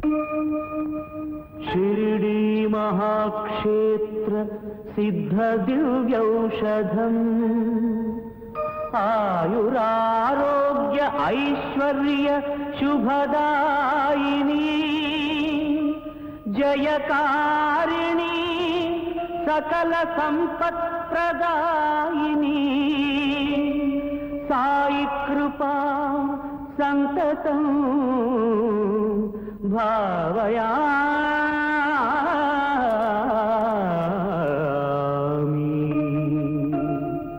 शिरडी महाक्षेत्र सिद्ध दिव्यौषधम् आयुरारोग्य ऐश्वर्य शुभदायिनी जयकारिणी सकल सम्पत्प्रदायिनी साई कृपा सन्ततम् भावयामि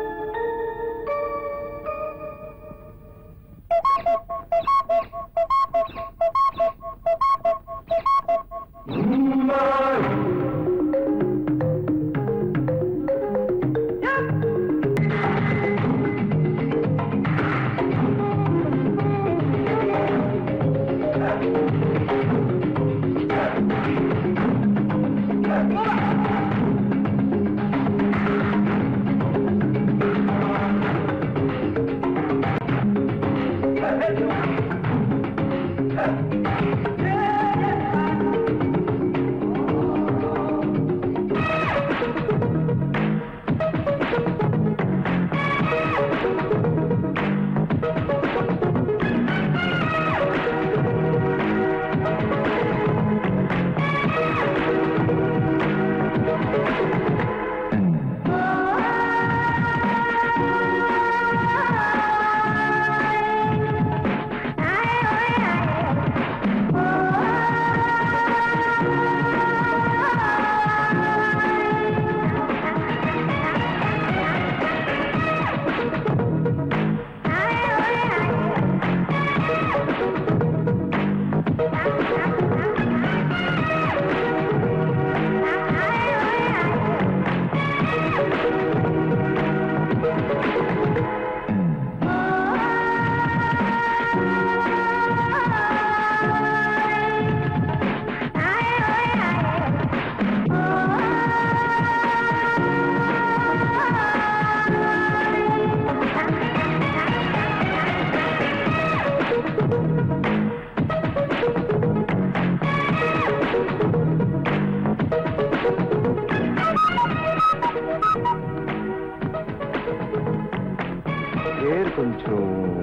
హెయిర్ కొంచెం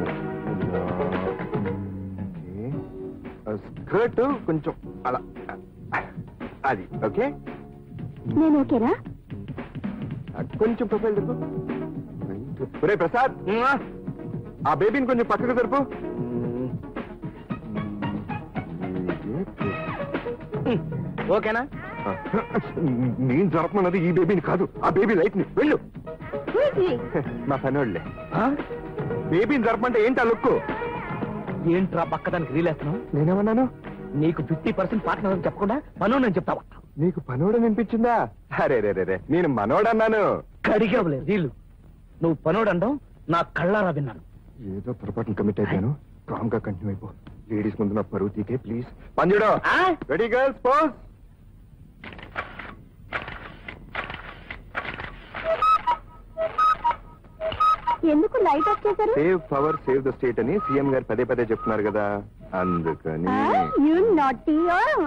ఇలా, ఓకే. ఆ స్కర్ట్ కొంచెం అలా అది ఓకే నేను ఓకేనా ఆ కొంచెం ప్రొఫైల్ చెప్పు ఒరే ప్రసాద్ ఆ బేబీని కొంచెం పక్కకు జరుపు ఓకేనా నేను జరపమన్నది ఈ బేబీని కాదు ఆ బేబీ లైట్ ని వెళ్ళు ఊరికి. మా పనోళ్ళే బేబీని జరపమంటే ఏంటి ఆ లుక్కు ఏంట్రా పక్కదానికి రీలేస్తున్నావు నేనేమన్నాను నీకు ఫిఫ్టీ పర్సెంట్ పార్ట్నర్ అని చెప్పకుండా పను నేను చెప్తావా నీకు పనోడని అనిపించిందా అరే రే రే రే నేను మనోడన్నాను కడిగవలే రీలు నువ్వు పనోడు అండం నా కళ్ళారా విన్నాను ఏదో పొరపాటున కమిట్ అయిపోయాను కామ్ గా కంటిన్యూ అయిపో లేడీస్ ముందు నా పరువు తీకే ప్లీజ్ పంజుడో ఆ? రెడీ గర్ల్స్ పోజ్ ఎందుకు లైట్ ఆఫ్ చేశారు save power save the state అని సీఎం గారు పదే పదే చెప్తున్నారు కదా అందుకని you naughty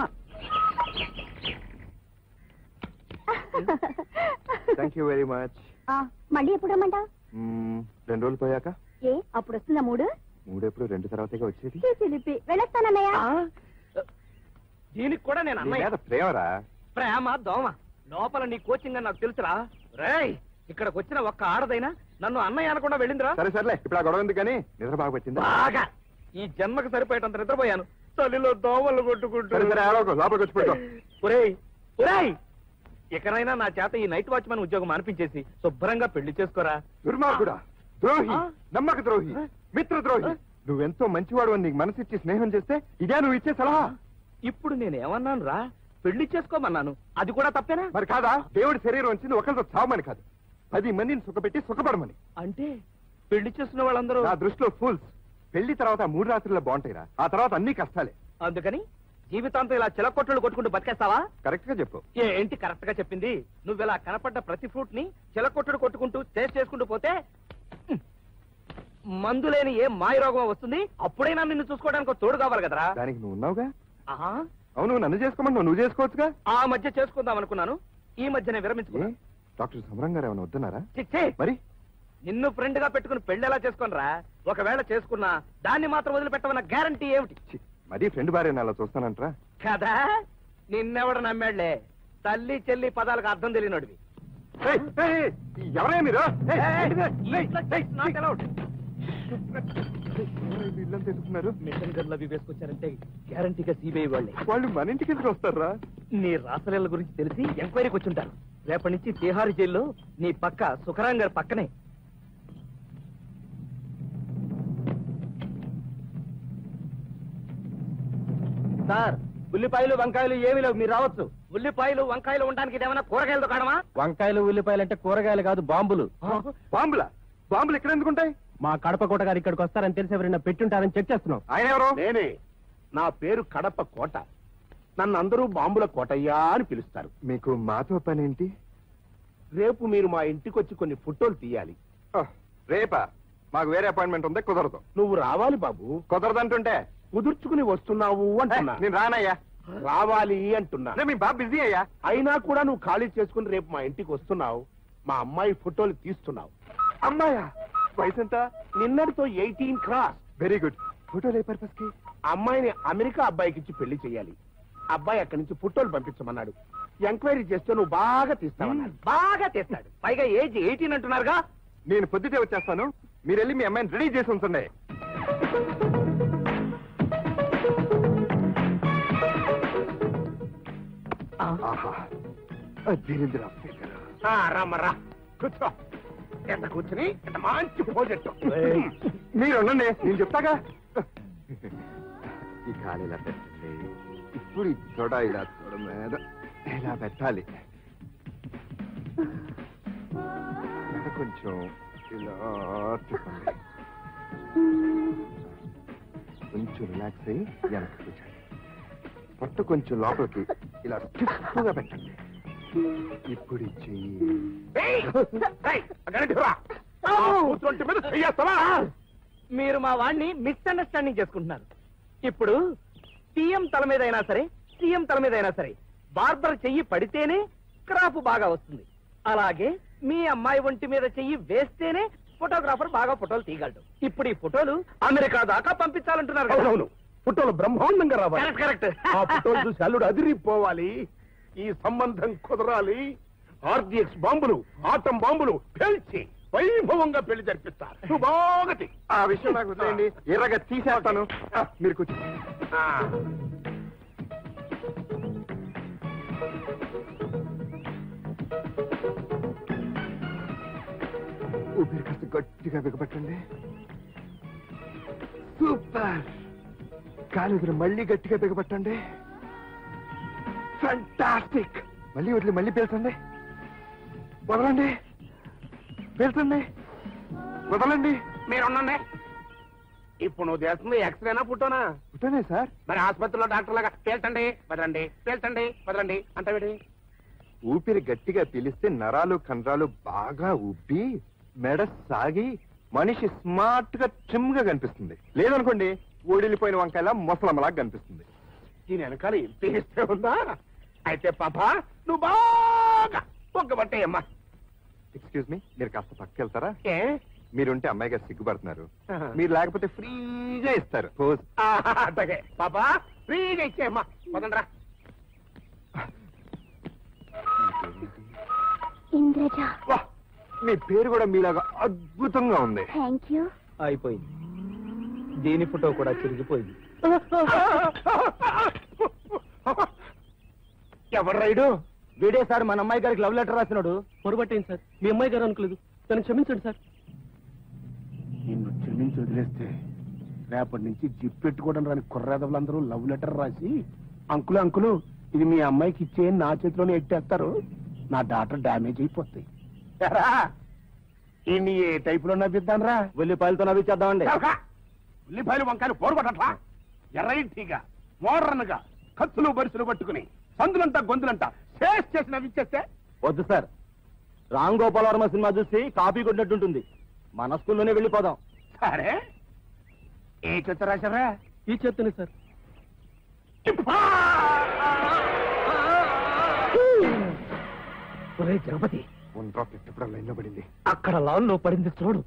thank you very much మళ్ళీ ఎప్పుడు రమ్మంటా రెండు రోజులు పోయాక ఏ అప్పుడు వస్తుందా మూడు మూడెప్పుడు రెండు తర్వాతగా వచ్చేది చిలిపి వెళ్ళొస్తానన్నయ్య ఆ? దీనికి కూడా నేను నీ అన్నయ్య మీద ప్రేమరా ప్రేమ దోమ లోపల నీ కోచింగ్ అని నాకు తెలుసురా రేయ్ ఇక్కడికి వచ్చిన ఒక్క ఆడదైనా నన్ను అన్నయ్య అనకుండా వెళ్ళిందిరా సరే సర్లే ఇప్పుడు ఆ గొడవ ఉంది కానీ నిద్ర బాగా పెట్టిందా బాగా ఈ జన్మకు సరిపోయేటంత నిద్రపోయాను చలిలో దోమలు కొట్టుకుంటూ సరే సరే ఆడవకు లోపలికి వచ్చి పెట్టుకో ఒరేయ్ ఒరేయ్ ఇకనైనా నా చేత ఈ నైట్ వాచ్మెన్ ఉద్యోగం అనిపించేసి శుభ్రంగా పెళ్లి చేసుకోరా దుర్మార్గుడా ద్రోహి ఆ? నమ్మక ద్రోహి ఆ? మిత్ర ద్రోహి ఆ? నువ్వెంతో మంచివాడు అని నీకు మనసిచ్చి స్నేహం చేస్తే ఇదే నువ్వు ఇచ్చే సలహా ఇప్పుడు నేను ఏమన్నాను రా పెళ్లి చేసుకోమన్నాను అది కూడా తప్పేనా మరి కాదా దేవుడి శరీరం వచ్చింది ఒకరితో చావమని కాదు పది మందిని సుఖపెట్టి సుఖపడమని అంటే పెళ్లి చేసుకున్న వాళ్ళందరూ నా దృష్టిలో ఫూల్స్ పెళ్లి తర్వాత ఆ మూడు రాత్రుల్లో బాగుంటాయిరా ఆ తర్వాత అన్ని కష్టాలే అందుకని జీవితాంతం ఇలా చిలకొట్టలు కొట్టుకుంటూ బతికేస్తావా కరెక్ట్ గా చెప్పు ఏ ఏంటి కరెక్ట్ గా చెప్పింది నువ్వు ఇలా కనపడ్డ ప్రతి ఫ్రూట్ ని చిలకొట్టుడు కొట్టుకుంటూ టేస్ట్ చేసుకుంటూ పోతే హ్మ్, మందు లేని ఏ మాయ రోగం వస్తుంది అప్పుడైనా నిన్ను చూసుకోవడానికి ఒక తోడు కావాలి కదరా దానికి నువ్వు ఉన్నావుగా ఆహా అవును నన్ను చేసుకోమంటావు నువ్వు చేసుకోవచ్చుగా ఆ మధ్య చేసుకుందాం అనుకున్నాను ఈ మధ్యనే ఏ? విరమించుకున్నా డాక్టర్ సమరం గారు ఏమైనా వద్దన్నారా చిచ్చే మరి నిన్ను ఫ్రెండ్ గా పెట్టుకుని పెళ్లి ఎలా చేసుకోనరా ఒకవేళ చేసుకున్నా దాన్ని మాత్రం వదిలిపెట్టమన్న గ్యారంటీ ఏమిటి ఛీ, మరీ ఫ్రెండ్ భార్య అలా చూస్తానంటరా కదా నిన్నెవడు నమ్మాడులే తల్లి చెల్లి పదాలకు అర్థం తెలియనోడివి ఏయ్, ఏయ్, ఏయ్, ఎవరయ్యా మీరు ఏయ్, ఏయ్, ఏంటిది? ఈ ఏయ్, ఇంట్లో sex not allowed. ఎవరయ్యా ఈ ఇల్లంతా ఎత్తుకున్నారు? మిషన్ గన్లు అవి వేసుకొచ్చారంటే గ్యారంటీగా సిబిఐ వాళ్ళే వాళ్ళు మన ఇంటికి ఎందుకు వస్తారా నీ రాసలీల గురించి తెలిసి ఎంక్వైరీకి వచ్చుంటారు రేపటి నుంచి తిహార్ జైల్లో నీ పక్క సుఖరాం గారి పక్కనే సార్ ఉల్లిపాయలు వంకాయలు ఏమి లేవు మీరు రావచ్చు ఉల్లిపాయలు వంకాయలు ఉండడానికి ఇదేమైనా కూరగాయల దుకాణమా వంకాయలు ఉల్లిపాయలు అంటే కూరగాయలు కాదు బాంబులు బాంబులా బాంబులు ఎక్కడ ఎందుకుంటాయి మా కడప కోట గారు ఇక్కడికి వస్తారని తెలిసి ఎవరైనా పెట్టుంటారని చెక్ చేస్తున్నాం ఆయన ఎవరు నేనే నా పేరు కడప కోట నన్ను అందరూ బాంబుల కోటయ్యా అని పిలుస్తారు మీకు మాతో పని ఏంటి రేపు మీరు మా ఇంటికి వచ్చి కొన్ని ఫోటోలు తీయాలి ఓ, రేపా మాకు వేరే అపాయింట్మెంట్ ఉంది కుదరదు నువ్వు రావాలి బాబు కుదరదంటుంటే కుదుర్చుకుని వస్తున్నావు అంటున్నా నేను రానయ్యా రావాలి అంటున్నా నేను మీ బాబు బిజీ అయ్యా అయినా కూడా నువ్వు ఖాళీ చేసుకుని రేపు మా ఇంటికి వస్తున్నావు మా అమ్మాయి ఫోటోలు తీస్తున్నావు అమ్మాయా వయసు ఎంత నిన్నటితో ఎయిటీన్ క్రాస్ వెరీ గుడ్ ఫోటోలు ఏ పర్పస్ కి అమ్మాయిని అమెరికా అబ్బాయికి ఇచ్చి పెళ్లి చేయాలి అబ్బాయి అక్కడి నుంచి ఫోటోలు పంపించమన్నాడు ఎంక్వైరీ చేస్తే నువ్వు బాగా తీస్తావన్నాడు బాగా తెస్తాడు పైగా ఏజ్ ఎయిటీన్ అంటున్నారుగా నేను పొద్దుటే వచ్చేస్తాను మీరు వెళ్ళి మీ అమ్మాయిని రెడీ చేసి ఉంచండి ఆహా అద్దెనిమిది రాజశేఖర్. ఆ, రామ్మరా కూర్చో ఎంత కూర్చుని ఎంత మంచి ప్రాజెక్టు మీరు ఉండండి నేను చెప్తాగా ఈ కాలు ఇలా పెట్టండి ఇప్పుడు ఈ తొడ ఇలా తొడ మీద ఇలా పెట్టాలి మెడ కొంచెం ఇలా తిప్పండి కొంచెం రిలాక్స్ అయ్యి వెనక్కి కూర్చోండి పొట్ట కొంచెం లోపలికి ఇలా స్టిఫ్గా పెట్టండి ఇప్పుడు ఈ చెయ్యి ఏయ్! ఏయ్, అక్కడికి రా. ఆ కూతురొంటి మీద చెయ్యేస్తావా? మీరు మా వాడిని మిస్అండర్స్టాండింగ్ చేసుకుంటున్నారు ఇప్పుడు సీఎం తల మీద అయినా సరే సీఎం తల మీద అయినా సరే బార్బర్ చెయ్యి పడితేనే క్రాప్ బాగా వస్తుంది అలాగే మీ అమ్మాయి ఒంటి మీద చెయ్యి వేస్తేనే ఫోటోగ్రాఫర్ బాగా ఫోటోలు తీయగలడు ఇప్పుడు ఈ ఫోటోలు అమెరికా దాకా పంపించాలంటున్నారు కదా. అవునవును ఫోటోలు బ్రహ్మాండంగా రావాలి కరెక్ట్ కరెక్ట్ ఆ ఫోటోలు చూసి అల్లుడు అదిరిపోవాలి ఈ సంబంధం కుదరాలి ఆర్డిఎక్స్ బాంబులు ఆటం బాంబులు పేల్చి వైభవంగా పెళ్లి జరిపిస్తారు నువ్వు బాగా తీ. ఆ విషయం నాకు వదిలేయండి ఎర్రగా తీసేస్తాను ఆ, మీరు కూర్చో ఆ. ఊపిరి కాస్త గట్టిగా బిగపట్టండి సూపర్ కాలు మళ్ళీ గట్టిగా బిగపట్టండి ఫంటాస్టిక్ మళ్ళీ వదిలి మళ్ళీ పేల్చండి వదలండి పేల్చండి వదలండి మీరు ఉండండి ఇప్పుడు నువ్వు చేస్తుంది ఎక్స్రేనా ఫోటోనా పుట్టనే సార్ మరి ఆసుపత్రిలో డాక్టర్ లాగా పేల్చండి వదలండి పేల్చండి వదలండి అంటావిడి ఊపిరి గట్టిగా పీలిస్తే నరాలు కండరాలు బాగా ఉబ్బి మెడ సాగి మనిషి స్మార్ట్ గా ట్రిమ్ గా కనిపిస్తుంది లేదనుకోండి ఊడిలిపోయిన వంకాయలా మొసలమ్మలా కనిపిస్తుంది దీని వెనకాల ఇంత ఇస్తే ఉందా అయితే పాప నువ్వు బాగా పొగ్గబట్టేయమ్మా ఎక్స్క్యూజ్ మీ మీరు కాస్త పక్కకి వెళ్తారా ఏ మీరుంటే అమ్మాయి గారు సిగ్గుపడుతున్నారు ఆహా. మీరు లేకపోతే ఫ్రీగా ఇస్తారు పోజ్ ఆహా, అట్టగే పాప ఫ్రీగా ఇచ్చేయమ్మా పదండ్రా ఇంద్రజ వా, మీ పేరు కూడా మీలాగా అద్భుతంగా ఉంది థ్యాంక్ యూ అయిపోయింది దీని ఫోటో కూడా చిరిగిపోయింది ఎవరు రైడు వీడే సార్ మన అమ్మాయి గారికి లవ్ లెటర్ రాసినాడు పొరబట్టేయండి సార్ మీ అమ్మాయి గారు అనుకోలేదు తను క్షమించండి సార్ నిన్ను క్షమించి వదిలేస్తే రేపటి నుంచి జిప్ పెట్టుకోవడం రాని కుర్రాదవులందరూ లవ్ లెటర్ రాసి అంకులు అంకులు ఇది మీ అమ్మాయికి ఇచ్చే నా చేతిలోనే ఎట్టేస్తారు నా డాటర్ డ్యామేజ్ అయిపోతాయి ఎరా, ఈయన్ని ఏ టైపులో నవ్విద్దాం రా ఉల్లిపాయలతో నవ్విచ్చేద్దామండి ఉల్లిపాయలు వంకాయలు పోరుపడట్లా ఎర్రైటీగా మోడర్న్ గా కత్తులు బరుసులు పట్టుకుని సందులంతా గొంతులంతా శేష్ చేసి నవ్విచ్చేస్తే వద్దు సార్ రామ్ గోపాల్ వర్మ సినిమా చూసి కాపీ కొట్టినట్టుంటుంది మన స్కూల్లోనే వెళ్ళిపోదాం సరే ఏ చిత్ర రాశారా ఈ చెప్తాను సార్ ఒరే జగపతి వన్ డ్రాప్ ఎప్పుడు లైన్ లో పడింది అక్కడ లాల్లో పడింది చూడు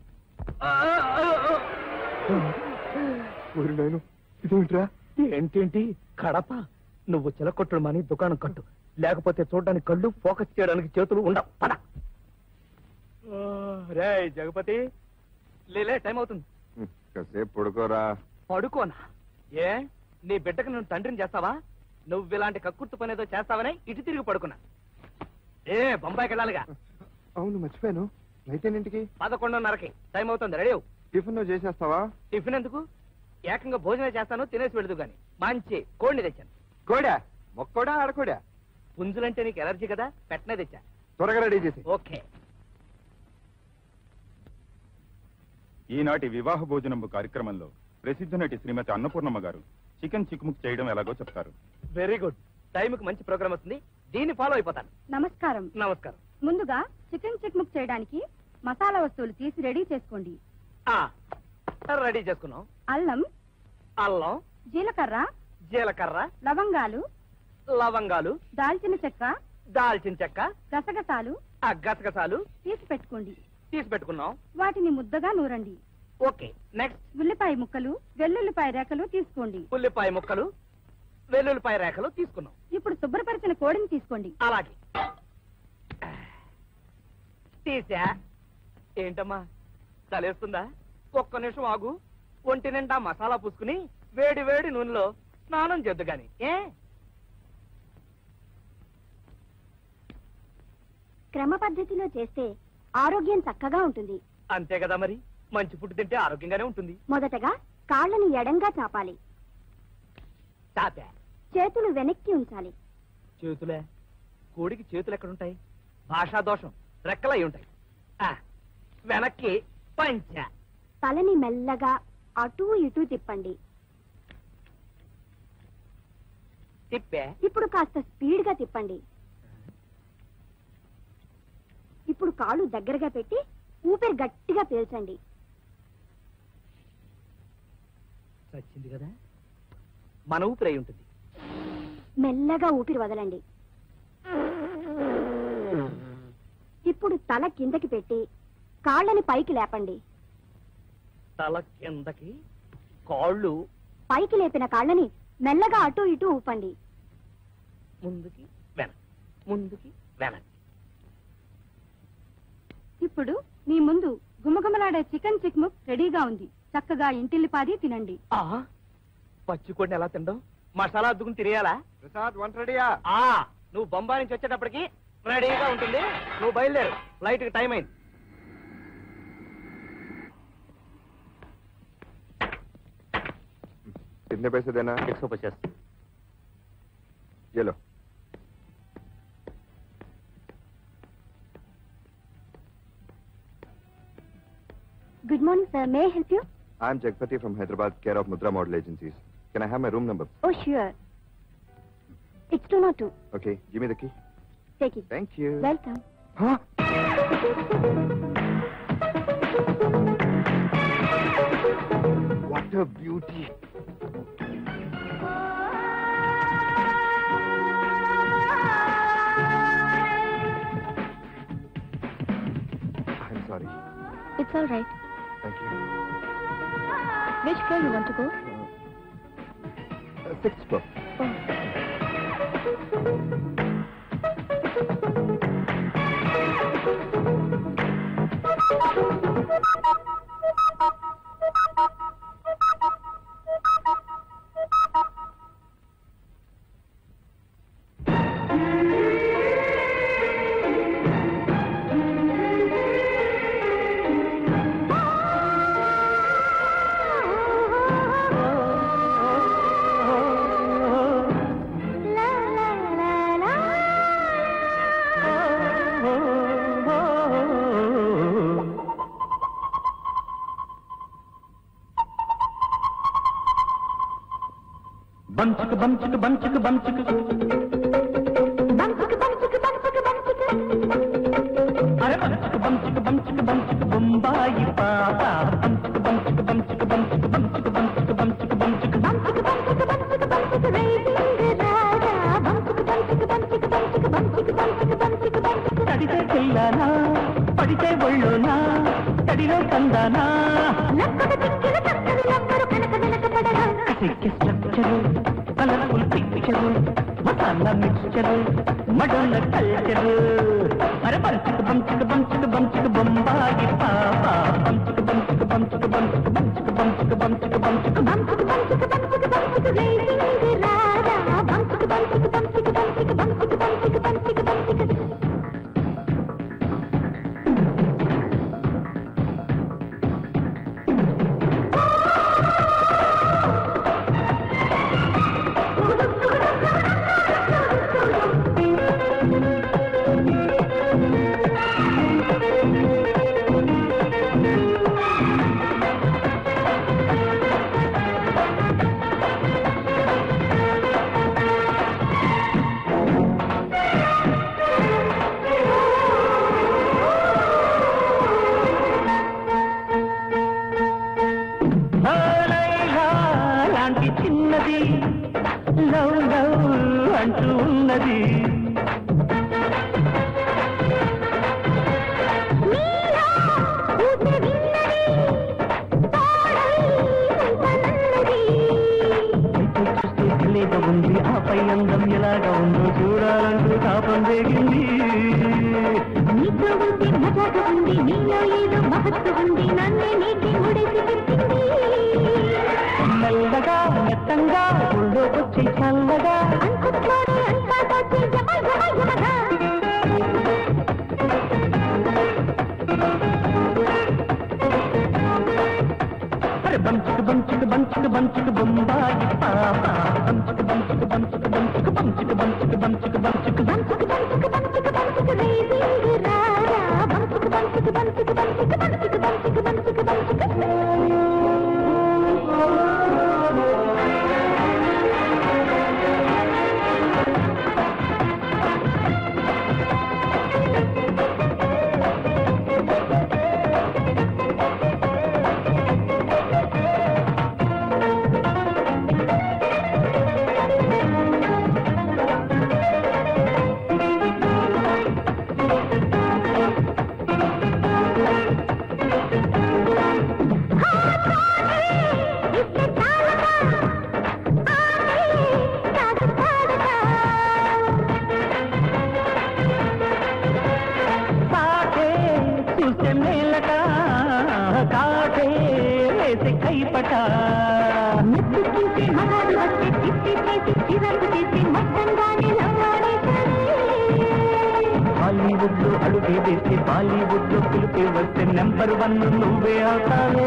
ఊరి నాయను ఇదేమిట్రా ఏంటేంటి కడప నువ్వు చిలకొట్టుడు మని దుకాణం కట్టు లేకపోతే చూడడానికి కళ్ళు ఫోకస్ చేయడానికి చేతులు ఉండవు పద రే జగపతి లేలే టైం అవుతుంది హ్మ్, కాసేపు పడుకోరా పడుకోనా ఏ నీ బిడ్డకు నువ్వు తండ్రిని చేస్తావా నువ్వు ఇలాంటి కక్కుర్తి పని ఏదో చేస్తావనే ఇటు తిరిగి పడుకున్నా ఏ బొంబాయికి వెళ్ళాలిగా అవును మర్చిపోయాను నైట్ ఎన్నింటికి పదకొండున్నరకి టైం అవుతుంది రెడీ అవ్వు. టిఫిన్ నువ్వు చేసేస్తావా టిఫిన్ ఎందుకు ఏకంగా భోజనం చేస్తాను తినేసి వెళదు గాని మంచి కోడిని తెచ్చాను కోడా మొక్కోడా ఆడకోడా పుంజులంటే నీకు ఎలర్జీ కదా పెట్టనే తెచ్చా త్వరగా రెడీ చేసి ఓకే ఈనాటి వివాహ భోజనంబు కార్యక్రమంలో ప్రసిద్ధ నటి శ్రీమతి అన్నపూర్ణమ్మ గారు చికెన్ చిక్ముక్ చేయడం ఎలాగో చెప్తారు వెరీ గుడ్ టైంకి మంచి ప్రోగ్రామ్ వస్తుంది దీన్ని ఫాలో అయిపోతాను నమస్కారం నమస్కారం ముందుగా చికెన్ చిక్ముక్ చేయడానికి మసాలా వస్తువులు తీసి రెడీ చేసుకోండి ఆ రెడీ చేసుకున్నాం అల్లం అల్లం జీలకర్ర జీలకర్ర లవంగాలు లవంగాలు దాల్చిన చెక్క దాల్చిన చెక్క గసగసాలు ఆ గసగసాలు తీసి పెట్టుకోండి తీసి పెట్టుకున్నాం వాటిని ముద్దగా నూరండి ఓకే నెక్స్ట్ ఉల్లిపాయ ముక్కలు వెల్లుల్లిపాయ రేఖలు తీసుకోండి ఉల్లిపాయ ముక్కలు వెల్లుల్లిపాయ రేఖలు తీసుకున్నాం ఇప్పుడు శుభ్రపరిచిన కోడిని తీసుకోండి అలాగే తీసా ఏంటమ్మా తలేస్తుందా ఒక్క నిమిషం ఆగు ఒంటి నిండా మసాలా పూసుకుని వేడి వేడి నూనెలో స్నానం చేద్దు గాని ఏ క్రమ పద్ధతిలో చేస్తే ఆరోగ్యం చక్కగా ఉంటుంది అంతే కదా మరి మంచి ఫుడ్ తింటే ఆరోగ్యంగానే ఉంటుంది మొదటగా కాళ్ళని ఎడంగా చాపాలి తాత చేతులు వెనక్కి ఉంచాలి చేతులే కోడికి చేతులు ఎక్కడుంటాయి భాషా దోషం రెక్కలై ఉంటాయి ఆ, వెనక్కి పంచ తలని మెల్లగా అటూ ఇటూ తిప్పండి తిప్పే ఇప్పుడు కాస్త స్పీడ్ గా తిప్పండి ఇప్పుడు కాళ్ళు దగ్గరగా పెట్టి ఊపిరి గట్టిగా పీల్చండి వచ్చింది కదా మన ఊపిరై ఉంటుంది మెల్లగా ఊపిరి వదలండి ఇప్పుడు తల కిందకి పెట్టి కాళ్ళని పైకి లేపండి తల కిందకి కాళ్ళు పైకి లేపిన కాళ్ళని మెల్లగా అటూ ఇటూ ఊపండి ముందుకి వెనక్కి ముందుకి వెనక్కి ఇప్పుడు మీ ముందు గుమగుమలాడే చికెన్ చిక్ముక్ రెడీగా ఉంది చక్కగా ఇంటిల్లిపాది తినండి ఆ పచ్చి కోడిని ఎలా తినడం మసాలా అద్దుకుని తినేయాలా ప్రసాద్ వంట రెడీయా ఆ నువ్వు బొంబాయి నుంచి వచ్చేటప్పటికి రెడీగా ఉంటుంది నువ్వు బయలుదేరు ఫ్లైట్ కి టైం అయింది कितने पैसे देना है एक सौ पचास ये लो good morning sir may help you I am Jagapathi from Hyderabad care of Mudra model agencies can I have my room number oh sure it's two not two okay give me the key take it thank you welcome हाँ What a beauty! I'm sorry. It's all right Thank you. Which floor you want to go Uh, sixth floor. బంచుకు బంచుకు బంచుకు బంచుకు అరే బంచుకు బంచుకు బంచుకు బంచుకు బొంబాయి పాప బంచుకు బంచుకు బంచుకు బంచుకు బంచుకు బంచుకు బంచుకు బంచుకు బంచుకు బంచుకు బంచుకు బంచుకు రేసింగ్ తడిలో కందానా నక్కద తిక్కిన చక్కని లబ్బరు కనక వెనకపడగా సిక్కి structure colourful picture masala mixture మడోళ్ళ కల్చరు అరే బంచుకు బంచుకు బంచుకు బంచుకు బొంబాయి పాప బంచుకు బంచుకు బంచుకు బంచుకు బంచుకు బంచుకు బంచుకు బంచుకు బంచుకు బంచుకు బంచుకు బంచుకు రేసింగ్ రారా బంచుకు బంచుకు బంచుకు బంచుకు బంచుకు బంచుకు బంచుకు బంచుకు ఓ లైలా లాంటి చిన్నది లవ్ లవ్ అంటూ ఉన్నది నీలా ఊసే విన్నది తాడై ఉంటనన్నది అయితే చూస్తే తెలియగా ఉంది ఆపై అందం ఎలాగా ఉందో చూడాలంటూ తాపం రేగింది నీతో ఉంటే మజాగా ఉంది నీలో ఏదో మహత్తు ఉంది నన్నే నీకి ముడేసి పెట్టింది మెల్లగా మెత్తంగా ఒళ్ళోకొచ్చి చల్లగా అంతట్లోనే అంతా దాచి యమ యమ యమగా అరే బంచుకు బంచుకు బంచుకు బంచుకు బొంబాయి పాప బంచుకు బంచుకు బంచుకు బంచుకు బంచుకు బంచుకు బంచుకు బంచుకు బంచుకు బంచుకు బంచుకు బంచుకు రేసింగ్ రారా బంచుకు బంచుకు బంచుకు బంచుకు బంచుకు బంచుకు బంచుకు బంచుకు ఇస్తే చాలదా ఆమె సాగు పాడదా సాటే చూస్తే మేలట కాటే వేసి కైపట మెత్తుకుంటే మగాడు వచ్చి తిప్పి చేసి చిరకు చేసి మొత్తంగానే లవ్వాడేశాడే హాలీవుడ్ లో అడుగే వేసి బాలీవుడ్ లో పిలిపే వస్తే నెంబర్ వన్ నువ్వే అవుతావే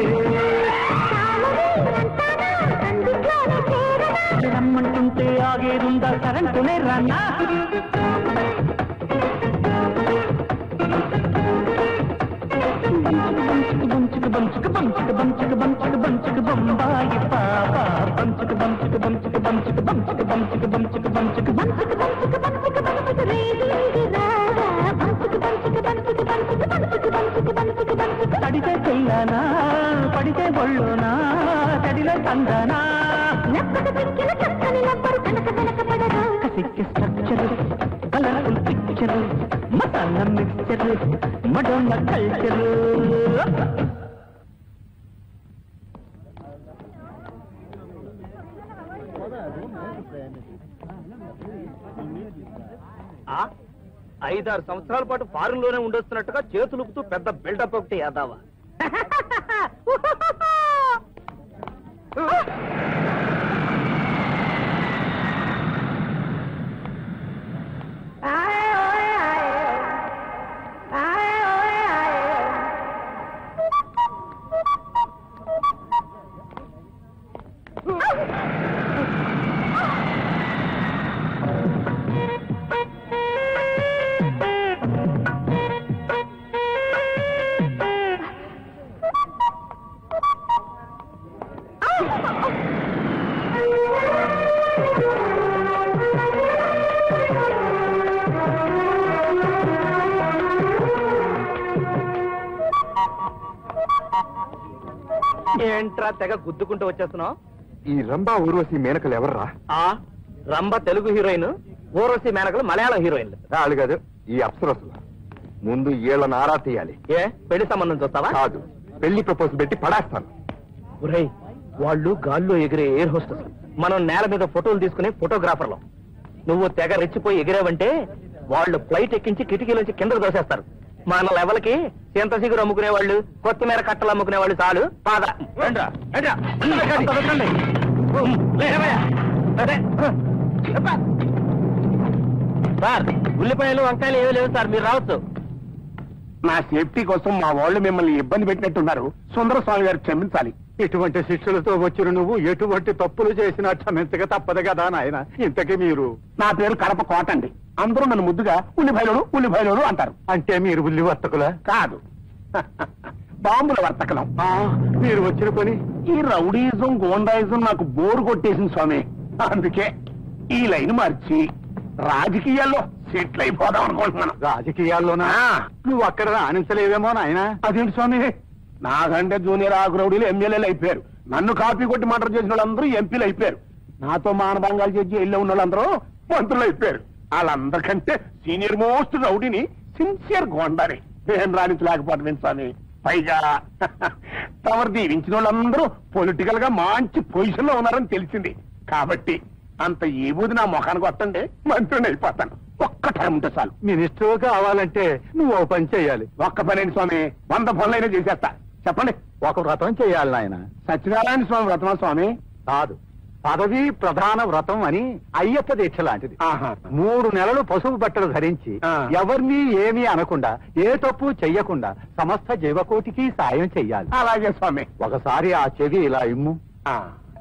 రమ్మంటుంటే ఆగేదుందా కరెంటునే రన్నా బంచుకు బంచుకు బంచుకు బంచుకు బంచుకు బంచుకు బంచుకు బొంబాయి పాప బంచుకు బంచుకు బంచుకు బంచుకు బంచుకు బంచుకు బంచుకు బంచుకు బంచుకు బంచుకు బంచుకు బంచుకు రేగింగ్ రారా బంచుకు బంచుకు బంచుకు బంచుకు బంచుకు బంచుకు బంచుకు బంచుకు తడితే చెయ్యానా పడితే బొళ్ళోనా తడిలో తందానా నక్కద తిక్కిన చక్కని లబ్బరు కనక వెనకపడగా కసిక్కి structure colourful picture masala mixture Madonna culture ఆ ఐదారు సంవత్సరాల పాటు ఫారెన్ లోనే ఉండొస్తున్నట్టుగా చేతులుపుతూ పెద్ద బిల్డప్ ఒకటి యాదావా ఏంట్రా తెగ గుద్దుకుంటూ వచ్చేస్తున్నావు ఈ రంభా ఊర్వశి మేనకలు ఎవర్రా ఆ రంభ తెలుగు హీరోయిన్ ఊర్వశి మేనకలు మలయాళం హీరోయిన్లు వాళ్ళు కాదు ఈ అప్సరసులు ముందు ఏళ్ళ నారా తీయాలి ఏ పెళ్లి సంబంధం చూస్తావా కాదు పెళ్లి ప్రపోజల్ పెట్టి పడేస్తాను ఒరేయ్ వాళ్ళు గాల్లో ఎగిరే ఎయిర్ హోస్టెస్ మనం నేల మీద ఫోటోలు తీసుకునే ఫోటోగ్రాఫర్లు నువ్వు తెగ రెచ్చిపోయి ఎగిరావంటే వాళ్ళు ఫ్లైట్ ఎక్కించి కిటికీలోంచి కిందకు దోసేస్తారు మన లెవెల్కి చింత సిగురు అమ్ముకునే వాళ్ళు కొత్తిమీర కట్టలు అమ్ముకునే వాళ్ళు చాలు పాద రండ్రా, రండ్రా. అంత దొరకండి. లేవయ్యా. అదే. చెప్పా. సార్ ఉల్లిపాయలు వంకాయలు ఏమీ లేవు సార్ మీరు రావచ్చు నా సేఫ్టీ కోసం మా వాళ్ళు మిమ్మల్ని ఇబ్బంది పెట్టినట్టున్నారు సుందర స్వామి గారు క్షమించాలి ఇటువంటి శిష్యులతో వచ్చిన నువ్వు ఎటువంటి తప్పులు చేసినా క్షమించక తప్పదు కదా నాయన ఇంతకీ మీరు నా పేరు కడప కోట అండి అందరూ నన్ను ముద్దుగా ఉల్లిపాయలోను ఉల్లిపాయలోను అంటారు అంటే మీరు ఉల్లి వర్తకులా కాదు బాంబుల వర్తకలం ఆ, మీరు వచ్చిన పని ఈ రౌడీజం గోండాయిజం నాకు బోరు కొట్టేసింది స్వామి అందుకే ఈ లైన్ మార్చి రాజకీయాల్లో సెటిల్ అయిపోదాం అనుకుంటున్నాను రాజకీయాల్లోనా ఆ. నువ్వు అక్కడ రాణించలేవేమో నాయన అదేంటి స్వామి నాకంటే జూనియర్ ఆకు రౌడీలు ఎమ్మెల్యేలు అయిపోయారు నన్ను కాపీ కొట్టి మర్డర్ చేసిన వాళ్ళందరూ ఎంపీలు అయిపోయారు నాతో మానభంగాలు చేసి వెళ్ళి ఉన్న వాళ్ళందరూ మంత్రులు అయిపోయారు వాళ్ళందరికంటే సీనియర్ మోస్ట్ రౌడీని సిన్సియర్ గోండాని నేను రాణించలేకపోవడం స్వామి పైగా తమరు దీవించిన వాళ్ళందరూ పొలిటికల్ గా మంచి పొజిషన్ లో ఉన్నారని తెలిసింది కాబట్టి అంత ఏ బూది నా ముఖానికి వస్తండి మంత్రిని అయిపోతాను ఒక్క టైం ఉంటే చాలు మినిస్టర్ కావాలంటే నువ్వు ఓ పని చేయాలి ఒక్క పనేంటి స్వామి వంద పనులైనా చేసేస్తా చెప్పండి ఒక వ్రతం చేయాలి నాయన సత్యనారాయణ స్వామి వ్రతమా స్వామి కాదు పదవి ప్రధాన వ్రతం అని అయ్యప్ప దీక్ష లాంటిది ఆహా. మూడు నెలలు పసుపు బట్టలు ధరించి ఆ. ఎవరిని ఏమీ అనకుండా ఏ తప్పు చెయ్యకుండా సమస్త జీవకోటికి సాయం చెయ్యాలి అలాగే స్వామి ఒకసారి ఆ చెవి ఇలా ఇమ్ము ఆ,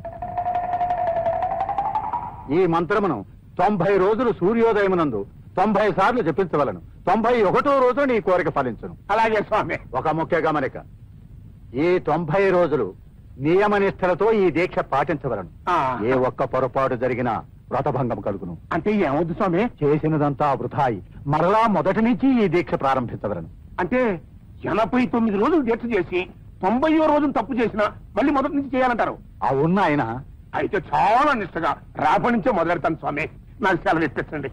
ఈ మంత్రమును తొంభై రోజులు సూర్యోదయమునందు తొంభై సార్లు జపించవలను తొంభై ఒకటో రోజు నీ కోరిక ఫలించును అలాగే స్వామి ఒక ముఖ్య గమనిక ఈ తొంభై రోజులు నియమనిష్టలతో ఈ దీక్ష పాటించవలను ఆ. ఏ ఒక్క పొరపాటు జరిగినా వ్రతభంగం కలుగును అంటే ఏమవుద్దు స్వామి చేసినదంతా వృథాయి మరలా మొదటి నుంచి ఈ దీక్ష ప్రారంభించవలను అంటే ఎనభై తొమ్మిది రోజులు దీక్ష చేసి తొంభైయో రోజున తప్పు చేసినా మళ్ళీ మొదటి నుంచి చేయాలంటారు ఆ ఉన్న ఆయన అయితే చాలా నిష్టగా రేపటి నుంచే మొదలెడతాను స్వామి నాకు సెలవు ఇప్పించండి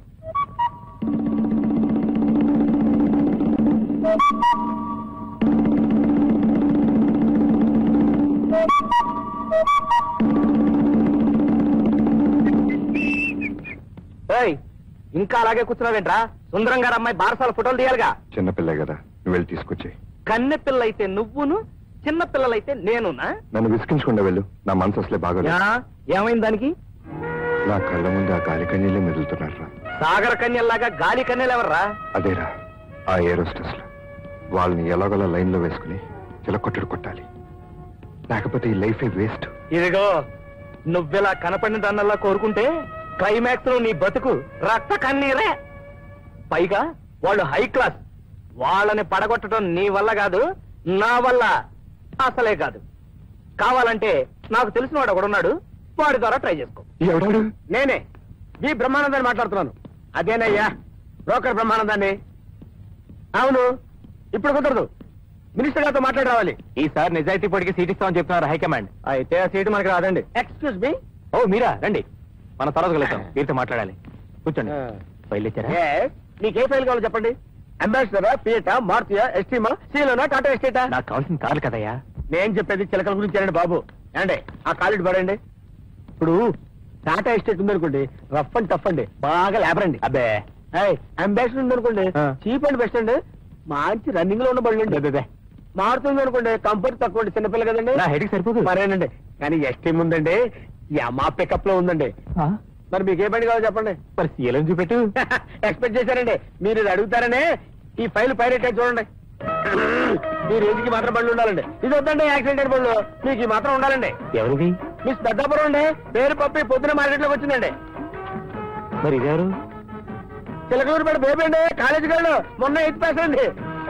ఏయ్ ఇంకా అలాగే కూర్చున్నావేంట్రా సుందరం గారు అమ్మాయి బారసాల ఫోటోలు తీయాలిగా చిన్నపిల్ల కదా నువ్వు వెళ్ళి తీసుకొచ్చి కన్నె పిల్లలైతే నువ్వును చిన్న పిల్లలైతే నేనునా నన్ను విసిగించకుండా వెళ్ళు నా మనసు అసలే బాగోలేదు యా, ఏమైంది దానికి నా కళ్ళ ముందు ఆ గాలి కన్నీళ్ళే మెదులుతున్నారు సాగర కన్యల్లాగా గాలి కన్యలు ఎవర్రా అదేరా ఆ ఏరోస్టెస్ వాళ్ళని ఎలాగోలా లైన్ లో వేసుకుని చిలకొట్టడు కొట్టాలి లేకపోతే ఈ లైఫ్ వేస్ట్ ఇదిగో నువ్వెలా కనపడిన దాన్నల్లా కోరుకుంటే క్లైమాక్స్ లో నీ బతుకు రక్త కన్నీరే పైగా వాళ్ళు హై క్లాస్ వాళ్ళని పడగొట్టడం నీ వల్ల కాదు నా వల్ల అసలే కాదు కావాలంటే నాకు తెలిసిన వాడు ఒకడున్నాడు వాడి ద్వారా ట్రై చేసుకో ఎవడాడు నేనే బి బ్రహ్మానందాన్ని మాట్లాడుతున్నాను అదేనయ్యా బ్రోకర్ బ్రహ్మానందాన్ని అవును ఇప్పుడు కుదరదు మినిస్టర్ గారితో మాట్లాడి రావాలి ఈసారి నిజాయితీ పొడికి సీట్ ఇస్తామని చెప్తున్నారు హైకమాండ్ అయితే ఆ సీటు మనకి రాదండి ఎక్స్క్యూజ్ మీ ఓ మీరా రండి మన తర్వాత కలుద్దాం మీరుతో మాట్లాడాలి కూర్చోండి ఫైల్ ఇచ్చారా మీకు ఏ ఫైల్ కావాలో చెప్పండి అంబాసిడరా ఫియటా మార్తియా ఎస్టీమా సీలోనా టాటా ఎస్టేటా నాకు కావాల్సిన కార్లు కదయ్యా నేను చెప్పేది చిలకల గురించి అండి బాబు ఏమండి ఆ కాలేజ్ పడండి ఇప్పుడు టాటా ఎస్టేట్ ఉందనుకోండి రఫ్ అండ్ టఫ్ అండి బాగా లేబర్ అండి అబ్బే అంబాసిడర్ ఉందనుకోండి ఆ. చీప్ అండ్ బెస్ట్ అండి మంచి రన్నింగ్ లో ఉన్న బండి అండి మారుతుంది అనుకోండి కంఫర్ట్ తక్కువ అండి చిన్నపిల్ల కదండి నా హెడ్కి సరిపోదు మరేనండి కానీ ఎస్టీ ఉందండి యమా పికప్ లో ఉందండి మరి మీకు ఏ బండి కావాలో చెప్పండి మరి సీఎం చూపెట్టు ఎక్స్పెక్ట్ చేశారండి మీరు ఇది అడుగుతారనే ఈ ఫైల్ పైరేట్ అయి చూడండి మీ రేంజ్కి మాత్రం బండ్లు ఉండాలండి ఇది వద్దండి యాక్సిడెంట్ బండ్లు మీకు ఈ మాత్రం ఉండాలండి ఎవరిది మిస్ పెద్దాపురం అండి పేరు పప్పి పొద్దున మార్కెట్ లోకి వచ్చిందండి మరి ఇదెవరు చిలకలూరు పడి బేబీ అండి కాలేజీ గారు మొన్న ఎయిత్ పాస్ అండి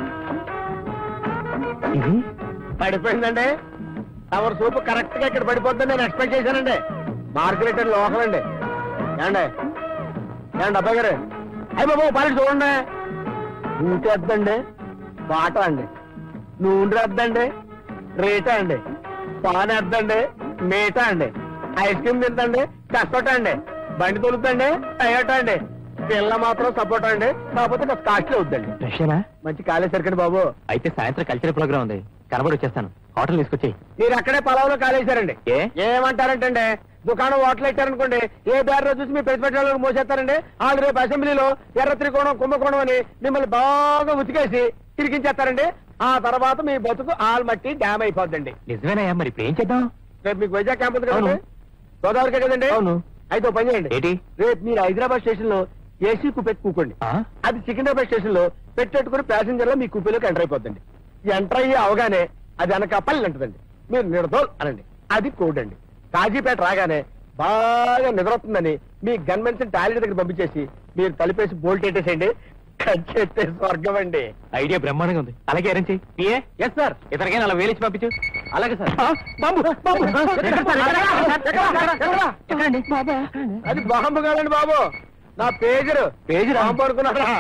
ఇది పడిపోయిందండి అవర్ సూప్ కరెక్ట్ గా ఇక్కడ పడిపోద్దని నేను ఎక్స్పెక్ట్ చేశానండి మార్కెట్ లోకల్ అండి ఏమండి ఏమండి అబ్బాయి గారు అయ్యి బాబు పాలకి చూడండి ఊటి వద్దండి బాట అండి నూనె వద్దండి రేటా అండి పాన్ వద్దండి మేటా అండి ఐస్ క్రీమ్ తిందండి కష్టట అండి బండి తొలుతండి టయోటా అండి పిల్ల మాత్రం సపోర్ట్ అండి కాకపోతే నాకు కాస్ట్లీ అవుద్దండి రష్యానా మంచి కాలేసరికండి బాబు అయితే సాయంత్రం కల్చరల్ ప్రోగ్రామ్ ఉంది కనబడి వచ్చేస్తాను హోటల్ తీసుకొచ్చి మీరు అక్కడే పొలంలో కాలేశారండి ఏ? ఏమంటారంటే దుకాణం హోటల్ ఇచ్చారనుకోండి ఏ దారిలో చూసి మీ ప్రతిపక్షాలను మోసేస్తారండి వాళ్ళు రేపు అసెంబ్లీలో ఎర్ర త్రికోణం కుంభకోణం అని మిమ్మల్ని బాగా ఉతికేసి తిరిగించేస్తారండి ఆ తర్వాత మీ బతుకు ఆల్మట్టి డ్యామ్ అయిపోద్దండి నిజమేనయ్యా మరి ఇప్పుడు ఏం చేద్దాం రేపు మీకు వైజాగ్ క్యాంప్ ఉంది కదండి అవును. గోదావరికే కదండి అవును. అయితే ఓ పని చేయండి ఏంటి రేపు మీరు హైదరాబాద్ స్టేషన్ లో ఏసీ కుపెట్టి కూకోండి ఆ? అది సికింద్రాబాద్ స్టేషన్ లో పెట్టెట్టుకుని ప్యాసింజర్ లో మీ కుప్పీలోకి ఎంటర్ అయిపోద్దండి ఎంటర్ అయ్యి అవగానే అది అనకాపల్లి అంటదండి మీరు నిడదోల్ అనండి అది కోడ్ అండి కాజీపేట రాగానే బాగా నిద్రొస్తుందని మీ గన్మెన్స్ టాయిలెట్ దగ్గర పంపించేసి మీరు తలిపేసి బోల్ట్ పెట్టేసేయండి కచ్చెట్టే స్వర్గం అండి ఐడియా బ్రహ్మాండంగా ఉంది అలాగే అరేంజ్ చెయ్యి పిఏ ఎస్ సార్ ఇతనికైనా అలా వేలిచ్చి పంపించు అలాగే సార్ బాబు బాబు ఎక్కడ సార్? ఎక్కడ? ఎక్కడ? ఎక్కడ? అది బాంబు కాదండి బాబు నా పేజరు పేజరా? బాంబు అనుకున్నారా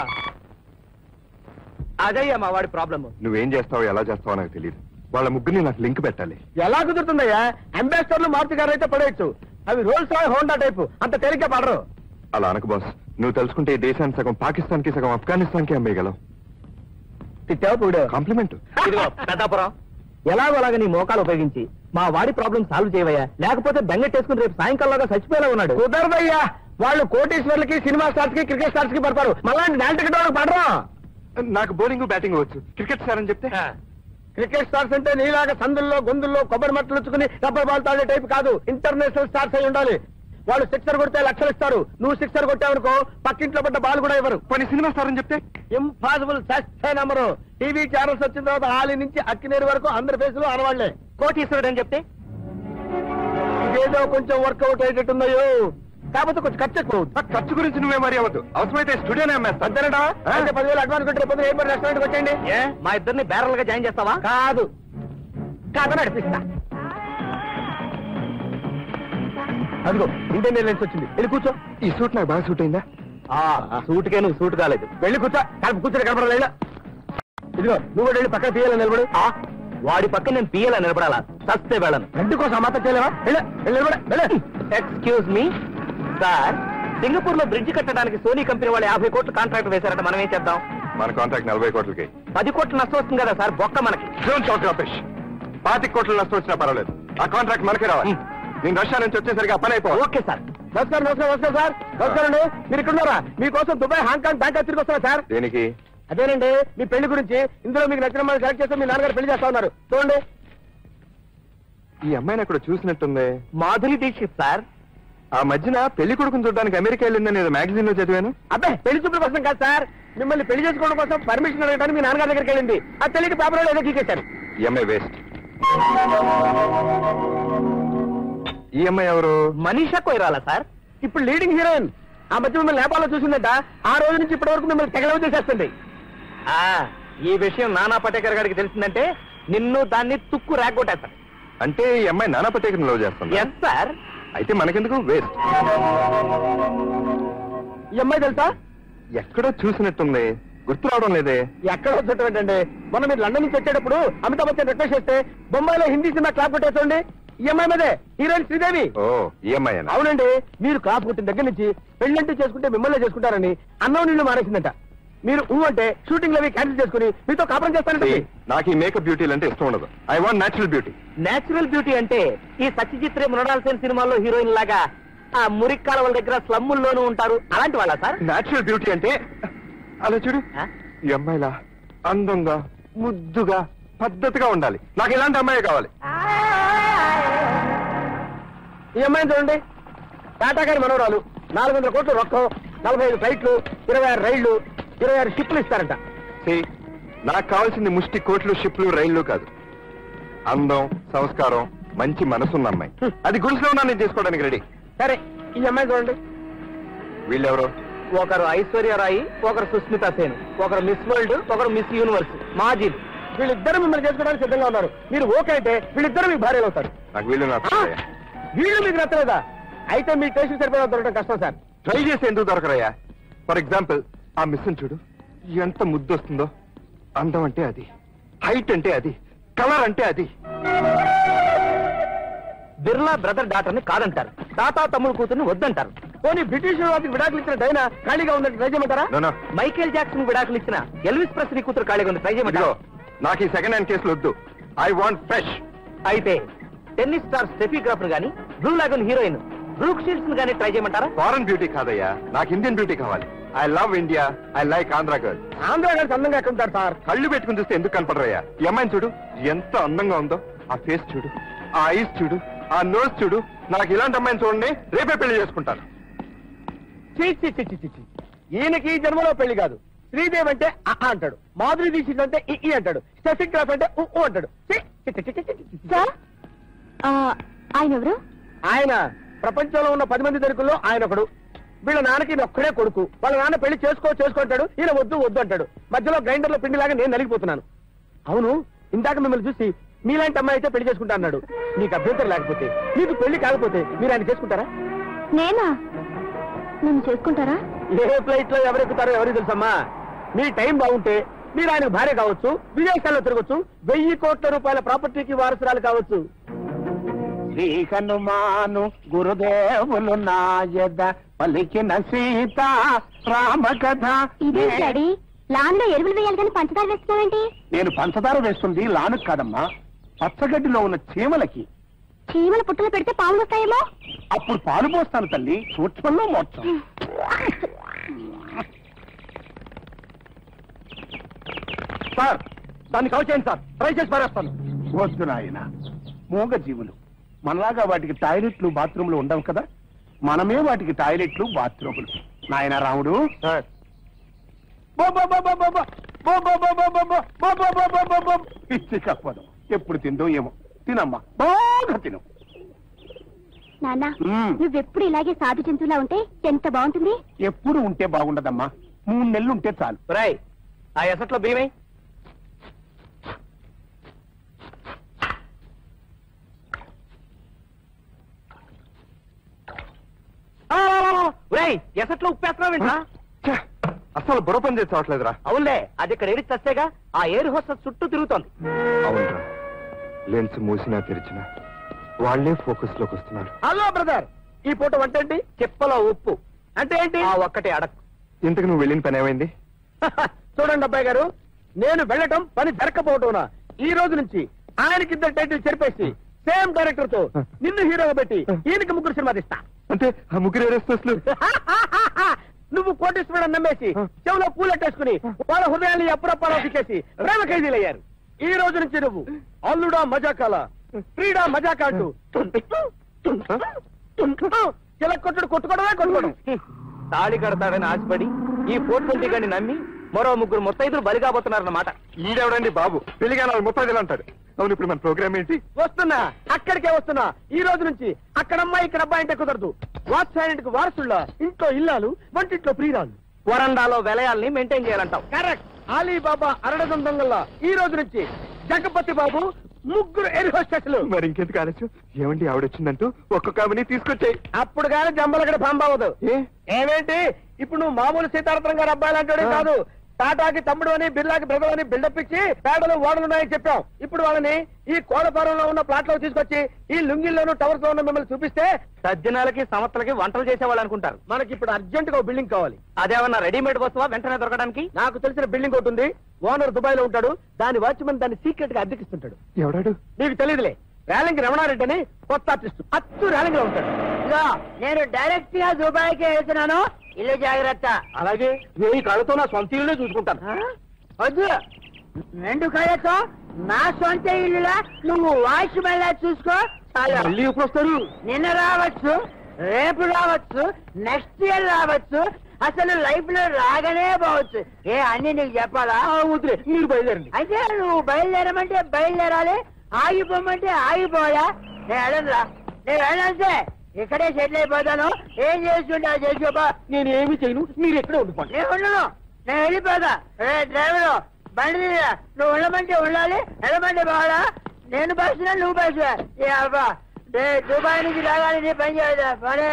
అదయ్యా మా వాడి ప్రాబ్లమ్ నువ్వేం చేస్తావో ఎలా చేస్తావో నాకు తెలియదు వాళ్ళ ముగ్గురిని నాకు లింక్ పెట్టాలి ఎలా కుదురుతుందయ్యా అంబాసిడర్లు మారుతి గారు అయితే పడేయచ్చు అవి రోల్స్ రాయ్ హోండా టైపు అంత తేలిగ్గా పడరు అలా అనకు బాస్ నువ్వు తెలుసుకుంటే ఈ దేశాన్ని సగం పాకిస్తాన్ కి సగం ఆఫ్ఘనిస్తాన్ కి అమ్మేయగలవు తిట్టావు పూడు కాంప్లిమెంట్ ఇదిగో పెద్దాపురం ఎలాగోలాగా నీ మోకాలు ఉపయోగించి మా వాడి ప్రాబ్లం సాల్వ్ చేయవయ్యా లేకపోతే బెంగెట్టేసుకుని రేపు సాయంకాలంగా చచ్చిపోయేలా ఉన్నాడు కుదరదయ్యా వాళ్ళు కోటేశ్వర్లకి సినిమా స్టార్స్ కి క్రికెట్ స్టార్స్ కి పడతారు మళ్ళా నేల టికెట్ వాళ్ళకి పడరా నాకు బౌలింగ్ బ్యాటింగ్ వచ్చు క్రికెట్ సార్ అని చెప్తే క్రికెట్ స్టార్స్ అంటే నీలాగా సందుల్లో గొంతుల్లో కొబ్బరి మట్టలు వచ్చుకుని రబ్బర్ బాల్ తాడే టైప్ కాదు ఇంటర్నేషనల్ స్టార్స్ అయి ఉండాలి వాళ్ళు సిక్సర్ కొడితే లక్షలు ఇస్తారు నువ్వు సిక్సర్ కొట్టావనుకో పక్కింట్లో పడ్డ బాల్ కూడా ఇవ్వరు కొన్ని సినిమా సార్ అని చెప్తే ఇంపాసిబుల్ సస్తే నంబరు టీవీ ఛానల్స్ వచ్చిన తర్వాత హాలి నుంచి అక్కినేరు వరకు అందరి ఫేస్ లో ఆడవాళ్లే కోటీశ్వరుడు అని చెప్తే ఇదేదో కొంచెం వర్కౌట్ అయ్యేటట్టున్నాయో కాకపోతే కొంచెం ఖర్చు ఎక్కువ అవుతుంది. ఆ ఖర్చు గురించి నువ్వే మరి అవ్వద్దు అవసరమైతే స్టూడియోనే అమ్మేస్తా అంతేనటా అయితే పదివేలు అడ్వాన్స్ కొట్టి రేపు పొద్దున్న ఎయిర్పోర్ట్ రెస్టారెంట్ వచ్చేయండి ఏ మా ఇద్దరిని బేరల్ గా జాయిన్ చేస్తావా కాదు కథ నడిపిస్తా అదిగో ఇండియన్ ఎయిర్లైన్స్ వచ్చింది వెళ్ళి కూర్చో ఈ సూట్ నాకు బాగా సూట్ అయిందా సూటుకే నువ్వు సూట్ కాలేదు వెళ్ళి కూర్చో కలిపి కూర్చొని కనపడలేదు వెళ్ళి ఇదిగో నువ్వు కూడా వెళ్ళి పక్కన తీయాలని నిలబడు ఆ, వాడి పక్క నేను పియ్యాలని నిలబడాలా సస్తే వెళ్ళను రెండు కోసం మాత్రం చేయలేవా వెళ్ళి వెళ్ళి నిలబడు వెళ్ళి ఎక్స్క్యూజ్ మీ సార్ సింగపూర్ లో బ్రిడ్జ్ కట్టడానికి సోనీ కంపెనీ వాళ్ళు యాభై కోట్లు కాంట్రాక్ట్ వేశారట మనం ఏం చేద్దాం మన కాంట్రాక్ట్ నలభై కోట్లకి పది కోట్లు నష్టం వస్తుంది కదా సార్ బొక్క మనకి డోంట్ టాక్ రమేష్ పాతిక కోట్ల నష్టం వచ్చినా పర్వాలేదు ఆ కాంట్రాక్ట్ మనకే రావాలి నేను రష్యా నుంచి వచ్చేసరికి ఆ పని అయిపోవాలి ఓకే సార్ నమస్కారం నమస్కారం నమస్కారం సార్ నమస్కారం అండి మీరు ఇక్కడ ఉన్నారా మీకోసం దుబాయ్ హాంకాంగ్ బ్యాంకాక్ తిరిగి వస్తున్నా సార్ దేనికి అదేనండి మీ పెళ్లి గురించి ఇందులో మీకు నచ్చిన అమ్మాయిని సెలెక్ట్ చేస్తే మీ నాన్నగారు పెళ్లి చేస్తా ఉన్నారు చూడండి ఈ అమ్మాయిని అక్కడ చూసినట్టుంది మాధురి దీక్షిత్ సార్ ఆ మధ్యన పెళ్లి కొడుకుని చూడడానికి అమెరికా వెళ్ళిందని ఏదో మ్యాగజైన్ లో చదివాను అబ్బాయి పెళ్లి చూపుల కోసం కాదు సార్ మిమ్మల్ని పెళ్లి చేసుకోవడం కోసం పర్మిషన్ అడగడానికి మీ నాన్నగారి దగ్గరికి వెళ్ళింది ఆ తెలియక పేపర్ ఏదో గీకేశారు ఈ అమ్మాయి వేస్ట్ ఈ అమ్మాయి ఎవరు మనీషా కొయిరాలా సార్ ఇప్పుడు లీడింగ్ హీరోయిన్ ఆ మధ్య మిమ్మల్ని నేపాల్లో చూసిందట ఆ రోజు నుంచి ఇప్పటి వరకు మిమ్మల్ని తెగలవ చేసేస్తుంది ఆ, ఈ విషయం నానా పటేకర్ గారికి తెలిసిందంటే నిన్ను దాన్ని తుక్కు రాగొట్టేస్తాను అంటే ఈ అమ్మాయి నానా పటేకర్ లవ్ చేస్తుంది ఎస్ సార్ అయితే మనకెందుకు వేస్ట్ ఈ అమ్మాయి తెలుసా ఎక్కడో చూసినట్టుంది గుర్తు రావడం లేదే ఎక్కడ వచ్చేటండి మొన్న మీరు లండన్ నుంచి వచ్చేటప్పుడు అమితాబ్ బచ్చన్ రిక్వెస్ట్ చేస్తే బొంబాయిలో హిందీ సినిమా క్లాప్ కొట్టేసండి ఈ అమ్మాయి మీదే హీరోయిన్ శ్రీదేవి ఓ ఈ అమ్మాయి అవునండి మీరు క్లాప్ కొట్టిన దగ్గర నుంచి పెళ్ళంటూ చేసుకుంటే మిమ్మల్ని చేసుకుంటారని అన్నం నీళ్లు మానేసిందట మీరు ఊ అంటే షూటింగ్ అవి క్యాన్సిల్ చేసుకుని మీతో కాపురం చేస్తానంటే నాకు ఈ మేకప్ బ్యూటీలు అంటే ఇష్టం ఉండదు I want natural beauty natural beauty అంటే ఈ సత్యజిత్ రే మృణాల్ సేన్ సినిమాల్లో హీరోయిన్ లాగా ఆ మురికి కాలువల దగ్గర స్లమ్ముల్లోనూ ఉంటారు అలాంటి వాళ్ళ సార్ నేచురల్ బ్యూటీ అంటే అలా చూడు ఆ? ఈ అమ్మాయిలా అందంగా ముద్దుగా పద్ధతిగా ఉండాలి నాకు ఇలాంటి అమ్మాయి కావాలి ఈ అమ్మాయిని చూడండి టాటా గారి మనవరాలు నాలుగు వందల కోట్లు రొక్కం నలభై ఐదు ఫ్లైట్లు ఇరవై ఆరు రైళ్లు ఇరవై ఆరు షిప్లు ఇస్తారంట See, నాకు కావాల్సింది ముష్టి కోట్లు షిప్లు రైళ్లు కాదు అందం సంస్కారం మంచి మనసున్న అమ్మాయి అది గుడిసెలో ఉన్నా నేను చేసుకోవడానికి రెడీ సరే ఈ అమ్మాయి చూడండి వీళ్ళెవరు ఒకరు ఐశ్వర్య రాయి ఒకరు సుస్మిత సేన్ ఒకరు మిస్ వరల్డ్ ఒకరు మిస్ యూనివర్స్ మాజీ వీళ్ళిద్దరు మిమ్మల్ని చేసుకోవడానికి సిద్ధంగా ఉన్నారు మీరు ఓకే అంటే వీళ్ళిద్దరు మీకు భార్యలు అవుతారు నాకు వీళ్ళు ఆ? నచ్చయ్యా వీళ్ళు మీకు నచ్చలేదా అయితే మీ టేస్ట్ సరిపోయిన దొరకడం కష్టం సార్ ట్రై చేసి ఎందుకు దొరకరయ్యా ఫర్ ఎగ్జాంపుల్ ఆ మిస్సుని చూడు ఎంత ముద్దు వస్తుందో అందం అంటే అది హైట్ అంటే అది కలర్ అంటే అది బిర్లా బ్రదర్ డాటర్ ని కాదంటారు తాతా తమ్ముడు కూతుర్ని వద్దంటారు పోనీ బ్రిటిష్ వారికి విడాకులు ఇచ్చిన డైనా ఖాళీగా ఉందని ట్రై చేయమంటారా No, no. మైకేల్ జాక్సన్ విడాకులు ఇచ్చిన ఎల్విస్ ప్రెస్లీ కూతురు ఖాళీగా ఉంది ట్రై ఇదిగో చేయమంటారా నాకు ఈ సెకండ్ హ్యాండ్ కేసులు వద్దు ఐ వాంట్ ఫ్రెష్ అయితే టెన్నిస్ స్టార్ స్టెఫీ గ్రాఫర్ గాని blue lagoon heroine Brooke Shields గానీ ట్రై చేయమంటారా ఫారెన్ బ్యూటీ కాదయ్యా నాకు ఇండియన్ బ్యూటీ కావాలి I love India I like Andhra girl Andhra గారు అందంగా ఎక్కడ ఉంటారు సార్ కళ్ళు పెట్టుకుని చూస్తే ఎందుకు కనపడరయ్యా ఈ అమ్మాయిని చూడు ఎంత అందంగా ఉందో ఆ ఫేస్ చూడు ఆ ఐస్ చూడు ఆ నోస్ చూడు నాకు ఇలాంటి అమ్మాయిని చూడండి రేపే పెళ్లి చేసుకుంటాను చీ, చీ, చీ, చీ, చీ, చీ. ఈయనకి ఈ జన్మలో పెళ్లి కాదు శ్రీదేవ్ అంటే అ ఆ అంటాడు మాధురి దీక్షిత్ అంటే ఇ ఈ అంటాడు స్టెఫిక్ గ్రాఫ్ అంటే ఉ ఊ అంటాడు చీ, చీ, చీ, చీ, చీ, చీ, చీ. సార్ ఆ, ఆయన ఎవరు ఆయన ప్రపంచంలో ఉన్న పది మంది దొరుకుల్లో ఆయన ఒకడు వీళ్ళ నాన్నకి ఈయన ఒక్కడే కొడుకు వాళ్ళ నాన్న పెళ్లి చేసుకో చేసుకుంటాడు ఈయన వద్దు వద్దు అంటాడు మధ్యలో గ్రైండర్ లో పిండిలాగా నేను నలిగిపోతున్నాను అవును ఇందాక మిమ్మల్ని చూసి మీలాంటి అమ్మాయి అయితే పెళ్లి చేసుకుంటా అన్నాడు మీకు అభ్యంతరం లేకపోతే మీకు పెళ్లి కాకపోతే మీరు ఆయన చేసుకుంటారా నేనా నన్ను చేసుకుంటారా ఏ ఫ్లైట్ లో ఎవరెక్కుతారో ఎవరికి తెలుసమ్మా మీ టైం బాగుంటే మీరు ఆయనకు భార్య కావచ్చు విదేశాల్లో తిరగచ్చు వెయ్యి కోట్ల రూపాయల ప్రాపర్టీకి వారసురాలు కావచ్చు శ్రీ హనుమాను గురుదేవులు నాయద పలికిన సీత రామ కథ ఇదే డాడీ లాన్ లో ఎరువులు వేయాలి కానీ పంచదార వేస్తున్నావేంటి నేను పంచదార వేస్తుంది లాను కాదమ్మా పచ్చగడ్డిలో ఉన్న చీమలకి చీమల పుట్టలు పెడితే పాములు వస్తాయేమో అప్పుడు పాలు పోస్తాను తల్లి సూక్ష్మంలో మోక్షం సార్ దాన్ని కవ చేయండి సార్ ట్రై చేసి పారేస్తాను వద్దు నాయన మూగ జీవులు మనలాగా వాటికి టాయిలెట్లు బాత్రూమ్లు ఉండవు కదా మనమే వాటికి టాయిలెట్లు బాత్రూములు నాయన రాముడు బో బో బో బో బో బో. బో బో బో బో బో బో. బో బో బో బో బో బో. పిచ్చి కప్పదు ఎప్పుడు తిందో ఏమో తినమ్మా బాగా తిను నాన్న మ్మ్. నువ్వెప్పుడు ఇలాగే సాధు జంతువులా ఉంటే ఎంత బాగుంటుంది ఎప్పుడు ఉంటే బాగుండదమ్మా మూడు నెలలు ఉంటే చాలు రాయ్ ఆ ఎసట్లో బియ్యమే రాయ్ ఎసట్లో ఉప్పేస్తున్నావేంట్రా ఛే, అసలు బుర్ర పని చేసి చావట్లేదురా అవునులే అది ఇక్కడ ఎడిచి చస్తేగా ఆ ఎయిర్ హోస్టెస్ చుట్టూ తిరుగుతోంది అవునరా లెన్స్ మూసినా తెరిచినా వాళ్లే ఫోకస్ లోకి వస్తున్నారు హలో బ్రదర్ ఈ పూట వంట ఏంటి చెప్పలో ఉప్పు అంటే ఏంటి ఆ ఒక్కటి అడక్ ఇంతకు నువ్వు వెళ్ళిన పని ఏమైంది చూడండి అబ్బాయి గారు నేను వెళ్ళటం పని జరగకపోవటం ఈ రోజు నుంచి ఆయనకి ఇద్దరు టైటిల్ చెరిపేసి సేమ్ డైరెక్టర్ తో నిన్ను హీరోగా పెట్టి ఈయనకి ముగ్గురు సినిమా తీస్తా అంటే ఆ ముగ్గురు ఏరేస్తూ నువ్వు కోటేశ్వరుడు నమ్మేసి చెవులో పూలెట్టేసుకుని వాళ్ళ హృదయాన్ని అప్పుడప్పాలో తిక్కేసి ప్రేమ ఖైదీలయ్యారు ఈ రోజు నుంచి నువ్వు అల్లుడా మజాకాల క్రీడా మజాకా అంటూ ఇలా కొట్టుడు కొట్టుకోవడమే కొట్టుకోవడం తాళి కడతాడని ఆశపడి ఈ ఫోర్ ట్వంటీ గని నమ్మి మరో ముగ్గురు ముత్తైదులు బలి కాబోతున్నారన్నమాట ఈడెవడండి బాబు పెళ్లిగానాలు ముప్పై అంటాడు అవును ఇప్పుడు మన ప్రోగ్రామ్ ఏంటి వస్తున్నా అక్కడికే వస్తున్నా ఈ రోజు నుంచి అక్కడ అమ్మాయి ఇక్కడ అబ్బాయి అంటే కుదరదు వాత్సాయనికి వారసుళ్ళ ఇంట్లో ఇల్లాలు వంటింట్లో ప్రియురాలు వరండాలో వెలయాల్ని మెయింటైన్ చేయాలంటావు కరెక్ట్ అలీబాబా అరడదం దొంగల్లా ఈ రోజు నుంచి జగపతి బాబు ముగ్గురు ఎయిర్ హోస్టెస్లు మరి ఇంకెందుకు ఆలస్యం ఏమండి ఆవిడొచ్చిందంటూ ఒక్కొక్క ఆమెని తీసుకొచ్చాయి అప్పుడు కానీ జంబలగడ పంపవదు ఏ ఏమేంటి ఇప్పుడు నువ్వు మామూలు సీతారత్నం గారు అబ్బాయిలు అంటాడే ఆ. కాదు టాటాకి తమ్ముడు అని బిర్లాకి బ్రదర్ అని బిల్డప్ ఇచ్చి పేడలు ఓడలున్నాయని చెప్పాం ఇప్పుడు వాళ్ళని ఈ కోడపారంలో ఉన్న ప్లాట్ లో తీసుకొచ్చి ఈ లుంగిల్లోను టవర్స్ లో ఉన్న మిమ్మల్ని చూపిస్తే సజ్జనాలకి సమర్థలకి వంటలు చేసేవాళ్ళు అనుకుంటారు మనకి ఇప్పుడు అర్జెంట్ గా బిల్డింగ్ కావాలి అదేమన్నా రెడీమేడ్ వస్తువా వెంటనే దొరకడానికి నాకు తెలిసిన బిల్డింగ్ ఒకటి ఉంది ఓనర్ దుబాయ్ లో ఉంటాడు దాని వాచ్మెన్ దాన్ని సీక్రెట్ గా అద్దెకిస్తుంటాడు ఎవడాడు నీకు తెలియదులే రేలంగి రమణారెడ్డి అని కొత్త ఆర్టిస్ట్ అచ్చు రేలంగిలో ఉంటాడు ఇదిగో నేను డైరెక్ట్ గా దుబాయ్కి వెళ్తున్నాను ఇల్లు జాగ్రత్త అలాగే నేను కళ్ళతో నా సొంత ఇల్లునే చూసుకుంటాను ఆ? వద్దు రెండు కళ్ళతో నా సొంత ఇల్లులా నువ్వు వాయిస్ మళ్ళా చూసుకో చాలు మళ్ళీ ఎప్పుడు వస్తారు నిన్న రావచ్చు రేపు రావచ్చు నెక్స్ట్ ఇయర్ రావచ్చు అసలు లైఫ్ లో రాగానే పోవచ్చు ఏ అన్ని నీకు చెప్పాలా ఆ, వదిలే మీరు బయలుదేరండి అయితే నువ్వు బయలుదేరమంటే బయలుదేరాలి ఆగిపోమంటే ఆగిపోవాలా నేను వెళ్ళనురా నేను వెళ్ళంటే ఇక్కడే సెటిల్ అయిపోతాను ఏం చేసుకుంటా చేసుకోపా నేను ఏమి చేయను మీరు ఎక్కడే ఉండిపోండి నేను ఉండను నేను వెళ్ళిపోతా రే డ్రైవరు బండి తీయరా. నువ్వు ఉండమంటే ఉండాలి వెళ్ళమంటే బాగా నేను బస్సునా నువ్వు బస్సు ఏ అబ్బా రే దుబాయ్ నుంచి రాగానే నీ పని చేయదా పనే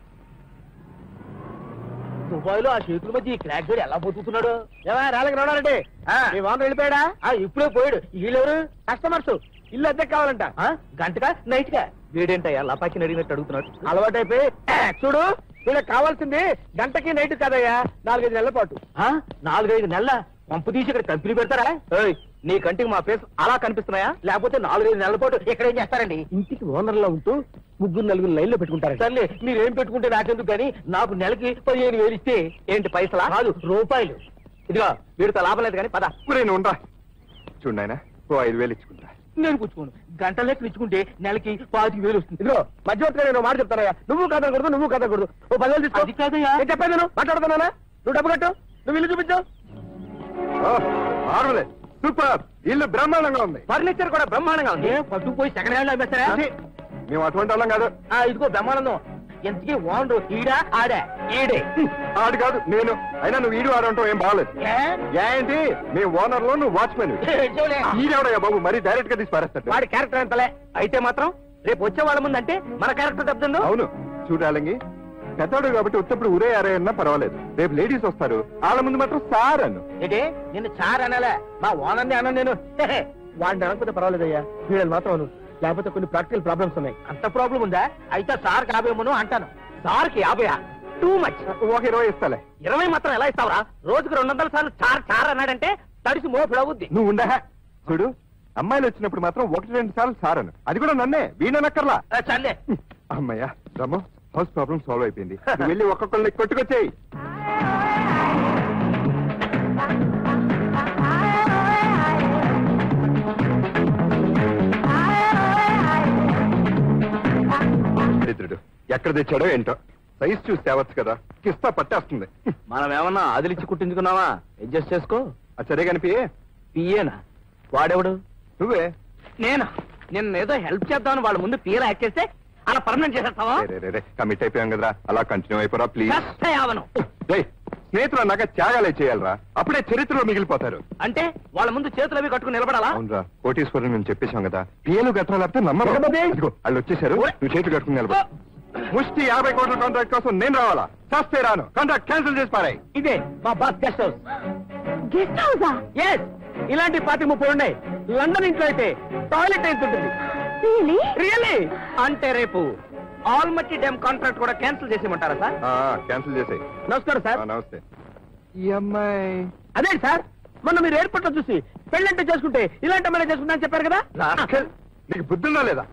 దుబాయ్ లో ఆ చేతుల మధ్య ఈ క్రాక్ గడి ఎలా బతుకుతున్నాడు ఏమా రాళ్ళకి రావడారంటే మీ వాహనం వెళ్ళిపోయాడా ఆ, ఇప్పుడే పోయాడు వీళ్ళెవరు కస్టమర్స్ ఇల్లు అద్దె కావాలంట గంటగా నైట్ గా వీడేంటయ్యా లపాకిని అడిగినట్టు అడుగుతున్నాడు అలవాటైపోయి ఏ, చూడు వీళ్ళకి కావాల్సింది గంటకి నైట్ కదయ్యా నాలుగైదు నెలల పాటు ఆ? నాలుగైదు నెలల పంపు తీసి ఇక్కడ కంపెనీ పెడతారా ఏయ్, నీ కంటికి మా ఫేస్ అలా కనిపిస్తున్నాయా లేకపోతే నాలుగైదు నెలల పాటు ఇక్కడ ఏం చేస్తారండి ఇంటికి ఓనర్లో ఉంటూ ముగ్గురు నలుగురు లైన్లో పెట్టుకుంటారు సర్లే మీరేం పెట్టుకుంటే నాకెందుకు కానీ నాకు నెలకి పదిహేను వేలు ఇస్తే ఏంటి పైసలా కాదు రూపాయలు ఇదిగో వీడితో లాభం లేదు కానీ పద ఊరే నువ్వు ఉండరా చూడు నాయన ఓ ఐదు వేలు ఇచ్చుకుంటా నేను కూర్చోను గంట లెక్కలు ఇచ్చుకుంటే నెలకి పాతిక వేలు వస్తుంది ఇదిగో మధ్యవర్తిగా నేను మాట చెప్తానయ్యా నువ్వు కదకూడదు నువ్వు కదకూడదు ఓ పదివేలు తీసుకో అది కాదయ్యా. నేను చెప్పాను నేను మాట్లాడుతున్నానా నువ్వు డబ్బు కట్టు నువ్వు ఇల్లు చూపించు మార్వలే సూపర్ ఇల్లు బ్రహ్మాండంగా ఉంది ఫర్నిచర్ కూడా బ్రహ్మాండంగా ఉంది పట్టుకుపోయి సెకండ్ హ్యాండ్ అమ్మేస్తారా ఛీ, మేము అటువంటి వాళ్ళం కాదు ఆ, ఇదిగో బ్రహ్మానందం ఎంతకీ ఓనరు ఈడా ఆడా ఈడే ఆడు కాదు నేను అయినా నువ్వు ఈడు ఆడంటావు ఏం బాగలేదు ఏ? ఏంటి మీ ఓనర్ లో నువ్వు వాచ్మెన్ చూడే. ఈడెవడయ్యా బాబు మరీ డైరెక్ట్ గా తీసి పారేస్తాడు వాడి క్యారెక్టర్ ఎంతలే అయితే మాత్రం రేపు వచ్చే వాళ్ళ ముందు అంటే మన క్యారెక్టర్ దెబ్బతిందో అవును చూడాలంగి పెద్దోడు కాబట్టి ఉత్తప్పుడు ఉరే అరే అన్నా పర్వాలేదు రేపు లేడీస్ వస్తారు వాళ్ళ ముందు మాత్రం సార్ అను ఏంటి నిన్ను చార్ అనాలే మా ఓనర్ని అన్న నేను వాడిని అనకపోతే పర్వాలేదయ్యా వీళ్ళని మాత్రం అను లేకపోతే కొన్ని ప్రాక్టికల్ ప్రాబ్లమ్స్ ఉన్నాయి అంత ప్రాబ్లం ఉందా అయితే సార్ యాభై మును అంటాను సార్కి యాభై టూ మచ్ ఒక ఇరవై ఇస్తాలే ఇరవై మాత్రం ఎలా ఇస్తావరా రోజుకు రెండు వందల సార్లు చార్ చార్ అన్నాడంటే తడిసి మోపుడవుద్ది నువ్వు ఉండహ చూడు అమ్మాయిలు వచ్చినప్పుడు మాత్రం ఒకటి రెండు సార్లు సార్ అను అది కూడా నన్నే వీణనక్కర్లా చల్లే అమ్మయ్యా రమ్మ హౌస్ ప్రాబ్లం సాల్వ్ అయిపోయింది నువ్వు వెళ్ళి ఒక్కొక్కరిని కొట్టుకొచ్చేయి దరిద్రుడు ఎక్కడ తెచ్చాడో ఏంటో సైజ్ చూసి తేవచ్చు కదా కిస్తా పట్టేస్తుంది మనం ఏమన్నా అదిలిచ్చి కుట్టించుకున్నావా అడ్జస్ట్ చేసుకో అది సరే కనిపి పియేనా వాడెవడు నువ్వే నేను నిన్న ఏదో హెల్ప్ చేద్దామని వాళ్ళ ముందు పియలా ఎక్కేస్తే అలా పర్మనెంట్ చేసేస్తావా రే, రే, రే, కమిట్ అయిపోయాం కదరా అలా కంటిన్యూ అయిపోరా ప్లీజ్ కష్ట యావను రేయ్, స్నేహితులు అన్నాక త్యాగాలే చేయాలరా అప్పుడే చరిత్రలో మిగిలిపోతారు అంటే వాళ్ళ ముందు చేతులు అవి కట్టుకుని నిలబడాలా అవునరా కోటీశ్వరుని మేము చెప్పేశాం కదా పిఏలు గట్రా లేకపోతే నమ్మరు జగపతి! ఇదిగో, వాళ్ళు వచ్చేసారు నువ్వు చేతులు కట్టుకుని నిలబడు ముష్టి యాభై కోట్ల కాంట్రాక్ట్ కోసం నేను రావాలా సస్తే రాను కాంట్రాక్ట్ క్యాన్సిల్ చేసి పారాయి ఇదే మా బాస్ గెస్ట్ హౌస్ గెస్ట్ హౌసా ఎస్ ఇలాంటి పాతి ముప్పై ఉన్నాయి లండన్ ఇంట్లో అయితే టాయిలెట్ ఎంత ఉంటుంది రియలీ రియల్లీ అంటే రేపు ఆల్మట్టి డ్యామ్ కాంట్రాక్ట్ కూడా క్యాన్సిల్ చేసేయమంటారా సార్ క్యాన్సిల్ చేసాయి నమస్కారం సార్ నమస్తే ఈ అమ్మాయి అదే సార్ మొన్న మీరు ఎయిర్పోర్ట్ లో చూసి పెళ్ళంటే చేసుకుంటే ఇలాంటి అమ్మాయి చేసుకుంటా అని చెప్పారు కదా రాస్కెల్, నీకు బుద్ధుందా లేదా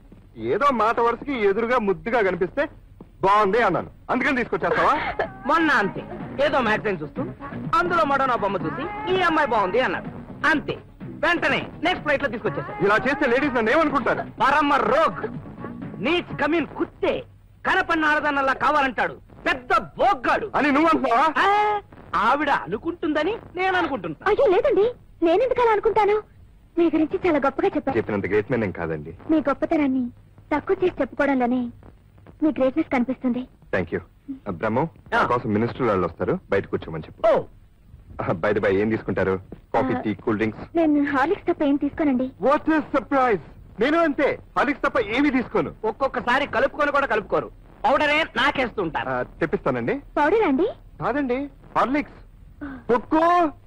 ఏదో మాట వరుసకి ఎదురుగా ముద్దుగా కనిపిస్తే బాగుంది అన్నాను అందుకని తీసుకొచ్చేస్తావా మొన్న అంతే ఏదో మ్యాగజైన్ చూస్తూ అందులో మడోనా బొమ్మ చూసి ఈ అమ్మాయి బాగుంది అన్నాడు అంతే వెంటనే నెక్స్ట్ ఫ్లైట్ లో తీసుకొచ్చేసారు ఇలా చేస్తే లేడీస్ నన్ను ఏమనుకుంటారు పరమ రోగ్ నీచ్ కమీన్ కుత్తే కనపన్న ఆడదన్నలా కావాలంటాడు పెద్ద బోగ్గాడు అని నువ్వు అంటున్నావా ఆ, ఆవిడ అనుకుంటుందని నేను అనుకుంటున్నా అయ్యో లేదండి నేనెందుకు అలా అనుకుంటాను మీ గురించి చాలా గొప్పగా చెప్పారు చెప్పినంత గ్రేట్ మ్యాన్ ఏం కాదండి మీ గొప్పతనాన్ని తక్కువ చేసి చెప్పుకోవడంలోనే మీ గ్రేట్నెస్ కనిపిస్తుంది థ్యాంక్ యూ బ్రహ్మ నా కోసం మినిస్టర్ వాళ్ళు వస్తారు బయట కూర్చోమని చెప్పు ఓ బై బై ఏం తీసుకుంటారు కాఫీ ఆ, టీ కూల్ డ్రింక్స్ నేను హార్లిక్స్ తప్ప ఏం తీసుకోనండి వాట్ ఇస్ సర్ప్రైజ్ నేను అంతే హాలిక్స్ తప్ప ఏమీ తీసుకోను ఒక్కొక్కసారి కలుపుకొని కూడా కలుపుకోరు పౌడరే నాకేస్తుంటారు ఆ, తెప్పిస్తానండి పౌడర్ అండి కాదండి హార్లిక్స్ కుక్కు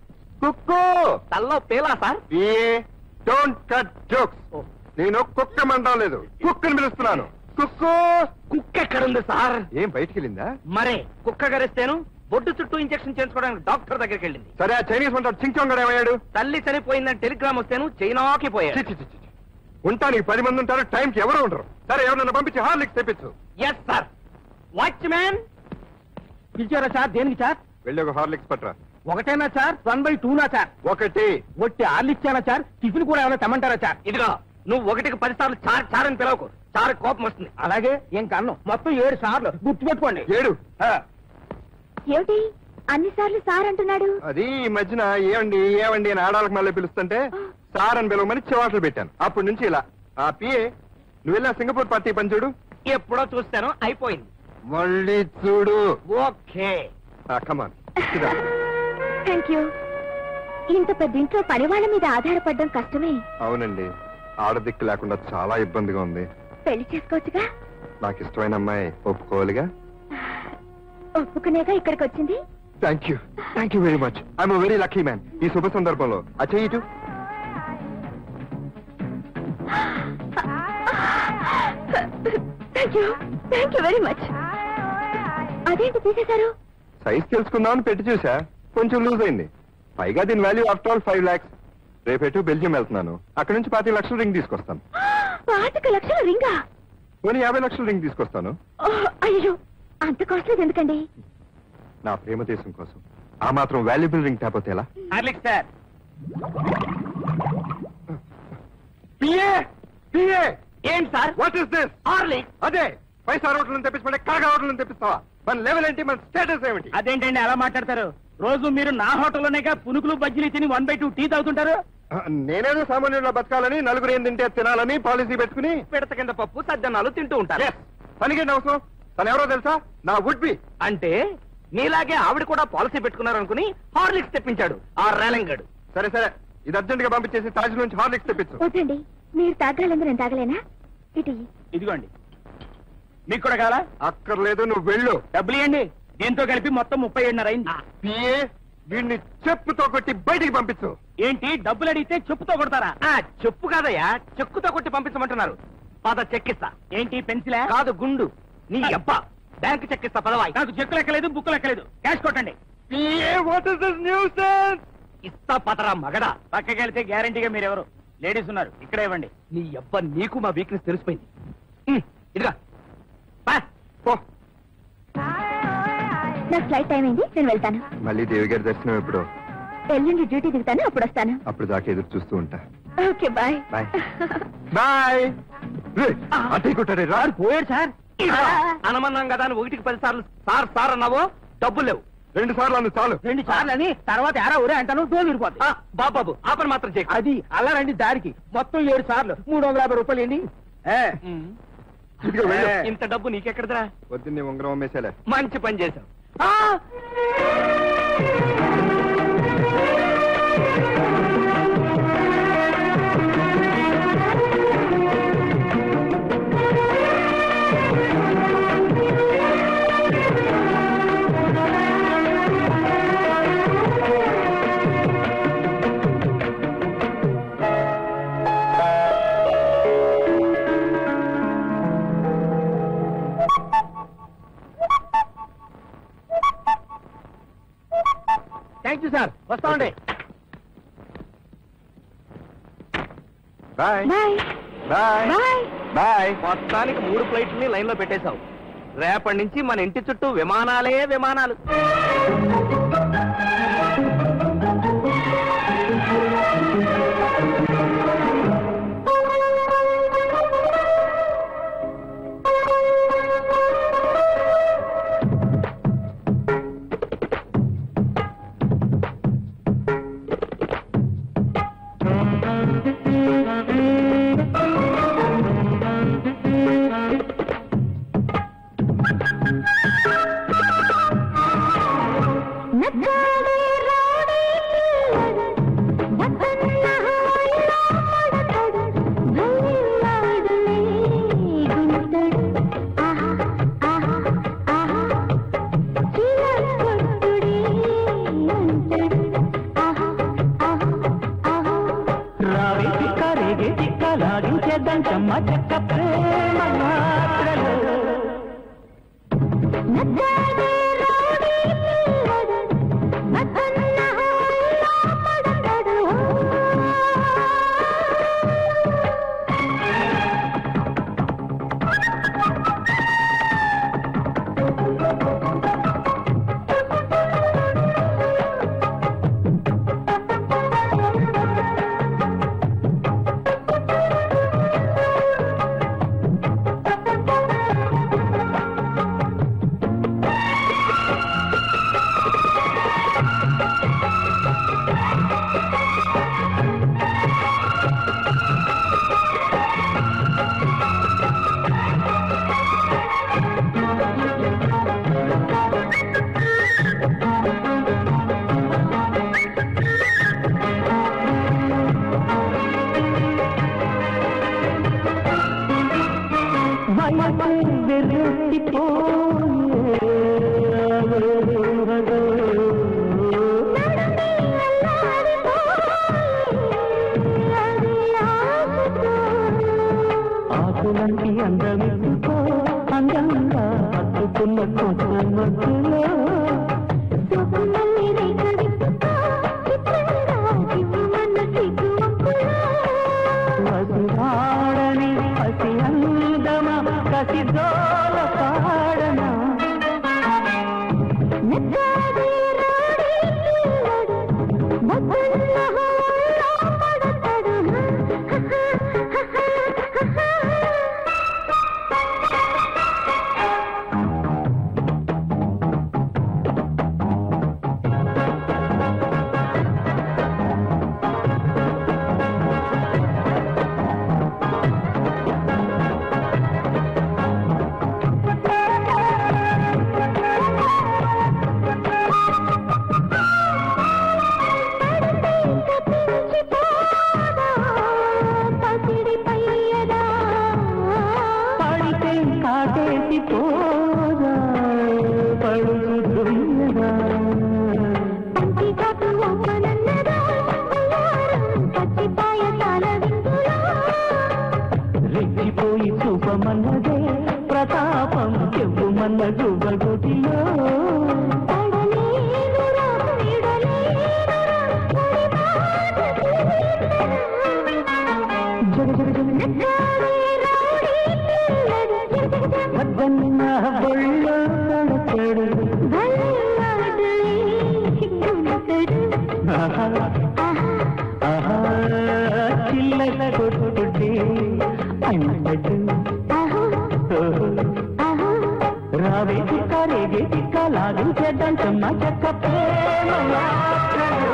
కుక్కు తల్లో పేలా sir hey don't cut jokes నేను కుక్క మంటం లేదు కుక్కని పిలుస్తున్నాను కుక్కు కుక్క ఎక్కడుంది సార్ ఏం బయటికి వెళ్ళిందా మరే కుక్క గరిస్తేను బొడ్డు చుట్టూ ఇంజెక్షన్ చేయించుకోవడానికి డాక్టర్ దగ్గరికి వెళ్ళింది సరే ఆ చైనీస్ ఉంటాడు చించోంగడు ఏమయ్యాడు తల్లి చనిపోయిందని టెలిగ్రామ్ వస్తేను చైనాకి చి, పోయాడు చి, చి, చి. ఉంటానికి పది మంది ఉంటారు టైంకి ఎవరు ఉండరు సరే ఎవరన్నా పంపించి హార్లిక్స్ తెప్పించు ఎస్ సార్ వాచ్ మ్యాన్ పిలిచారా సార్ దేనికి సార్ వెళ్ళి ఒక హార్లిక్స్ పట్రా ఒకటేనా సార్ వన్ బై టూనా సార్ ఒకటి ఒట్టి ఆర్లిచ్చానా సార్ టిఫిన్ కూడా ఏమైనా తెమ్మంటారా సార్ ఇదిగో నువ్వు ఒకటికి పది సార్లు చార్ చార్ అని పిలవకు చార్ కోపం వస్తుంది అలాగే ఏం కన్ను మొత్తం ఏడు సార్లు గుర్తుపెట్టుకోండి ఏడు ఆ, ఏమిటి అన్నిసార్లు సార్ అంటున్నాడు అది ఈ మధ్యన ఏమండి ఏమండి అని ఆడాలకు మళ్ళీ పిలుస్తుంటే సార్ అని పిలవమని చివాట్లు పెట్టాను అప్పటి నుంచి ఇలా ఆ పిఏ నువ్వు వెళ్ళా సింగపూర్ పార్టీ పని చూడు ఎప్పుడో చూస్తాను అయిపోయింది మళ్ళీ చూడు ఓకే కమాన్ థ్యాంక్ యూ ఇంత పెద్ద ఇంట్లో పని వాళ్ళ మీద ఆధారపడడం కష్టమే అవునండి ఆడదిక్కు లేకుండా చాలా ఇబ్బందిగా ఉంది పెళ్లి చేసుకోవచ్చుగా నాకు ఇష్టమైన అమ్మాయి ఒప్పుకోవాలిగా ఒప్పుకునేగా ఇక్కడికి వచ్చింది thank you thank you very much I'm very lucky man ఈ శుభ సందర్భంలో ఆ చెయ్యటు thank you thank you very much అదేంటి తీసేశారు సైజ్ తెలుసుకుందామని పెట్టి చూసా కొంచెం లూజ్ అయింది పైగా దీని value after all five lakhs రేపేటు బెల్జియం వెళ్తున్నాను అక్కడ నుంచి పాతి లక్షల రింగ్ తీసుకొస్తాను పాతిక లక్షల రింగా పోనీ యాభై లక్షల రింగ్ తీసుకొస్తాను ఓహ్, అయ్యో అంత కాస్ట్లేదు ఎందుకండి నా ప్రేమ దేశం కోసం ఆ మాత్రం వాల్యుబుల్ రింగ్ తేపోతే ఎలా హార్లిక్ సార్ పిఏ పిఏ ఏంటి sir what is this Horlick అదే పైసా రోడ్ల నుంచి తెప్పించమంటే కాగా రోడ్ల నుంచి తెప్పిస్తావా మన లెవెల్ ఏంటి మన స్టేటస్ ఏమిటి అదేంటండి అలా మాట్లాడతారు రోజు మీరు నా హోటల్లోనేగా పునుకులు బజ్జీలు తిని వన్ బై టూ టీ తాగుతుంటారు ఆ, నేనేదో సామాన్యుల బతకాలని నలుగురు ఏం తింటే తినాలని పాలసీ పెట్టుకుని పిడత కింద పప్పు సజ్జనాలు తింటూ ఉంటారు Yes, పనికేంటి అవసరం తను ఎవరో తెలుసా నా వుడ్ బి అంటే నీలాగే ఆవిడ కూడా పాలసీ పెట్టుకున్నారనుకుని హార్లిక్స్ తెప్పించాడు ఆ రేలంగడు సరే సరే ఇది అర్జెంట్ గా పంపించేసి తాజ్ నుంచి హార్లిక్స్ తెప్పించు వద్దండి మీరు తాగాలంటే నేను తాగలేనా ఇటు ఇయ్యి. ఇదిగోండి మీకు కూడా కావాలా అక్కర్లేదు నువ్వు వెళ్ళు డబ్బులు ఇవ్వండి దీంతో కలిపి మొత్తం ముప్పై ఏడున్నర అయింది పిఏ వీడిని చెప్పుతో కొట్టి బయటికి పంపించు ఏంటి డబ్బులు అడిగితే చెప్పుతో కొడతారా చెప్పు కాదయ్యా చెక్కుతో కొట్టి పంపించమంటున్నారు పద చెక్కిస్తా ఏంటి పెన్సిలా కాదు గుండు నీ అబ్బ బ్యాంక్ చెక్కిస్తా పదవాయి నాకు చెక్కు లెక్కలేదు బుక్ లెక్కలేదు క్యాష్ కొట్టండి PA what is this news ఇస్తా పదరా మగడా పక్కకి వెళ్తే గ్యారంటీగా మీరెవరు లేడీస్ ఉన్నారు ఇక్కడే ఇవ్వండి నీ అబ్బ నీకు మా వీక్నెస్ తెలిసిపోయింది ఉమ్, ఇదిగా బా. పో నాకు ఫ్లైట్ టైం అయింది నేను వెళ్తాను మళ్ళీ దేవి గారి దర్శనం ఎప్పుడు ఎల్లుండి డ్యూటీ దిగుతాను అప్పుడు వస్తాను అప్పుడు దాకా ఎదురు చూస్తూ ఉంటా ఓకే బాయ్ బాయ్ బాయ్ అదే కొట్టారే రా పోయాడు సార్ అనమన్నాం కదా అని ఒకటికి పది సార్లు సార్ సార్ అన్నావో డబ్బులు లేవు రెండు సార్లు అన్ను చాలు రెండు సార్లు అని తర్వాత ఎరా ఊరే అంటాను డోలు విడిపోతుంది బాబాబు ఆ పని మాత్రం చేయ అది అలా రండి దారికి మొత్తం ఏడు సార్లు మూడు వందల యాభై రూపాయలు ఏంటి ఇదిగో వెళ్ళు. ఇంత డబ్బు నీకెక్కడదా పొద్దున్నే ఉంగరం అమ్మేసేలే మంచి పని చేశావు థ్యాంక్ యూ సార్ వస్తామండి bye bye bye bye bye మొత్తానికి మూడు ఫ్లైట్లని లైన్ లో పెట్టేశావు రేపటి నుంచి మన ఇంటి చుట్టూ విమానాలే విమానాలు నచ్చాడే రాడే నచ్చన్న హాయిలో పడతాడు భయవాడులే గుంటడు ఆహా ఆహా ఆహా చిలకొట్టుడే అంతడు ఆహా ఆహా ఆహా రావే చిక్క రేగే చిక్క లాగించేద్దాం చెమ్మ చెక్క ప్రేమ మాత్రలు నచ్చాడే రాడే నచ్చన్న హాయిలో పడతాడు ఆకులంటి అందమిసుకో సోకుమల్లి రేఖ విప్పుకో చిత్రంగా దివ్వమన్న సిగ్గు వంపులో మధురాడని పసి అందమ కసి జోల పాడనా నచ్చాది రాడి పిల్లడు మబ్బున్న హోల్లో పడతాడు పసిడి పయ్యదా పడితే కాటేసి పోదా పడుగు దుయ్యదా పంటి కాటు ఒమ్మనన్నదా అల్లారం పచ్చి పాయసాల విందులో రెచ్చిపోయి చూపమన్నదే ప్రతాపం చెప్పుమన్న గుబగుటిలో పడలేనురా విడలేనురా ఒడి మాట జగ జగ జగ నచ్చాడే రౌడీ పిల్లడు వద్దన్న బొళ్ళో నడకడు భల్లాడే సిగ్గునతడు ఆహా ఆహా ఆహా చిల్లల కొట్టుకుంటే అంతటు ఆహా ఆహా రావే చిక్క రేగే చిక్క లాగించేద్దంటమ్మ చెక్క ప్రేమ యాత్రలు.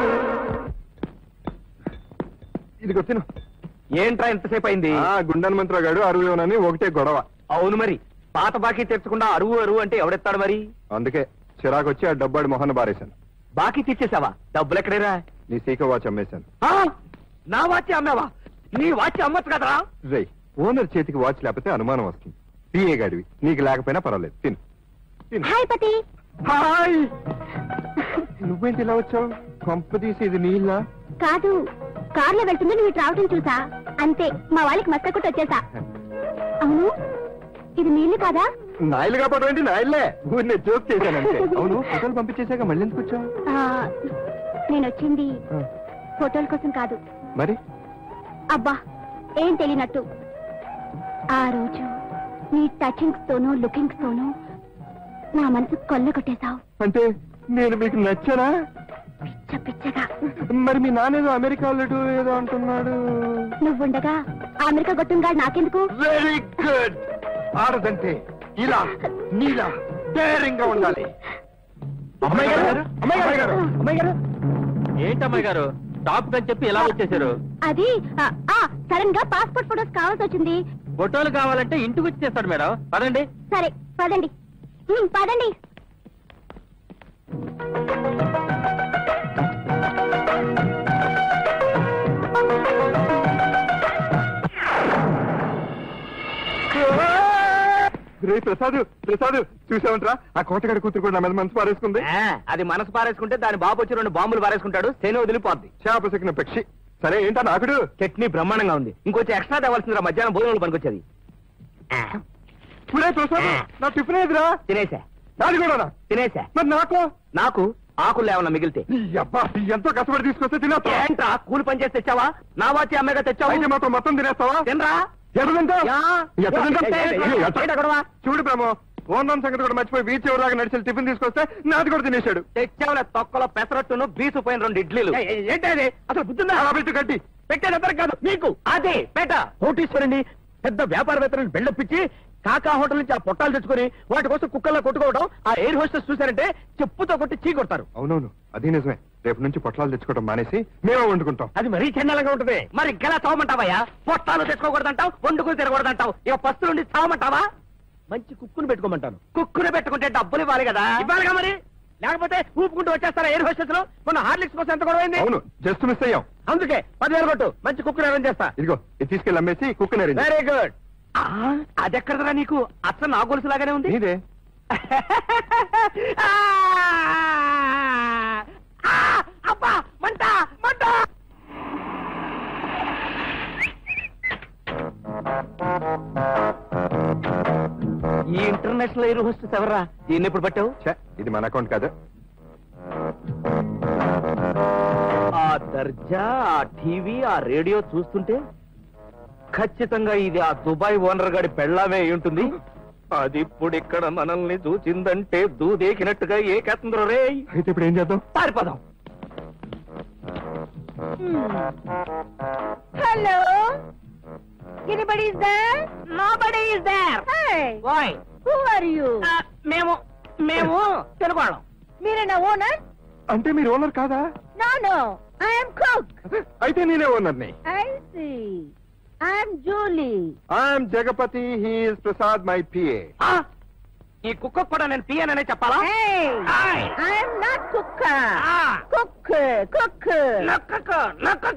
ఇదిగో తిను ఏంట్రా ఎంతసేపు అయింది ఆ గుండన్ మంత్ర గాడు అరువులోనని ఒకటే గొడవ అవును మరి పాత బాకీ తెచ్చుకుండా అరువు అరువు అంటే ఎవడెత్తాడు మరి అందుకే చిరాకు వచ్చి ఆ డబ్బాడి మొహన బారేశాను బాకీ తెచ్చేసావా డబ్బులు ఎక్కడేరా నీ సీక వాచ్ అమ్మేశాను ఆ? నా వాచి అమ్మావా నీ వాచి అమ్మచ్చు కదరా రై ఓనర్ చేతికి వాచ్ లేకపోతే అనుమానం వస్తుంది పిఏ గాడివి నీకు లేకపోయినా పర్వాలేదు తిను తిను హాయ్ పతి హాయ్ నువ్వేంటి ఇలా వచ్చావు కొంప తీసి ఇది నీళ్ళ కాదు కార్లో వెళ్తుంది నువ్వు ఇటు రావటం చూసా అంతే మా వాళ్ళకి మస్త కొట్టి వచ్చేసా అవును ఇది నీళ్లు కాదా నాయలు కాబట్టి ఏంటి నాయల్లే ఊరిని జోక్ చేశానంటే అవును ఫోటోలు పంపించేశాక మళ్ళీ ఎందుకు వచ్చావు ఆ, నేను వచ్చింది ఆ, ఫోటోల కోసం కాదు మరి అబ్బా ఏం తెలియనట్టు ఆ రోజు నీ టచింగ్స్ తోనూ లుకింగ్స్ తోనూ నా మనసు కొల్ల కొట్టేశావు అంటే నేను మీకు నచ్చానా పిచ్చ పిచ్చగా మరి మీ నాన్నేదో అమెరికా వెళ్ళడు ఏదో అంటున్నాడు నువ్వుండగా ఆ అమెరికా గొట్టుంగాడు నాకెందుకు వెరీ గుడ్ ఆడదంటే ఇలా నీలా డేరింగ్ గా ఉండాలి అమ్మాయి గారు అమ్మాయి గారు అమ్మాయి గారు ఏంటమ్మాయి గారు టాప్ అని చెప్పి ఎలా వచ్చేసారు అది ఆ, ఆ సడన్ గా పాస్పోర్ట్ ఫోటోస్ కావాల్సి వచ్చింది ఫోటోలు కావాలంటే ఇంటికి వచ్చి చేస్తాడు మేడం పదండి సరే పదండి ఉమ్, పదండి రే ప్రసాద్ ప్రసాద్ చూసావంట్రా ఆ కోటగాడి కూతురు కూడా నా మీద మనసు పారేసుకుంది ఆ, అది మనసు పారేసుకుంటే దాని బాబు వచ్చి రెండు బాంబులు పారేసుకుంటాడు శని వదిలిపోద్ది చేప సిక్కిన పక్షి సరే ఏంటా నాకుడు చట్నీ బ్రహ్మాండంగా ఉంది ఇంకొంచెం ఎక్స్ట్రా తేవాల్సిందిరా మధ్యాహ్నం భోజనాలు పనికొచ్చేది ఆ, ఇప్పుడే ప్రసాద్ నా టిఫిన్ ఏదిరా తినేసా నాది కూడా తినేసా మరి నాకు నాకు ఆకులు ఏమన్నా మిగిలితే ఈ అబ్బా ఈ ఎంతో కష్టపడి తీసుకొస్తే తినేస్తా ఏంట్రా కూలి పని చేసి తెచ్చావా నా వాచి అమ్మేగా అయితే తెచ్చావు మాత్రం మొత్తం తినేస్తావా తినరా ఎక్కడ తింటావ్? యా. ఎక్కడ తింటావ్? ఏ, ఏ, ఏ, ఏ, ఏ, ఎక్కడ? ఏంటా గొడవ? చూడు బ్రహ్మ ఓనం సంగతి కూడా మర్చిపోయి బీచ్ ఎవరాగా నడిచి టిఫిన్ తీసుకొస్తే నాది కూడా తినేశాడు తెచ్చావులే తొక్కలో పెసరట్టును బీసు పోయిన రెండు ఇడ్లీలు ఏంటది అసలు బుద్ధిందా అలా పెట్టు కట్టి పెట్టేది ఎవరికి కాదు నీకు అదే పేట కోటీశ్వరుని పెద్ద వ్యాపారవేత్తలను బిల్డప్పించి కాకా హోటల్ నుంచి ఆ పొట్టాలు తెచ్చుకొని వాటి కోసం కుక్కల్లో కొట్టుకోవడం ఆ ఎయిర్ హోస్టెస్ చూశారంటే చెప్పుతో కొట్టి చీ కొడతారు అవునవును అది నిజమే రేపు నుంచి పొట్లాలు తెచ్చుకోవడం మానేసి మేమే వండుకుంటాం అది మరీ చెన్నెలగా ఉంటుంది మరి ఇంకెలా చావమంటావయ్యా పొట్టాలు తెచ్చుకోకూడదంటావు వండుకుని తిరగకూడదంటావు ఇక పస్తు నుండి చావమంటావా మంచి కుక్కును పెట్టుకోమంటాను కుక్కును పెట్టుకుంటే డబ్బులు ఇవ్వాలి కదా ఇవ్వాలిగా మరి లేకపోతే ఊపుకుంటూ వచ్చేస్తారా ఎయిర్ హోస్టెస్ మన హార్లిక్స్ కోసం ఎంత గొడవ అయింది అవును జస్ట్ మిస్ అయ్యాం అందుకే పదివేలు కొట్టు మంచి కుక్కును అరేంజ్ చేస్తా ఇదిగో ఇది తీసుకెళ్ళి అమ్మేసి కుక్క వెరీ గుడ్ అదెక్కడరా నీకు అచ్చ నా గొలుసు లాగానే ఉంది నీదే ఆ! ఆ! అబ్బా మంట మంట ఈ ఇంటర్నేషనల్ ఇంటర్నేషనల్ ఎయిర్ హోస్టెస్ ఎవరా దీన్ని ఎప్పుడు పట్టావు ఛే, ఇది మన అకౌంట్ కాదు ఆ దర్జా ఆ టీవీ ఆ రేడియో చూస్తుంటే ఖచ్చితంగా ఇది ఆ దుబాయ్ ఓనర్ గాడి పెళ్ళామే అయి ఉంటుంది అది ఇప్పుడు ఇక్కడ మనల్ని చూసిందంటే దూదేకినట్టుగా ఏ కేతంద్ర రే అయితే ఇప్పుడు ఏం చేద్దాం పారిపోదాం hello anybody is there nobody is there hi why who are you మేము మేము తెలుగు వాళ్ళం మీరేనా ఓనర్ అంటే మీరు ఓనర్ కాదా no no I am cook అయితే నేనే ఓనర్ని I see I am Julie I'm Jagapathi he's Prasad my PA ఆ, ఈ కుక్క కూడా నేను పియననే చెప్పాలా హే ఆయ్. ఐ యామ్ నాట్ కుక్ ఆ. కుక్ కుక్ నక్కక నక్కక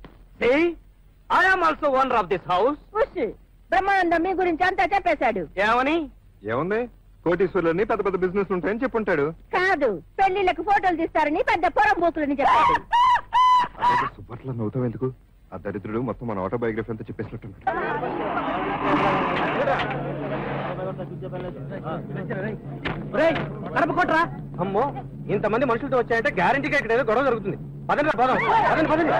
I am also owner of this house ఉష్ బ్రహ్మానందం మీ గురించి అంతా చెప్పేశాడు ఏమని ఏముంది కోటీశ్వరులని పెద్ద పెద్ద బిజినెస్ ఉంటాయని చెప్పుంటాడు కాదు పెళ్లిళ్ళకు ఫోటోలు తీస్తారని పెద్ద పొరం బూకులని చెప్పాడు అలాగే సుబ్బట్లో నవ్వుతావు ఎందుకు ఆ దరిద్రుడు మొత్తం మన ఆటోబయోగ్రఫీ అంతా చెప్పేసినట్టున్నాడు కడపకొట్రా అమ్మో ఇంతమంది మనుషులతో వచ్చాయంటే గ్యారంటీగా ఇక్కడ ఏదో గొడవ జరుగుతుంది పదండి పోదాం పదండి పదండి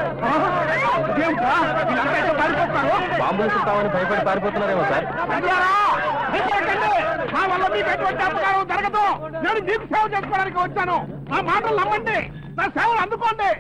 బాంబులు చుట్టామని భయపడి పారిపోతున్నారేమో సార్ మా వల్ల మీకు ఎటువంటి అపకారం జరగదు నేను మీకు సేవ చేసుకోవడానికి వచ్చాను నా మాటలు నమ్మండి నా సేవలు అందుకోండి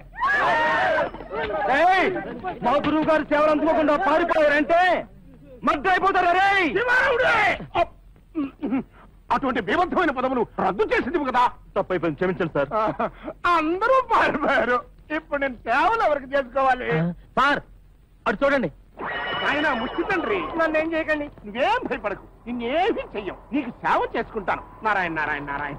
మా గురువు గారు సేవలు అందుకోకుండా పారిపోయారంటే మధ్య అయిపోతారు రే శివారావుడే! అప్! అటువంటి బీభత్సమైన పదములు రద్దు చేసింది కదా తప్పైపోయింది క్షమించండి సార్ అందరూ పారిపోయారు ఇప్పుడు నేను సేవలు ఎవరికి చేసుకోవాలి సార్ అటు చూడండి ఆయన ముష్టి తండ్రి నన్ను ఏం చేయకండి నువ్వేం భయపడకు నిన్నేమీ చెయ్యం నీకు సేవ చేసుకుంటాను నారాయణ నారాయణ నారాయణ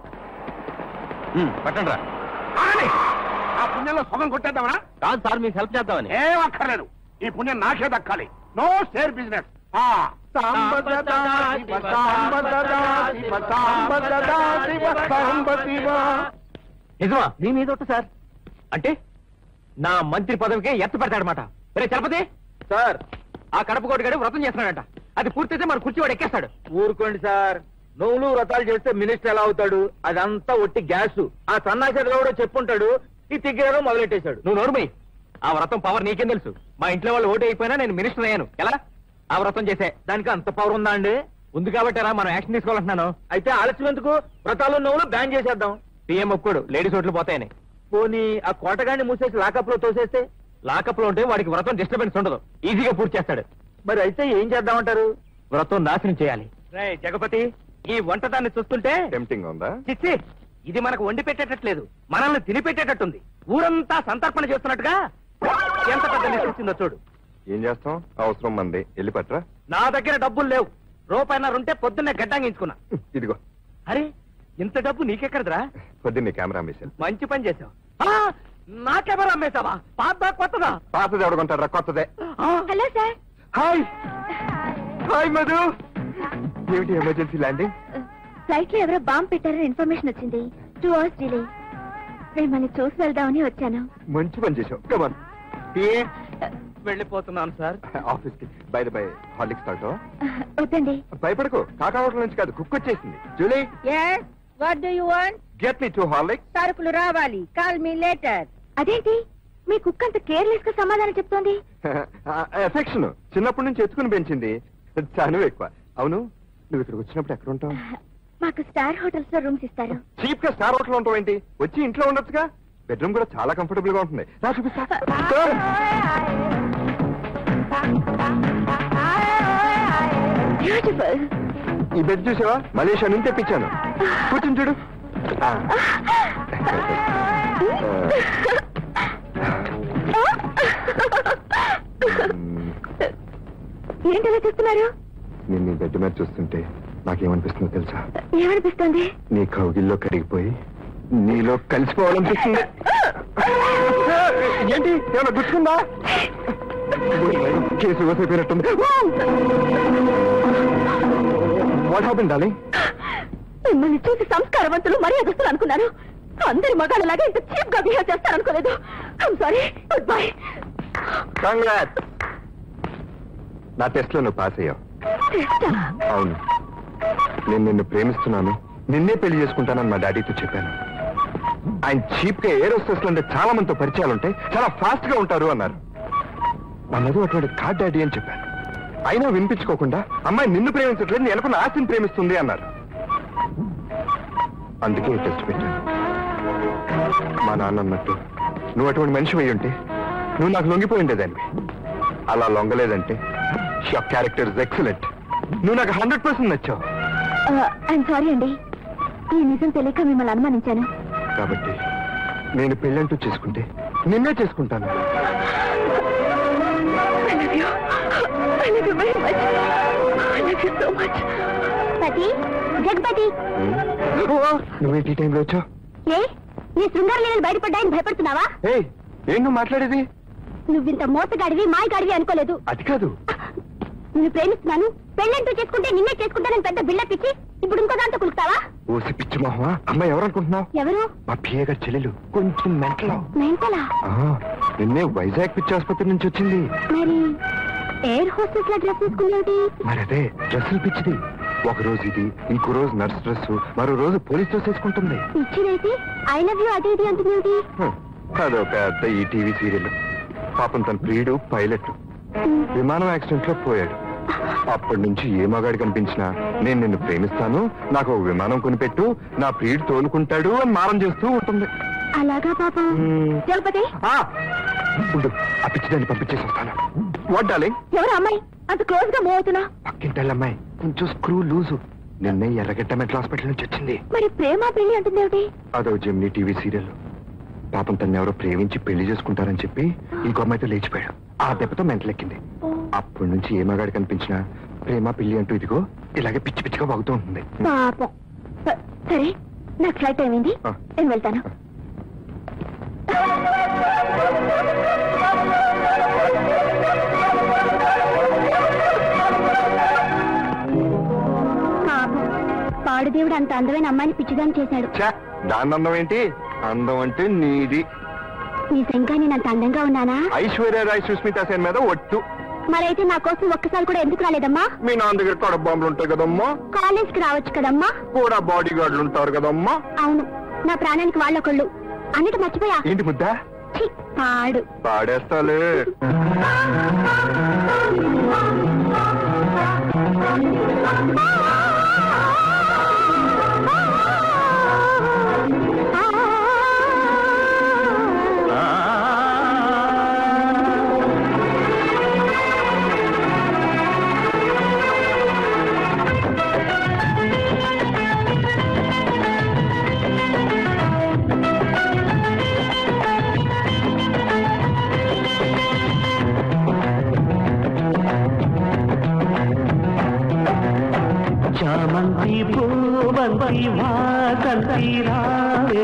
పట్టండి రా ఆగండి. ఆ పుణ్యంలో సొగం కొట్టేద్దామనా కాదు సార్ మీకు హెల్ప్ చేద్దామని ఏం అక్కర్లేదు ఈ పుణ్యం నాకే దక్కాలి నో షేర్ బిజినెస్ ఆ సాంబ సదా శివ, సాంబ సదా శివ, సాంబ సదా శివ, సాంబ శివ. నిజమా మీ మీద ఒట్టు సార్ అంటే నా మంత్రి పదవికి ఎత్తు పెడతాడనమాట రే చలపతి సార్ ఆ కడప కోటిగాడు వ్రతం చేస్తున్నాడంట అది పూర్తయితే మన కుర్చీవాడు ఎక్కేస్తాడు ఊరుకోండి సార్ నవ్వులు వ్రతాలు చేస్తే మినిస్టర్ ఎలా అవుతాడు అదంతా ఒట్టి గ్యాస్ ఆ సన్నాసేతలో కూడా చెప్పుంటాడు ఈ తిగ్గేదో మొదలెట్టేశాడు నువ్వు నోరుమై ఆ వ్రతం పవర్ నీకేం తెలుసు మా ఇంట్లో వాళ్ళు ఓటు అయిపోయినా నేను మినిస్టర్ అయ్యాను ఎలా ఆ వ్రతం చేసే దానికి అంత పవర్ ఉందా అండి ఉంది కాబట్టారా మనం యాక్షన్ తీసుకోవాలంటున్నాను అయితే ఆలస్యం ఎందుకు వ్రతాలు నవ్వులు బ్యాన్ చేసేద్దాం సీఎం ఒప్పుకోడు లేడీస్ ఓట్లు పోతాయని పోనీ ఆ కోటగాన్ని మూసేసి లాకప్ లో తోసేస్తే లాకప్ లో ఉంటే వాడికి వ్రతం డిస్టర్బెన్స్ ఉండదు ఈజీగా పూర్తి చేస్తాడు మరి అయితే ఏం చేద్దామంటారు వ్రతం నాశనం చేయాలి రే జగపతి ఈ వంటదాన్ని చూస్తుంటే టెంప్టింగ్ ఉందా చిచ్చి ఇది మనకు వండి పెట్టేటట్లేదు మనల్ని తిని పెట్టేటట్టుంది ఊరంతా సంతర్పణ చేస్తున్నట్టుగా ఎంత పెద్ద లిస్ట్ ఇచ్చిందో చూడు ఏం చేస్తాం అవసరం మంది వెళ్ళి పట్రా నా దగ్గర డబ్బులు లేవు రూపాయన్నర ఉంటే పొద్దున్నే గడ్డాంగించుకున్నా ఇదిగో అరే ఇంత డబ్బు నీకెక్కడదిరా పొద్దున్నే కెమెరా అమ్మేశాను మంచి పని చేసావు ఆ, నా కెమెరా అమ్మేశావా పాత కొత్తదా పాతది ఎవడుకుంటారా కొత్తదే ఆ, hello sir hi hi Madhu ఏమిటి ఎమర్జెన్సీ ల్యాండింగ్ ఫ్లైట్ లో ఎవరో బాంబ్ పెట్టారని ఇన్ఫర్మేషన్ వచ్చింది టూ అవర్స్ డిలే మిమ్మల్ని చూసి వెళ్దామని వచ్చాను మంచి పని చేసావు కమాన్ వెళ్ళిపోతున్నాను సార్ ఆఫీస్ కి బయట బై హాలిక్స్ తాగుతావా వద్దండి భయపడకు కాకా హోటల్ నుంచి కాదు కుక్ వచ్చేసింది Julie yes what do you want get me two Horlicks సరుకులు రావాలి కాల్ మీ లేటర్ అదేంటి మీ కుక్క అంత కేర్లెస్ గా సమాధానం చెప్తోంది ఎఫెక్షన్ చిన్నప్పటి నుంచి ఎత్తుకుని పెంచింది చనువు ఎక్కువ అవును నువ్వు ఇక్కడికి వచ్చినప్పుడు ఎక్కడ ఉంటావు మాకు స్టార్ హోటల్స్ లో రూమ్స్ ఇస్తారు చీప్ గా స్టార్ హోటల్ ఉంటావు ఏంటి వచ్చి ఇంట్లో ఉండొచ్చుగా బెడ్రూమ్ కూడా చాలా కంఫర్టబుల్ గా ఉంటుంది రా చూపిస్తా బ్యూటిఫుల్ ఈ బెడ్ చూసావా మలేషియా నుంచి తెప్పించాను కూర్చొని చూడు ఆ. మ్మ్. ఏంటలా చూస్తున్నారు నేను నీ బెడ్ మీద చూస్తుంటే నాకేమనిపిస్తుందో తెలుసా ఏమనిపిస్తుంది నీ కౌగిల్లో కరిగిపోయి నీలో కలిసిపోవాలనిపిస్తుంది ఏంటి ఏమైనా గుర్తుందా కేసు వసైపోయినట్టుంది వాట్ హ్యాపెన్ డార్లింగ్ మిమ్మల్ని చూసి సంస్కారవంతులు మర్యాదస్తులు అనుకున్నాను అందరి మగాళ్ళలాగా ఇంత చీప్ గా బిహేవ్ చేస్తారనుకోలేదు I'm sorry good bye congrats నా టెస్ట్ లో నువ్వు పాస్ అయ్యావు అవును నేను నిన్ను ప్రేమిస్తున్నాను నిన్నే పెళ్లి చేసుకుంటానని మా డాడీతో చెప్పాను ఆయన చీప్ గా ఎయిర్ హోస్టెస్ అంటే చాలా మందితో పరిచయాలు ఉంటాయి చాలా ఫాస్ట్ గా ఉంటారు అన్నారు మా మధు అటువంటి కార్ డాడీ అని చెప్పాను అయినా వినిపించుకోకుండా అమ్మాయి నిన్ను ప్రేమించట్లేదు నేను అనుకున్న ఆస్తిని ప్రేమిస్తుంది అన్నారు అందుకే ఈ టెస్ట్ పెట్టాను మా నాన్న అన్నట్టు నువ్వు అటువంటి మనిషి అయి ఉంటే నువ్వు నాకు లొంగిపోయి ఉండేదాన్ని అలా లొంగలేదంటే యువర్ క్యారెక్టర్ ఇస్ ఎక్సలెంట్ నువ్వు నాకు హండ్రెడ్ పర్సెంట్ నచ్చావు ఐఎమ్ సారీ అండి ఈ నిజం తెలియక మిమ్మల్ని అనుమానించాను కాబట్టి నేను పెళ్ళంటూ చేసుకుంటే నిన్నే చేసుకుంటాను పతి జగపతి నువ్వేంటి ఈ టైంలో వచ్చావు ఏ నీ శృంగార లీలలు బయటపడ్డాయని భయపడుతున్నావా ఏయ్ ఏం నువ్వు మాట్లాడేది నువ్వింత మోసగాడివి మాయగాడివి అనుకోలేదు అది కాదు నిన్ను ప్రేమిస్తున్నాను పెళ్ళంటూ చేసుకుంటే నిన్నే చేసుకుంటానని పెద్ద బిల్డప్ ఇచ్చి ఇప్పుడు ఇంకో దాంతో కులుస్తావా ఓసి పిచ్చి మొహమా అమ్మాయి ఎవరనుకుంటున్నావు ఎవరు మా పిఏ గారి చెల్లెలు కొంచెం మెంటలో మెంటలా నిన్నే వైజాగ్ పిచ్చి ఆసుపత్రి నుంచి వచ్చింది మరి ఎయిర్ హోస్టెస్ లా డ్రెస్ వేసుకునేది మరి అదే డ్రెస్సులు పిచ్చిది ఒక రోజు ఇది ఇంకో రోజు నర్స్ డ్రెస్ మరో రోజు పోలీస్ డ్రెస్ వేసుకుంటుంది ఇచ్చినైతే ఐ లవ్ యూ అదే ఇది అంటున్నావుటి హ్మ్. అదో పెద్ద ఈ టీవీ సీరియల్ పాపం తన ప్రియుడు పైలట్ విమానం యాక్సిడెంట్ లో పోయాడు అప్పటి నుంచి ఏ మగాడు కనిపించినా నేను నిన్ను ప్రేమిస్తాను నాకు ఒక విమానం కొనిపెట్టు నా ప్రియుడు తోలుకుంటాడు అని మారం చేస్తూ ఉంటుంది అలాగా పాపం మ్మ్. జగపతి ఆ! ఉండు ఆ పిచ్చిదాన్ని పంపించేసి వస్తాను వడ్డాలి ఎవరు అమ్మాయి అంత క్లోజ్ గా మూవ్ అవుతున్నా పక్కింటల్లమ్మాయి కొంచెం స్క్రూ లూజు నిన్నే ఎర్రగడ్డ మెట్ల హాస్పిటల్ నుంచి వచ్చింది మరి ప్రేమ పెళ్లి అంటుందేమిటి అదో జెమినీ టీవీ సీరియల్ పాపం తను ఎవరో ప్రేమించి పెళ్లి చేసుకుంటారని చెప్పి ఇంకో అమ్మాయితో లేచిపోయాడు ఆ దెబ్బతో మెంటలెక్కింది అప్పటి నుంచి ఏ మగాడు కనిపించినా ప్రేమ పెళ్లి అంటూ ఇదిగో ఇలాగే పిచ్చి పిచ్చిగా వాగుతూ ఉంటుంది పాపం స- సరే నాకు ఫ్లైట్ అయింది ఆ. నేను వెళ్తాను పాపం పాడుదేవుడు అంత అందమైన అమ్మాయిని పిచ్చిదాన్ని చేశాడు ఛా, దాని అందం ఏంటి అందం అంటే నీది నిజంగా నేను అంత అందంగా ఉన్నానా ఐశ్వర్య రాయ్ సుస్మిత సేన్ మీద ఒట్టు మరైతే నా కోసం ఒక్కసారి కూడా ఎందుకు రాలేదమ్మా మీ నాన్న దగ్గర కడ బాంబులు ఉంటాయి కదమ్మా కాలేజ్కి రావచ్చు కదమ్మా కూడా బాడీ గార్డులు ఉంటారు కదమ్మా అవును నా ప్రాణానికి వాళ్ళొకళ్ళు అన్నిటి మర్చిపోయా ఏంటి ముద్ద ఛీ, పాడు పాడేస్తాలే చామంతి పూవంతి వాసంతి రావే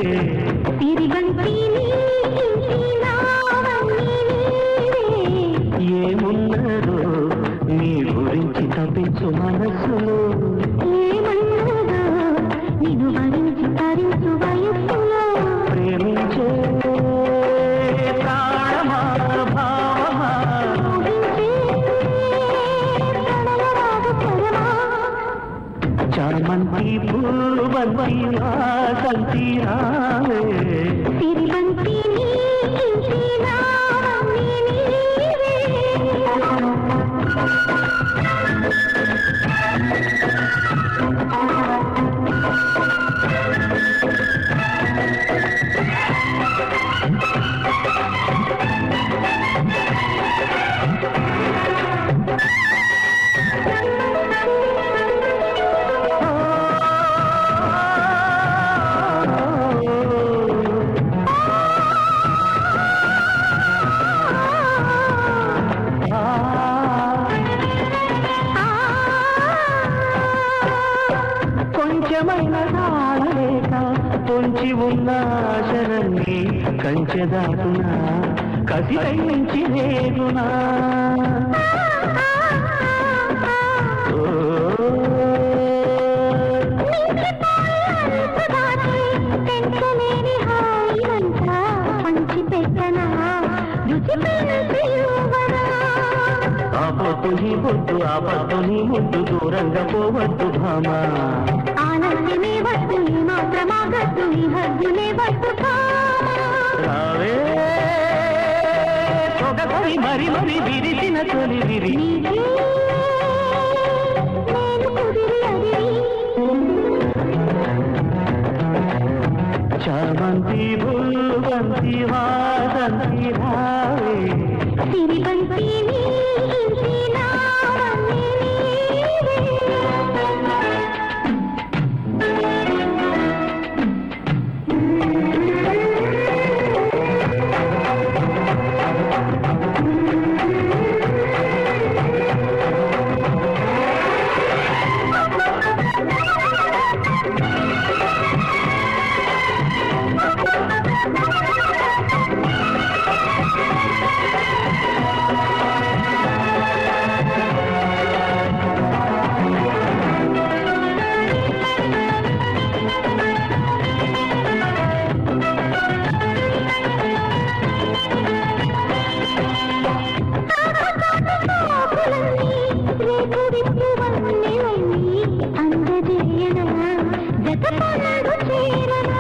ఏమున్నదో నీ గురించి తప్పించు మనసులో నేను భరించి తరించు వయస్సులో ప్రేమించే ప్రాణమా భావమా చామంతి పూవంతి వాసంతి రావే సిరిబంతి కొంచెమైన రాలేక పొంచి ఉన్న ఆశలన్నీ కంచెదాటునా కసి నుంచి లేదునా పెంచలేని హాయిలంతా పంచి పెట్టనా రుచి పెంచి యువనా ఆ పొద్దు నీ పొద్దు ఆ పద్దు నీ ముద్దు దూరంగా పోవద్దు భామా ఆలస్యమే వద్దు ఈ మాత్రమాగద్దు ఈ హద్దులే వద్దు రావే పొగపై మరి మరి విరిసిన తొలి విరి నీకే నేను కుదిరి అదిరి చామంతి భూవంతి వాదంతి రావే సిరిబంతి నీ ఇంటి నావన్నీ నీవే. రేపు విప్పువన్నీ వన్నీ అందజేయనా జతపలడు చేరనా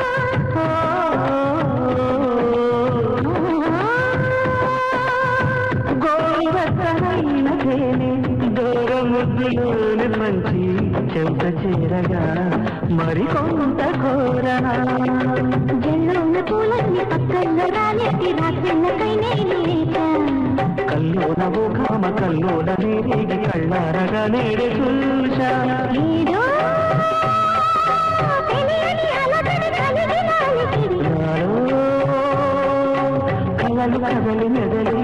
గోరసరైన తేనె దూర ముద్దులోని మంచి చెంత చేరగా మరి కొంత కోరనా జల్లోన పూలన్నీ పక్కల్లో రాలేటి రాత్రిళ్ళకై నేను లేక కల్లోన ఓ కామ కల్లోన నేరేగి కళ్ళారగా నేడే చూశా ఏదో తెలియని అలకడి కలిగిన అలికిడి నాలో కలలు కదలి మెదలి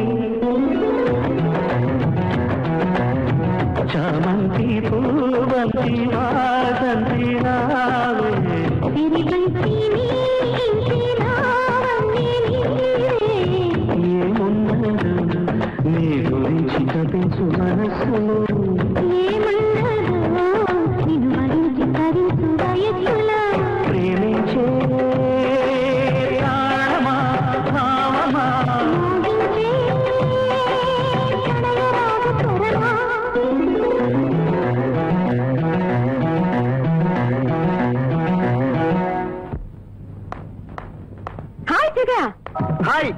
చామంతి పూవంతి వాసంతి రావే సిరిబంతి నీ ఇంటి నావన్నీ నీవే. ఏమున్నదు నీ గురించి తపించు మనస్సులో ఏమన్నదో నిన్ను మరించి తరించు వయస్సులా ప్రేమించే ప్రాణమా భావమా మోగించే ప్రణయరాగ స్వరమా. హాయ్ జగా హాయ్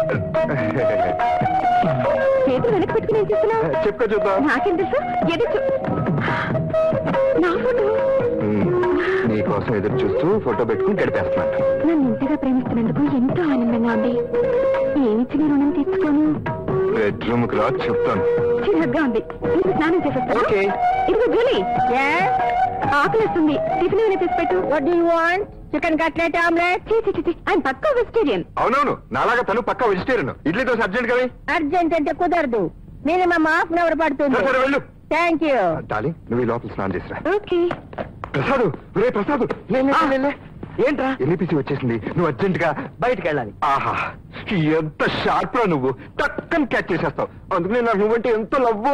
చేతులు వెనక్కి పెట్టుకుని ఏం చేస్తున్నావు చెప్పుకో చూద్దాం నాకేం తెలుసు ఎదురు చూ- నా ఫోటో నీకోసం ఎదురు చూస్తూ ఫోటో పెట్టుకుని గడిపేస్తున్నాను నన్ను ఇంతగా ప్రేమిస్తున్నందుకు ఎంతో ఆనందంగా ఉంది ఏమిచ్చి నీ రుణం తీర్చుకోను బెడ్రూమ్ కి రా చెప్తాను చిరగ్గా ఉంది నీకు స్నానం చేసేస్తాను ఓకే. ఇదిగో జూలీ ఆకలిస్తుంది టిఫిన్ ఏమైనా తీసి పెట్టు what you want chicken cutlet omelette చీ చీ చీ ఆయన పక్కా వెజిటేరియన్ అవునవును నాలాగా తను పక్కా వెజిటేరియన్ ఇడ్లీ దోశ అర్జెంట్ కదా అర్జెంట్ అంటే కుదరదు మినిమం హాఫ్ అన్ అవర్ పడుతుంది సరే వెళ్ళు థ్యాంక్ యూ డార్లింగ్ నువ్వు ఈ లోపల స్నానం చేసిరా ఓకే ప్రసాద్ రే ప్రసాద్ లే, లే, లే, లే. ఏంట్రా ఎన్నిపిసి వచ్చేసింది నువ్వు అర్జెంట్ గా బయటికి వెళ్ళాలి ఆహా ఎంత షార్ప్ రా నువ్వు టక్కని క్యాచ్ చేసేస్తావు అందుకని నాకు నువ్వంటే ఎంతో లవ్వు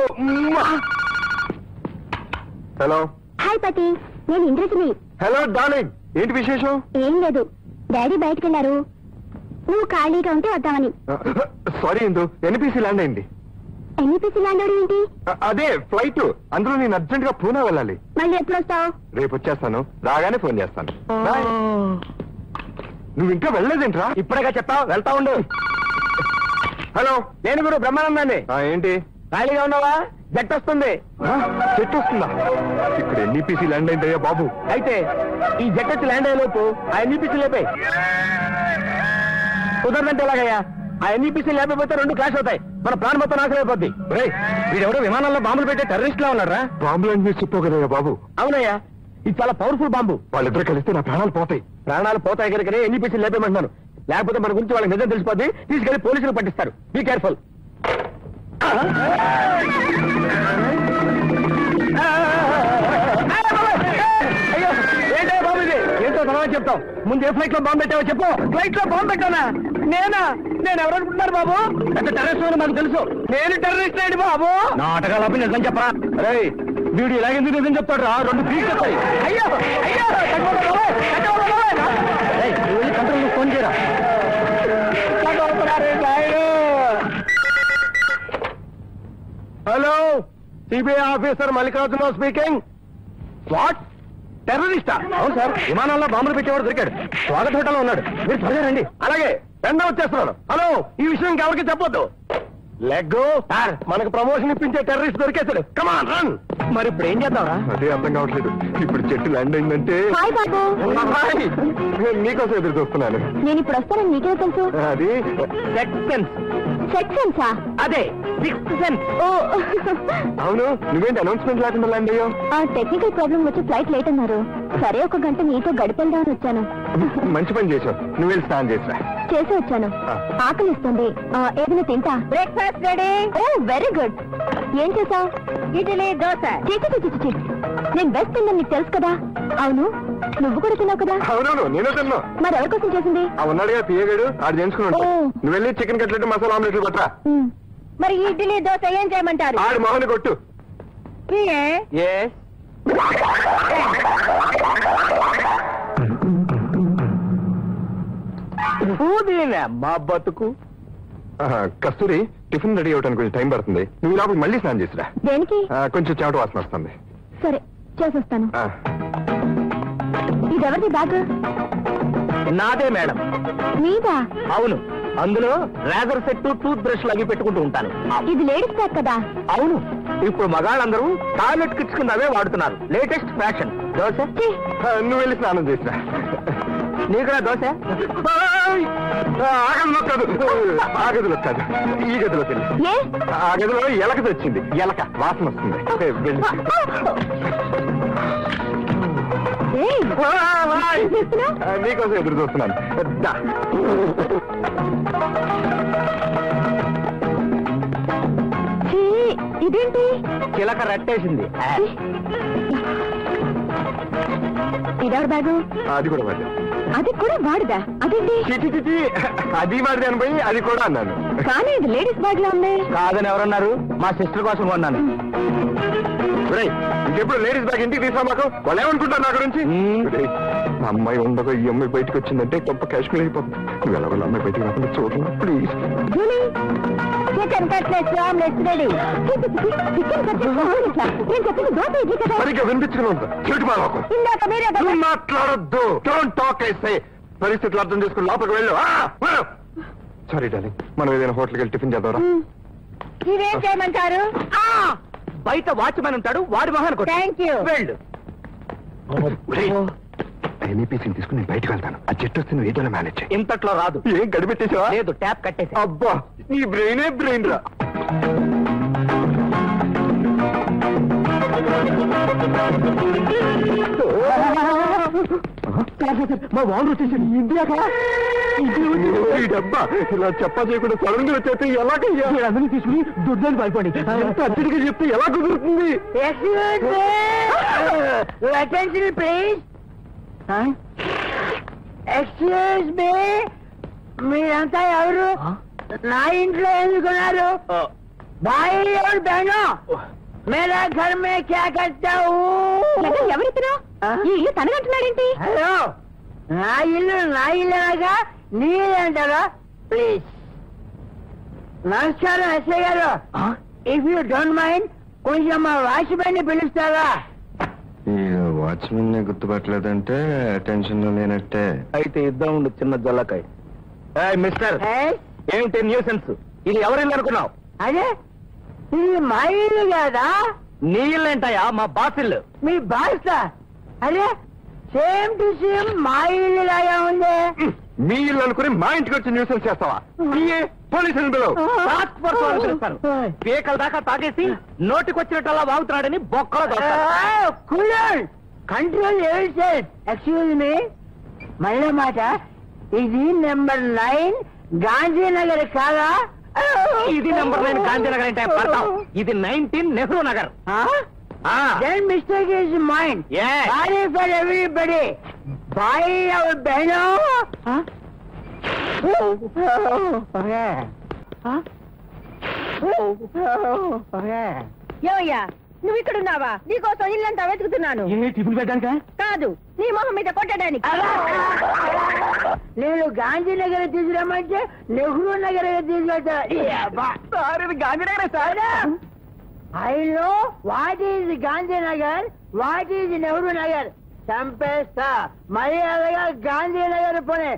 హలో హాయ్ పతి నేను ఇంద్రజిని హలో డార్లింగ్ ఏంటి విశేషం ఏం లేదు డాడీ బయటకు వెళ్ళారు నువ్వు ఖాళీగా ఉంటే వద్దామని సారీ ఇందు ఎన్పిసి ల్యాండ్ అయింది ఎన్నిపిసి లాండోడు ఏంటి అ- అదే ఫ్లైట్ అందులో నేను అర్జెంట్ గా పూనా వెళ్ళాలి మళ్ళీ ఎప్పుడు వస్తావు రేపు వచ్చేస్తాను రాగానే ఫోన్ చేస్తాను బాయ్ నువ్వు ఇంకా వెళ్ళలేదేంట్రా ఇప్పుడేగా చెప్పావు వెళ్తా ఉండు హలో నేను కూడా బ్రహ్మానందాన్ని ఆ, ఏంటి ఖాళీగా ఉన్నావా జట్ వస్తుంది ఆ, చెట్టు వస్తుందా ఇక్కడ ఎన్ఈపిసి ల్యాండ్ అయిందయ్యా బాబు అయితే ఈ జట్ వచ్చి ల్యాండ్ అయ్యే లోపు ఆ ఎన్ఈపిసి లేపాయి కుదరదంటే ఎలాగయ్యా ఆ ఎన్ఈపిసి లేకపోతే రెండు క్లాష్ అవుతాయి మన ప్లాన్ మొత్తం నాశనం అయిపోద్ది రే వీడెవడో విమానంలో బాంబులు పెట్టే టెర్రరిస్ట్ లా ఉన్నారా బాంబులు మీరు చెప్పావు కదయ్యా బాబు అవునయ్యా ఇది చాలా పవర్ఫుల్ బాంబు వాళ్ళిద్దరు కలిస్తే నా ప్రాణాలు పోతాయి ప్రాణాలు పోతాయి కనుకనే ఎన్ఈపిసి లేపేయమంటున్నాను లేకపోతే మన గురించి వాళ్ళకి నిజం తెలిసిపోద్ది తీసుకెళ్లి పోలీసులు పట్టిస్తారు బీ కేర్ఫుల్ అయ్యో ఏంటో బాబు ఇది ఏంటో తర్వాత చెప్తాం ముందు ఏ ఫ్లైట్ లో బాంబు పెట్టావో చెప్పు ఫ్లైట్ లో బాంబు పెట్టానా నేనా నేను ఎవరు అనుకుంటున్నారు బాబు పెద్ద టెర్రరిస్ట్ అని మాకు తెలుసు నేను టెర్రరిస్ట్ అండి బాబు నాటకాలు అప్పి నిజం చెప్పరా రే వీడు ఇలాగెందుకు నిజం చెప్తాడు రా రెండు పీక్ చెప్తాయి అయ్యో అయ్యో కట్టుకోరా బాబోయ్, కట్టుకోరా బాబోయ్. రేయ్, నువ్వు వెళ్ళి కంట్రోల్ ఫోన్ చేయరా కట్టుకోరా రే Naidu. CBI officer Mallikarjuna speaking what టెర్రరిస్టా అవును సార్ విమానాల్లో బాంబులు పెట్టేవాడు దొరికాడు స్వాగత హోటల్లో ఉన్నాడు మీరు త్వరగా రండి అలాగే వెంట వచ్చేస్తున్నాడు హలో ఈ విషయం ఎవరికి చెప్పొద్దు లెగ్ సార్ మనకు ప్రమోషన్ ఇప్పించే టెర్రరిస్ట్ దొరికేశాడు కమాన్ రన్ మరి ఇప్పుడు ఏం చేద్దాంరా అదే అర్థం కావట్లేదు ఇప్పుడు చెట్టు ల్యాండ్ అయిందంటే హాయ్ బాబు హాయ్. నేను నీకోసం ఎదురు చూస్తున్నాను నేను ఇప్పుడు వస్తానని నీకే తెలుసు అది సెక్సెన్స్ సెక్షన్సా అదే సిక్స్త్ సెన్స్ ఓ అవును నువ్వేంటి అనౌన్స్మెంట్ లేకుండా ల్యాండ్ అయ్యో ఆ టెక్నికల్ ప్రాబ్లం వచ్చి ఫ్లైట్ లేట్ అన్నారు సరే ఒక గంట నీతో గడిపెళ్దామని వచ్చాను మంచి పని చేసావు నువ్వు వెళ్ళి స్నానం చేసిరా చేసి వచ్చాను ఆ. ఆకలిస్తుంది ఆ, ఏదైనా తింటా breakfast ready oh very good ఏం చేసావు ఇడ్లీ దోశ చిచి చిచి చిచి నేను బెస్ట్ తిందని నీకు తెలుసు కదా అవును నువ్వు కూడా తిన్నావు కదా అవునవును నేనే తిన్నా మరి ఎవరి కోసం చేసింది ఆ ఉన్నాడుగా తీయగాడు ఆడు చేయించుకుని ఉంటాడు. ఓ. నువ్వు వెళ్ళి చికెన్ కట్లెట్ మసాలా ఆమ్లెట్లు కొట్టరా ఉమ్. మరి ఇడ్లీ దోశ ఏం చేయమంటారు ఆడి మొహని కొట్టు ఎస్ మా బతుకు ఆహా, కస్తూరి టిఫిన్ రెడీ అవడానికి కొంచెం టైం పడుతుంది నువ్వు లోపల మళ్ళీ స్నానం చేసిరా దేనికి ఆ, కొంచెం చెమట వాసన వస్తుంది సరే చేసొస్తాను ఆ, ఇదెవరిది బ్యాగ్ నాదే మేడం మీదా అవును అందులో రేజర్ సెట్ టూత్ బ్రష్ అవి పెట్టుకుంటూ ఉంటాను ఇది లేడీస్ బ్యాగ్ కదా అవును ఇప్పుడు మగాళ్ళందరూ టాయిలెట్ కిట్స్ కింద అవే వాడుతున్నారు లేటెస్ట్ ఫ్యాషన్ దోశ ఛీ, ఆ, నువ్వు వెళ్ళి స్నానం చేసిరా నీకురా దోశ ఆయ్! ఆ, ఆ గదిలో కాదు ఆ గదిలో కాదు ఈ గదిలోకి వెళ్ళి ఏ ఆ గదిలో ఎలక వచ్చింది ఎలక వాసన వస్తుంది ఏ, వెళ్ళి ఏయ్, ఆ, ఏం చేస్తున్నావ్? ఆ, నీకోసం ఎదురు చూస్తున్నాను దా. ఛీ, ఇదేంటి చిలక రట్టేసింది ఛీ. ఇదెవరి బ్యాగు అది కూడా వాడిదే అది కూడా వాడిదా అదేంటి చిచి చిచి అది వాడిదే అని పోయి అది కూడా అన్నాను కానీ ఇది లేడీస్ బ్యాగ్ లా ఉంది కాదని ఎవరన్నారు మా సిస్టర్ కోసం కొన్నాను ఒరేయ్, ఇంకెప్పుడు లేడీస్ బ్యాగ్ ఇంటికి తీసా మాకు వాళ్ళు ఏమనుకుంటారు నా గురించి మ్మ్. ఒరేయ్, మా అమ్మాయి ఉండగా ఈ అమ్మాయి బయటకు వచ్చిందంటే గొప్ప కాశ్మీర్ అయిపోతుంది నువ్వు ఎలా వాళ్ళ అమ్మాయి బయటకు రాకుండా చూడరా please Julie chicken cutlets omelettes ready chicken cutlets omelettes నేను చెప్పింది దోశ ఇడ్లీ కదా సరిగ్గా వినిపించుకుని ఉంటా చెట్టు మాకు ఇందాక మీరే కదా నువ్వు మాట్లాడొద్దు డోంట్ టాక్ అయితే పరిస్థితులు అర్థం చేసుకుని లోపలికి వెళ్ళు సారీ డార్లింగ్ మనం ఏదైనా హోటల్కి వెళ్ళి టిఫిన్ చేద్దాం ఇదేం చేయమంటారు బయట వాచ్మెన్ ఉంటాడు వాడి మొహాన్ని కొట్టు. థ్యాంక్ యూ వెళ్ళు ఎన్ఈపీసీని తీసుకుని నేను బయటకు వెళ్తాను ఆ చెట్టు వస్తే నువ్వు ఏదైనా మేనేజ్ చేయి ఇంతట్లో రాదు ఏం గడిపెట్టేసావా లేదు ట్యాప్ కట్టేసి అబ్బా నీ బ్రెయినే బ్రెయిన్ రా మా వాళ్ళు వచ్చేసాడు ఇండియాకా ఈ డబ్బా ఇలా చెప్పా చేయకుండా సడన్ గా వచ్చేస్తే ఎలాగయ్యా అందరినీ తీసుకుని దుడ్డని పడిపోండి ఎంత అర్జెంట్గా చెప్తే ఎలా కుదురుతుంది excuse me attention please excuse me మీరంతా ఎవరు నా ఇంట్లో ఎందుకున్నారు భాయ్ ఎవరు బహనో మేరా ఘర్ మే క్యా కర్తా హూ ఎవరితను ఈ ఇల్లు తనగంటున్నాడేంటి హలో నా ఇల్లు నా ఇల్లు అనగా నీ ఇల్లు అంటారా ప్లీజ్ నమస్కారం ఎస్ఐ గారు ఇఫ్ యూ డోంట్ మైండ్ కొంచెం మా వాచ్మెన్ ని పిలుస్తారా వాచ్మెన్ ని గుర్తుపట్టలేదంటే టెన్షన్ లో లేనట్టే అయితే ఇద్దాం ఉండు చిన్న జల్లకాయ ఏయ్, మిస్టర్ Yes? ఏమిటి న్యూసెన్స్ ఇది ఎవరి ఇల్లు అనుకున్నావు అదే ఇది మా ఇల్లు కాదా నీ ఇల్లు ఏంటయ్యా మా బాస్ ఇల్లు మీ భాష అరే సేమ్ టు సేమ్ మా ఇల్లు లాగా ఉంది మీ ఇల్లు అనుకుని మా ఇంటికి వచ్చి న్యూసెన్స్ చేస్తావా పోలీసులు పిలువు టాస్క్ ఫోర్స్ వాళ్ళు పిలుస్తారు పీకల దాకా తాగేసి నోటికొచ్చినట్టల్లా వాగుతున్నాడని బొక్కలో దొరుకుతారు. కూలర్ కంట్రోల్ ఎవరి సార్ ఎక్స్క్యూజ్ మీ మళ్ళీ మాట ఇది నెంబర్ నైన్ గాంధీనగర్ కాదా ఇది నెంబర్ నైన్ గాంధీనగర్ అంటే పడతాం ఇది నైన్టీన్ నెహ్రూ నగర్ ఆ. Then mistake is mind Yes. Sorry for everybody బాయ్ అవర్ బహనో యోయ్యా నువ్వు ఇక్కడ ఉన్నావా నీకోసం ఇల్లంతా వెతుకుతున్నాను ఏ టిఫిన్ పెట్టడానికా కాదు నీ మొహం మీద కొట్టడానికి నేను గాంధీనగర్ తీసుకురమ్మంటే నెహ్రూ నగర్ తీసుకెళ్తా సార్ ఇది గాంధీనగరే sir I know what is Gandhinagar what is Nehru Nagar చంపేస్తా మర్యాదగా గాంధీనగర్ పోనే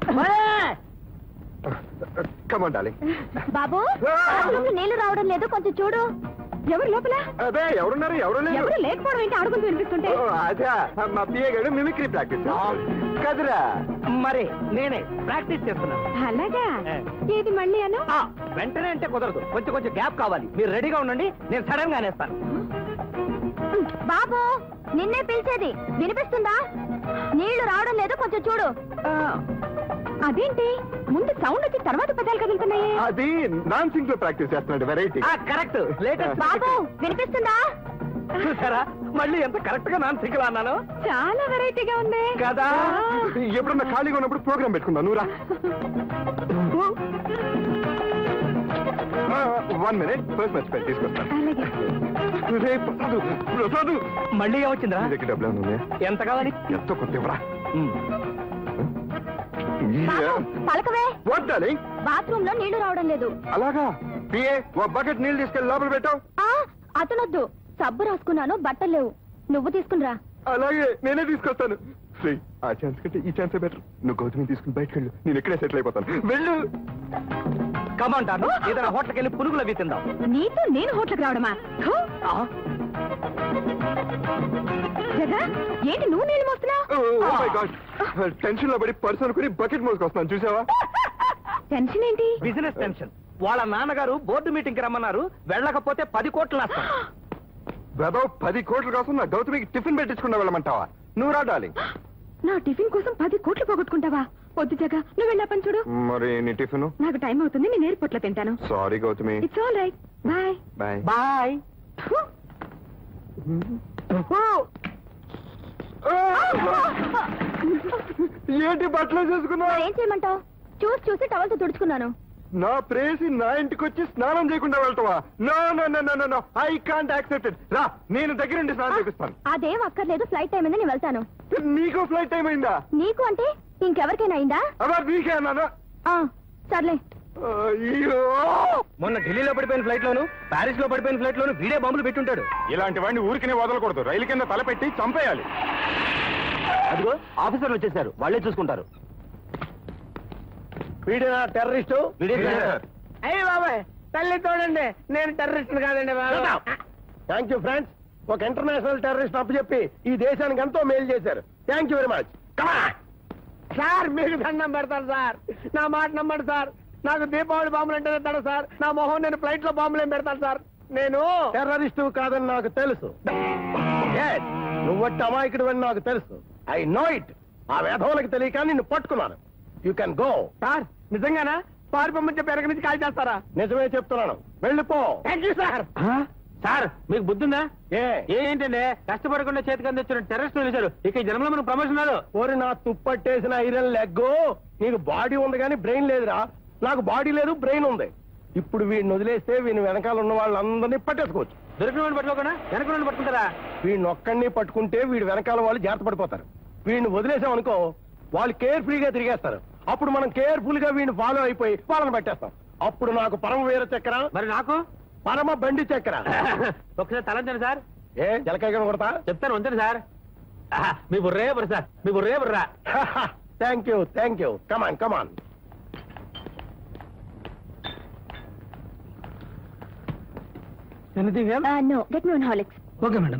కమాన్ డాలి బాబు బాత్రూంలో నీళ్లు రావడం లేదు కొంచెం చూడు ఎవరు లోపల అదే ఎవరున్నారు ఎవరు లేరు ఎవరు లేకపోవడం ఏంటి అడుగుతూ వినిపిస్తుంటే ఓ, అదే మా పిఏ గారు మిమిక్రీ ప్రాక్టీస్ కదరా మరే నేనే ప్రాక్టీస్ చేస్తున్నాను అలాగా ఏది మళ్ళీ అను ఆ, వెంటనే అంటే కుదరదు కొంచెం కొంచెం గ్యాప్ కావాలి మీరు రెడీగా ఉండండి నేను సడన్ గా అనేస్తాను బాబు నిన్నే పిలిచేది వినిపిస్తుందా నీళ్లు రావడం లేదు కొంచెం చూడు అదేంటి ముందు సౌండ్ వచ్చి తర్వాత పెదాలు కదులుతున్నాయి అది నాన్ సింగ్ లో ప్రాక్టీస్ చేస్తున్నాడు వెరైటీ కరెక్ట్ లేటెస్ట్ బాబు వినిపిస్తుందా చూసారా మళ్ళీ ఎంత కరెక్ట్ గా నాన్ సింగిల్ అన్నాను చాలా వెరైటీగా ఉంది కదా ఎప్పుడన్నా ఖాళీగా ఉన్నప్పుడు ప్రోగ్రామ్ పెట్టుకుందాం నువ్వు రా వన్ మినిట్ ఫస్ట్ మర్చిపోయి తీసుకొస్తాను అలాగే రే ప్రసాదు ప్రసాదు మళ్ళీ ఏమొచ్చిందిరా నీ దగ్గర డబ్బులు ఏమైనా ఉన్నాయా? ఎంత కావాలి ఎంతో కొత్త ఇవ్వరా బాబు పలకవే వాట్ డార్లింగ్ బాత్రూమ్ లో నీళ్లు రావడం లేదు అలాగా పిఏ ఓ బకెట్ నీళ్ళు తీసుకెళ్ళి లోపల పెట్టావు ఆ అతనొద్దు సబ్బు రాసుకున్నాను బట్టలు లేవు నువ్వు తీసుకునిరా అలాగే నేనే తీసుకొస్తాను శ్రీ ఆ ఛాన్స్ కంటే ఈ ఛాన్సే బెటర్ నువ్వు గౌతమి తీసుకుని బయటకు వెళ్ళు నేను ఇక్కడే సెటిల్ అయిపోతాను వెళ్ళు కమంటాను ఏదైనా హోటల్కి వెళ్ళి పురుగులు అవి తిందాం నీతో నేను హోటల్కి రావడమా థూ. ఆ, జగా ఏంటి నువ్వు నీళ్ళు మోస్తున్నావు గాడ్ టెన్షన్ లో పడి పర్స్ అనుకుని బకెట్ మోసుకొస్తున్నాను చూసావా టెన్షన్ ఏంటి బిజినెస్ టెన్షన్ వాళ్ళ నాన్నగారు బోర్డు మీటింగ్ కి రమ్మన్నారు వెళ్ళకపోతే పది కోట్లు నష్టం బ్రదో పది కోట్ల కోసం నా గౌతమికి టిఫిన్ పెట్టించుకున్నా వెళ్ళమంటావా నువ్వు రా డార్లింగ్ నా టిఫిన్ కోసం పది కోట్లు పోగొట్టుకుంటావా వద్దు జగా నువ్వు వెళ్ళా పని చూడు మరి నీ టిఫిన్ నాకు టైం అవుతుంది నేను ఎయిర్పోర్ట్ లో తింటాను sorry Gautami it's all right bye bye bye ఏంటి బట్టలు చేసుకున్నావు ఏం చేయమంటావు చూసి చూసి టవల్తో తుడుచుకున్నాను నా ప్రేసి నా ఇంటికి వచ్చి స్నానం చేయకుండా వెళ్తావా no no no no no I can't accept it రా నేను దగ్గరుండి స్నానం చేపిస్తాను అదేం అక్కర్లేదు ఫ్లైట్ టైం అయింది నేను వెళ్తాను నీకు ఫ్లైట్ టైం అయిందా నీకు అంటే ఇంకెవరికైనా అయిందా అబ్బా నీకే అన్నాను ఆ, సర్లే అయ్యో మొన్న ఢిల్లీలో పడిపోయిన ఫ్లైట్ లోను పారిస్ లో పడిపోయిన ఫ్లైట్ లోను వీడే బాంబులు పెట్టుంటాడు ఇలాంటి వాడిని ఊరికినే వదలకూడదు రైలు కింద తలపెట్టి చంపేయాలి అదిగో ఆఫీసర్లు వచ్చేసారు వాళ్ళే చూసుకుంటారు వీడేనా టెర్రరిస్టు సార్. అయ్యి బాబాయ్ తల్లి చూడండి నేను టెర్రరిస్ట్ కాదండి బాబు థ్యాంక్ యూ ఫ్రెండ్స్ ఒక ఇంటర్నేషనల్ టెర్రరిస్ట్ అప్పు చెప్పి ఈ దేశానికి ఎంతో మేలు చేశారు thank you very much sir మీకు దండం పెడతాను సార్ నా మాట నమ్మండి సార్ నాకు దీపావళి బాంబులు అంటే తడ సార్ నా మొహం నేను ఫ్లైట్ లో బాంబులు ఏం పెడతాను సార్ నేను టెర్రరిస్ట్ కాదని నాకు తెలుసు Yes, నువ్వట్టి అమాయకుడు అని నాకు తెలుసు ఐ నో ఇట్ ఆ వేధవులకు తెలియక నిన్ను పట్టుకున్నాను యూ కెన్ గో సార్ నిజంగానా పారిపోమని చెప్పి వెనక నుంచి కాల్ చేస్తారా నిజమే చెప్తున్నాను వెళ్ళిపో థ్యాంక్ యూ సార్ సార్ మీకు బుద్ధిందా ఏ ఏంటంటే కష్టపడకుండా చేతికి అందించిన టెర్రరిస్ట్ పిలిచారు ఇక ఈ జన్మలో మనకు ప్రమోషన్ రాదు ఓరి నా తుప్పట్టేసిన ఐరన్ లెగ్ నీకు బాడీ ఉంది కానీ బ్రెయిన్ లేదురా నాకు బాడీ లేదు బ్రెయిన్ ఉంది ఇప్పుడు వీడిని వదిలేస్తే వీని వెనకాల ఉన్న వాళ్ళందరినీ పట్టేసుకోవచ్చు దొరికిన వాడిని పట్టుకోకుండా వెనక నుండి పట్టుకుంటారా వీడిని ఒక్కడిని పట్టుకుంటే వీడి వెనకాల వాళ్ళు జాగ్రత్త పడిపోతారు వీడిని వదిలేసాం అనుకో వాళ్ళు కేర్ ఫ్రీగా తిరిగేస్తారు అప్పుడు మనం కేర్ఫుల్ గా వీడిని ఫాలో అయిపోయి వాళ్ళని పట్టేస్తాం అప్పుడు నాకు పరమ వీర చక్ర మరి నాకు పరమ బండి చక్ర ఒకసారి తలంచండి సార్ ఏ జలకాయ కొడతా చెప్తాను ఉంచండి సార్ ఆహా, మీ బుర్రే బుర్ర సార్ మీ బుర్రే బుర్రా thank you thank you come on come on anything no get me one Horlicks okay madam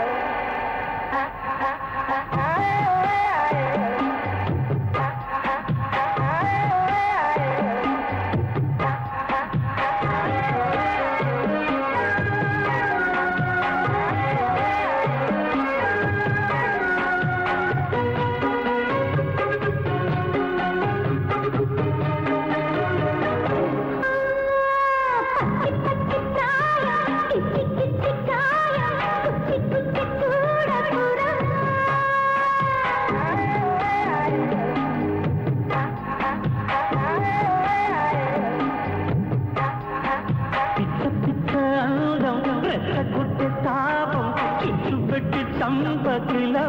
ఆ చిచ్చు పెట్టి చంపకిలా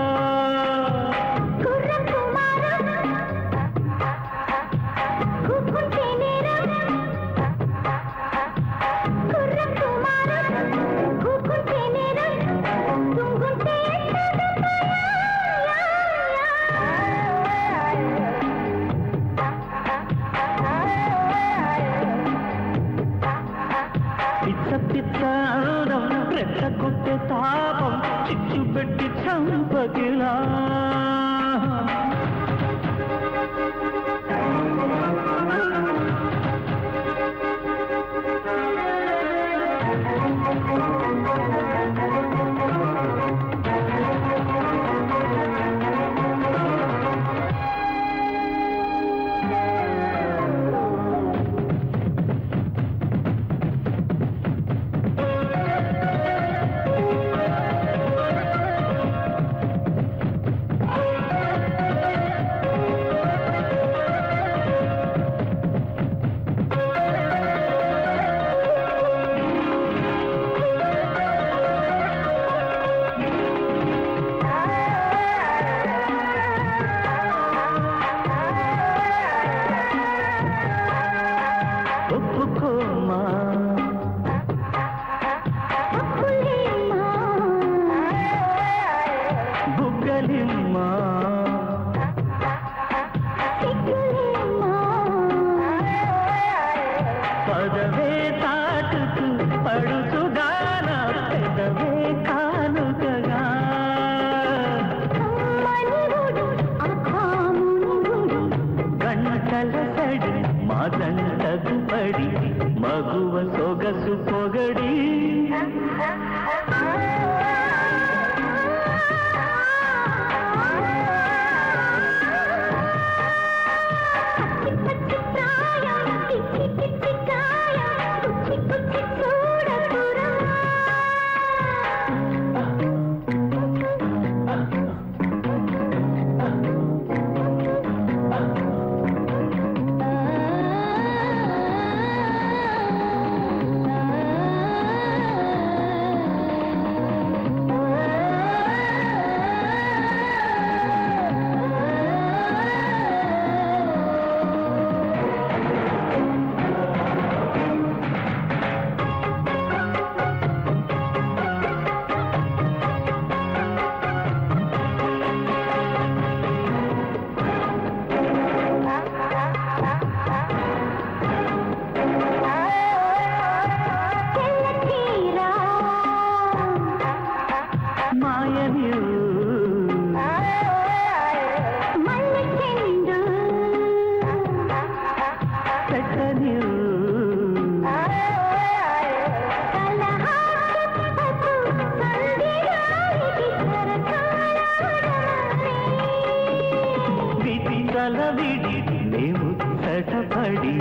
పిచ్చ పిచ్చ ఆనందం రెచ్చగొట్టే తాపం చిచ్చు పెట్టి చంపకిలా ఒప్పుకోమా బుగ్గలిమ్మా పదవే తాటుకు పడుచుగాన పెదవే కానుకగా గంటల సడి మా దంటకు పడి మగువ సొగసు పొగడి మాయని పెట్టని విధిగల విడి మేము తటపడి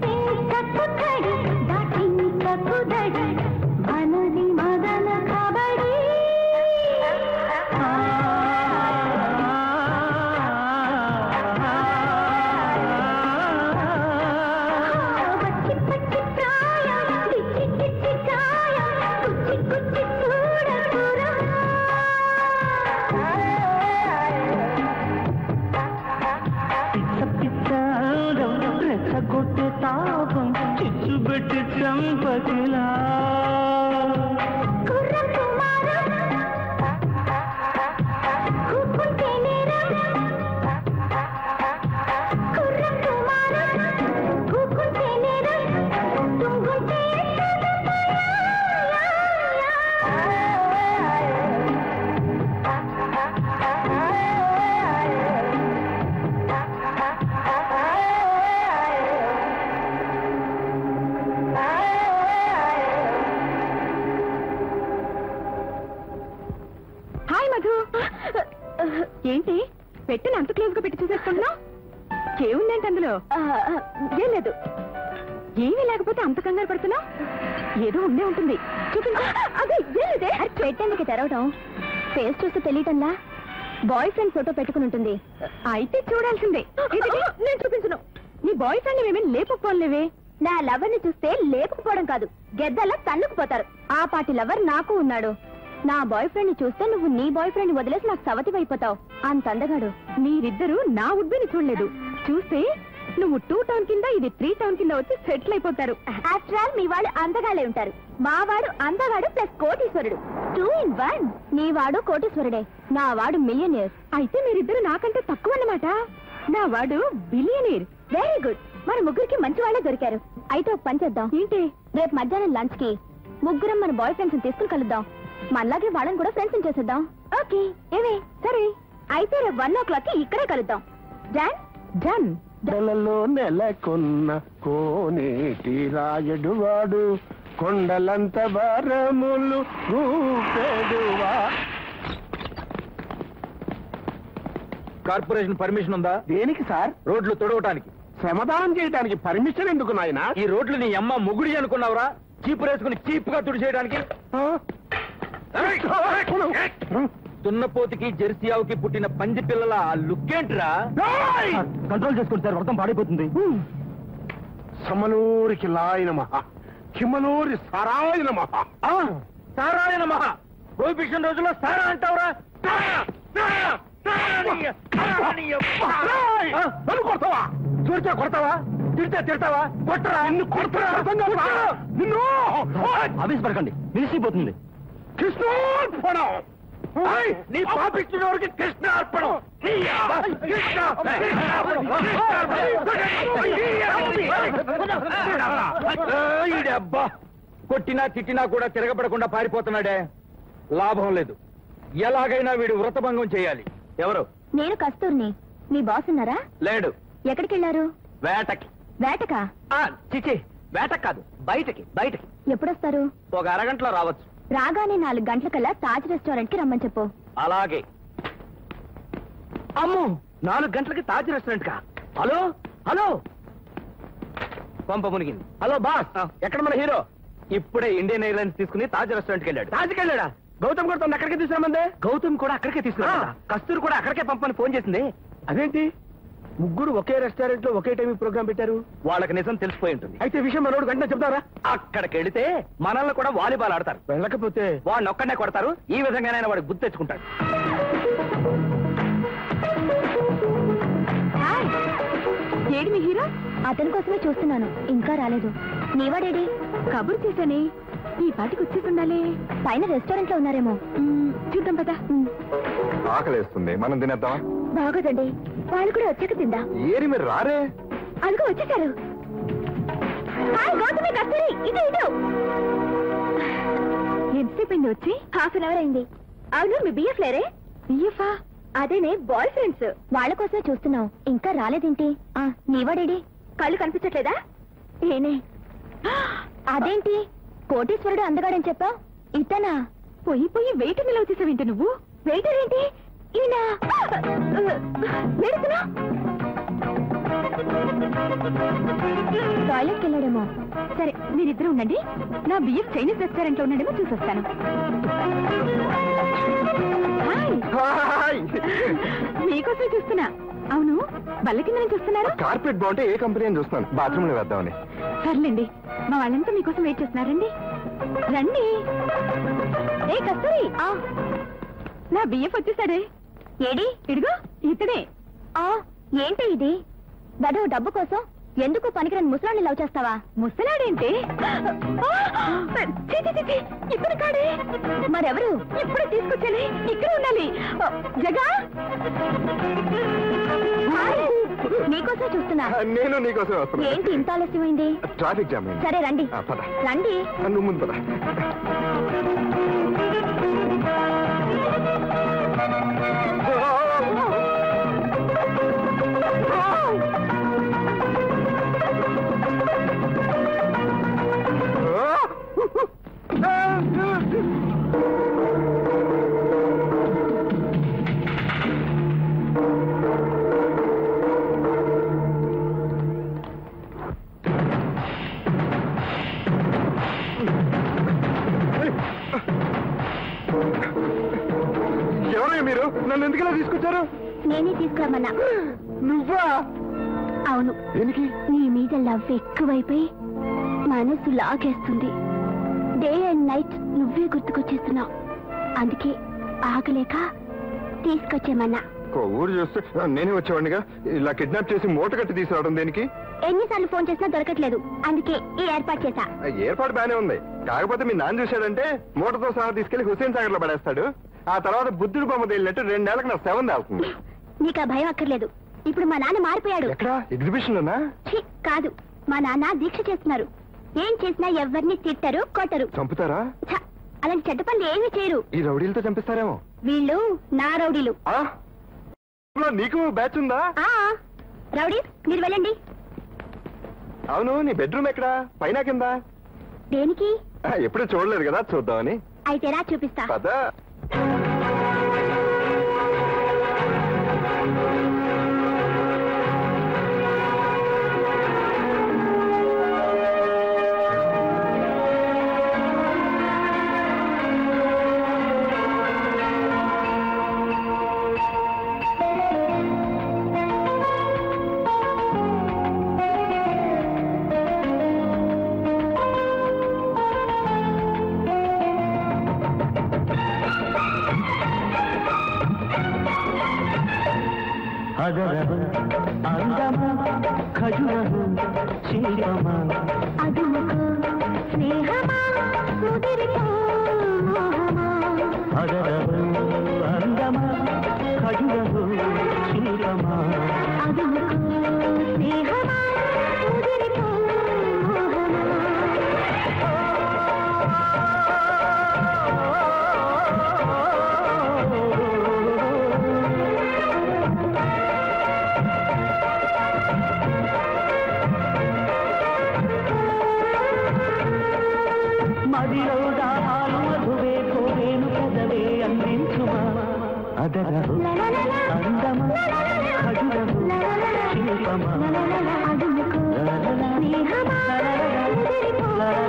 పిచ్చ పిచ్చారం రెచ్చగొట్టే తాపం చిచ్చుబెట్టి చంపకిలా హాయ్ మధు ఏంటి పెట్టిన అంత క్లోజ్ గా పెట్టి చూసేస్తున్నావు ఏముందేంటి అందులో ఏం లేదు ఏమీ లేకపోతే అంత కంగారు పడుతున్నావు ఏదో ఉండే ఉంటుంది చూపించు అదే ఏం లేదే పెట్టేందుకు తెరవడం ఫేస్ చూస్తే తెలియటంలా బాయ్ ఫ్రెండ్ ఫోటో పెట్టుకుని ఉంటుంది అయితే చూడాల్సిందే ఇది నేను చూపించను నీ బాయ్ ఫ్రెండ్ మేమేం లేకపోలేవే నా లవర్ ని చూస్తే లేపుకుపోవడం కాదు గెద్దలా తన్నుకుపోతారు ఆ పాటి లవర్ నాకు ఉన్నాడు నా బాయ్ ఫ్రెండ్ ని చూస్తే నువ్వు నీ బాయ్ ఫ్రెండ్ వదిలేసి నాకు సవతి అయిపోతావు అంత అందగాడు మీరిద్దరూ నా ఉడ్బిని చూడలేదు చూస్తే నువ్వు టూ టౌన్ కింద ఇది త్రీ టౌన్ కింద వచ్చి సెటిల్ అయిపోతారు ఆఫ్టర్ ఆల్ మీ వాడు అందగాళ్ళే ఉంటారు మా వాడు అందగాడు ప్లస్ కోటీశ్వరుడు టూ ఇన్ వన్ నీ వాడు కోటీశ్వరుడే నా వాడు మిలియనియర్ అయితే మీరిద్దరు నాకంటే తక్కువ అన్నమాట నా వాడు బిలియనీర్ వెరీ గుడ్ మన ముగ్గురికి మంచి వాళ్ళే దొరికారు అయితే ఒక పని చేద్దాం ఏంటి రేపు మధ్యాహ్నం లంచ్ కి ముగ్గురం మన బాయ్ ఫ్రెండ్స్ తీసుకుని కలుద్దాం మనలాగే వాళ్ళని కూడా ఫ్రెండ్స్ చేసేద్దాం ఓకే ఏవే సరే అయితే రేపు వన్ ఓ క్లాక్ కి ఇక్కడే కలుద్దాం జాన్ డన్ కొండలలో నెలకొన్న కోనేటి రాయడు వాడు కొండలంత భారములు రూపెడువా కార్పొరేషన్ పర్మిషన్ ఉందా దేనికి సార్ రోడ్లు తొడవటానికి శ్రమదానం చేయడానికి పర్మిషన్ ఎందుకు నాయన ఈ రోడ్లు నీ అమ్మ ముగుడి అనుకున్నావురా చీపు వేసుకుని చీప్ గా తుడిచేయడానికి దున్నపోతుకి జెర్సీ ఆవుకి పుట్టిన పంది పిల్లల ఆ లుక్కేంట్రా కంట్రోల్ చేసుకోండి సార్ వర్తం పాడైపోతుంది సమనూరికి లాయన మహా కిమ్మనూరి సరాయన మహా ఆ, సారాయణ మహా గోపికృష్ణ రోజుల్లో సారా అంటావురా సారా, సారా, సారానీయ, సారానీయ, ఆ, నన్ను కొడతావా చూడితే కొడతావా తిడితే తిడతావా కొట్టరా నిన్ను కొడతారా అర్థం కాదురా? నిన్ను ఆవేశపడకండి నిలిచిపోతుంది కృష్ణోత్పణం ఏయ్, నీ పాపిస్తున్న వరకు కృష్ణ అర్పణం నీ అబ్బ, కృష్ణ, కృష్ణ అర్పణం, కృష్ణ అర్పణం, ఏయ్, ఈడి అబ్బా కొట్టినా తిట్టినా కూడా తిరగబడకుండా పారిపోతున్నాడే లాభం లేదు ఎలాగైనా వీడు వ్రతభంగం చేయాలి ఎవరు నేను కస్తూర్ని మీ బాస్ ఉన్నారా లేడు ఎక్కడికి వెళ్ళారు వేటకి వేటకా ఆ, చిచి వేటకి కాదు బయటకి బయటకి ఎప్పుడొస్తారు ఒక అరగంటలో రావచ్చు రాగానే నాలుగు గంటలకల్లా తాజ్ రెస్టారెంట్ కి రమ్మని చెప్పు అలాగే అమ్మో నాలుగు గంటలకి తాజ్ రెస్టారెంట్ కా హలో హలో పంప మునిగింది హలో బాస్ ఎక్కడ మన హీరో ఇప్పుడే ఇండియన్ ఎయిర్లైన్స్ తీసుకుని తాజ్ రెస్టారెంట్ కి వెళ్ళాడు తాజ్కి వెళ్ళాడా గౌతమ్ కూడా తను అక్కడికే తీసుకురామందే గౌతమ్ కూడా అక్కడికే తీసుకురా కస్తూరి కూడా అక్కడికే పంపని ఫోన్ చేసింది అదేంటి ముగ్గురు ఒకే రెస్టారెంట్ లో ఒకే టైం ప్రోగ్రామ్ పెట్టారు వాళ్ళకి నిజం తెలిసిపోయి ఉంటుంది అయితే విషయం మనోడు వెంటనే చెప్తారా అక్కడికి వెళితే మనల్ని కూడా వాలీబాల్ ఆడతారు వెళ్ళకపోతే వాడిని ఒక్కడనే కొడతారు ఈ విధంగానైనా వాడికి గుర్తు తెచ్చుకుంటాడు హాయ్ ఏడి మీ హీరో అతని కోసమే చూస్తున్నాను ఇంకా రాలేదు నీవాడేడి కబురు చేశానే ఈ పాటికి వచ్చేసి ఉండాలి పైన రెస్టారెంట్ లో ఉన్నారేమో మ్మ్, చూద్దాం పదా ఆకలేస్తుంది మనం తినేద్దామా బాగోదండి వాళ్ళు కూడా వచ్చాక తిందా ఏరి మీరు రారే అదిగో వచ్చేసారు హాయ్ గౌతమి కస్తూరి ఇటు ఇటు ఎంతసేపు అయింది వచ్చి హాఫ్ అన్ అవర్ అయింది అవును మీ బిఎఫ్ లేరే బియ్యఫా అదేనే బాయ్ ఫ్రెండ్స్ వాళ్ళ కోసమే చూస్తున్నాం ఇంకా రాలేదేంటి ఆ, నీవాడేడి కళ్ళు కనిపించట్లేదా ఏనే అదేంటి కోటీశ్వరుడు అందగాడని చెప్పావు ఇతనా పోయి పోయి వెయిట్ నిలవ చేసావేంటి నువ్వు వెయిటర్ ఏంటి ఈయన వేడుకున్నా టాయిలెట్కి వెళ్ళాడేమో సరే మీరిద్దరు ఉండండి నా బియ్యం చైనీస్ రెస్టారెంట్ లో ఉన్నాడేమో చూసొస్తాను హాయ్ హాయ్. మీకోసమే చూస్తున్నా అవును బల్ల కింద నుంచి చూస్తున్నారు కార్పెట్ బాగుంటే ఏ కంపెనీ అని చూస్తున్నాను బాత్రూమ్ లో వేద్దామని సర్లేండి మా వాళ్ళంతా మీకోసం వెయిట్ చేస్తున్నారండి రండి ఏ కస్తూరి ఆ, నా బియ్యం వచ్చేసాడే ఏడి ఇడిగో ఇతడే ఆ, ఏంటి ఇది గడువు డబ్బు కోసం ఎందుకు పనికిరని ముసలాన్ని లవ్ చేస్తావా ముసలాడేంటి ఇప్పుడు కాడే మరెవరు ఇప్పుడు తీసుకొచ్చానే ఇక్కడ ఉండాలి ఆ, జగా హాయ్, నీకోసమే చూస్తున్నా నేను నీకోసం వస్తున్నా ఏంటి ఇంత ఆలస్యమైంది ట్రాఫిక్ జామ్ అయింది. సరే రండి ఆ, పద రండి ఆ, నువ్వు ముందు పద ఎవరయ్య మీరు నన్ను ఎందుకలా తీసుకొచ్చారు నేనే తీసుకురమ్మన్నా నువ్వా అవును దేనికి నీ మీద లవ్ ఎక్కువైపోయి మనసు లాగేస్తుంది డే అండ్ నైట్ నువ్వే గుర్తుకొచ్చేస్తున్నావు అందుకే ఆగలేక తీసుకొచ్చేమన్నా ఊరు చూస్తే నేనే వచ్చేవాడినిగా ఇలా కిడ్నాప్ చేసి మూట కట్టి తీసుకురావడం దేనికి ఎన్నిసార్లు ఫోన్ చేసినా దొరకట్లేదు అందుకే ఈ ఏర్పాటు చేశా ఏర్పాటు బానే ఉంది కాకపోతే మీ నాన్న చూశాడంటే మూటతో సహా తీసుకెళ్లి హుసేన్ సాగర్ లో పడేస్తాడు ఆ తర్వాత బుద్ధుడు బొమ్మ తేలినట్టు రెండేళ్లకు నా సెవెన్ అవుతుంది నీకు ఆ భయం అక్కర్లేదు ఇప్పుడు మా నాన్న మారిపోయాడు ఎక్కడ ఎగ్జిబిషన్ లోనా ఛీ, కాదు మా నాన్న దీక్ష చేస్తున్నారు ఏం చేసినా ఎవరిని తిట్టరు కొట్టరు చంపుతారా ఛ, అలాంటి చెడ్డ పనులు ఏమీ చేయరు ఈ రౌడీలతో చంపిస్తారేమో వీళ్ళు నా రౌడీలు ఆ? ఇందులో నీకు బ్యాచ్ ఉందా ఆ రౌడీ మీరు వెళ్ళండి అవును నీ బెడ్రూమ్ ఎక్కడా పైన కింద దేనికి ఆ, ఎప్పుడూ చూడలేదు కదా చూద్దామని అయితే రా చూపిస్తా పద అగరవ అందమ ఖజురవ శిల్పమ అదుముకు స్నేహమా ముదిరిపో మోహమా అగరవ అందమ ఖజురవ శిల్పమ అదుముకు స్నేహమా ముదిరిపో మోహమా మదిలో దాహాలు మధువే కోరేను కదవే అందించుమా అదరవ అందమ ఖజురవ శిల్పమ అదుముకు స్నేహమా ముదిరిపో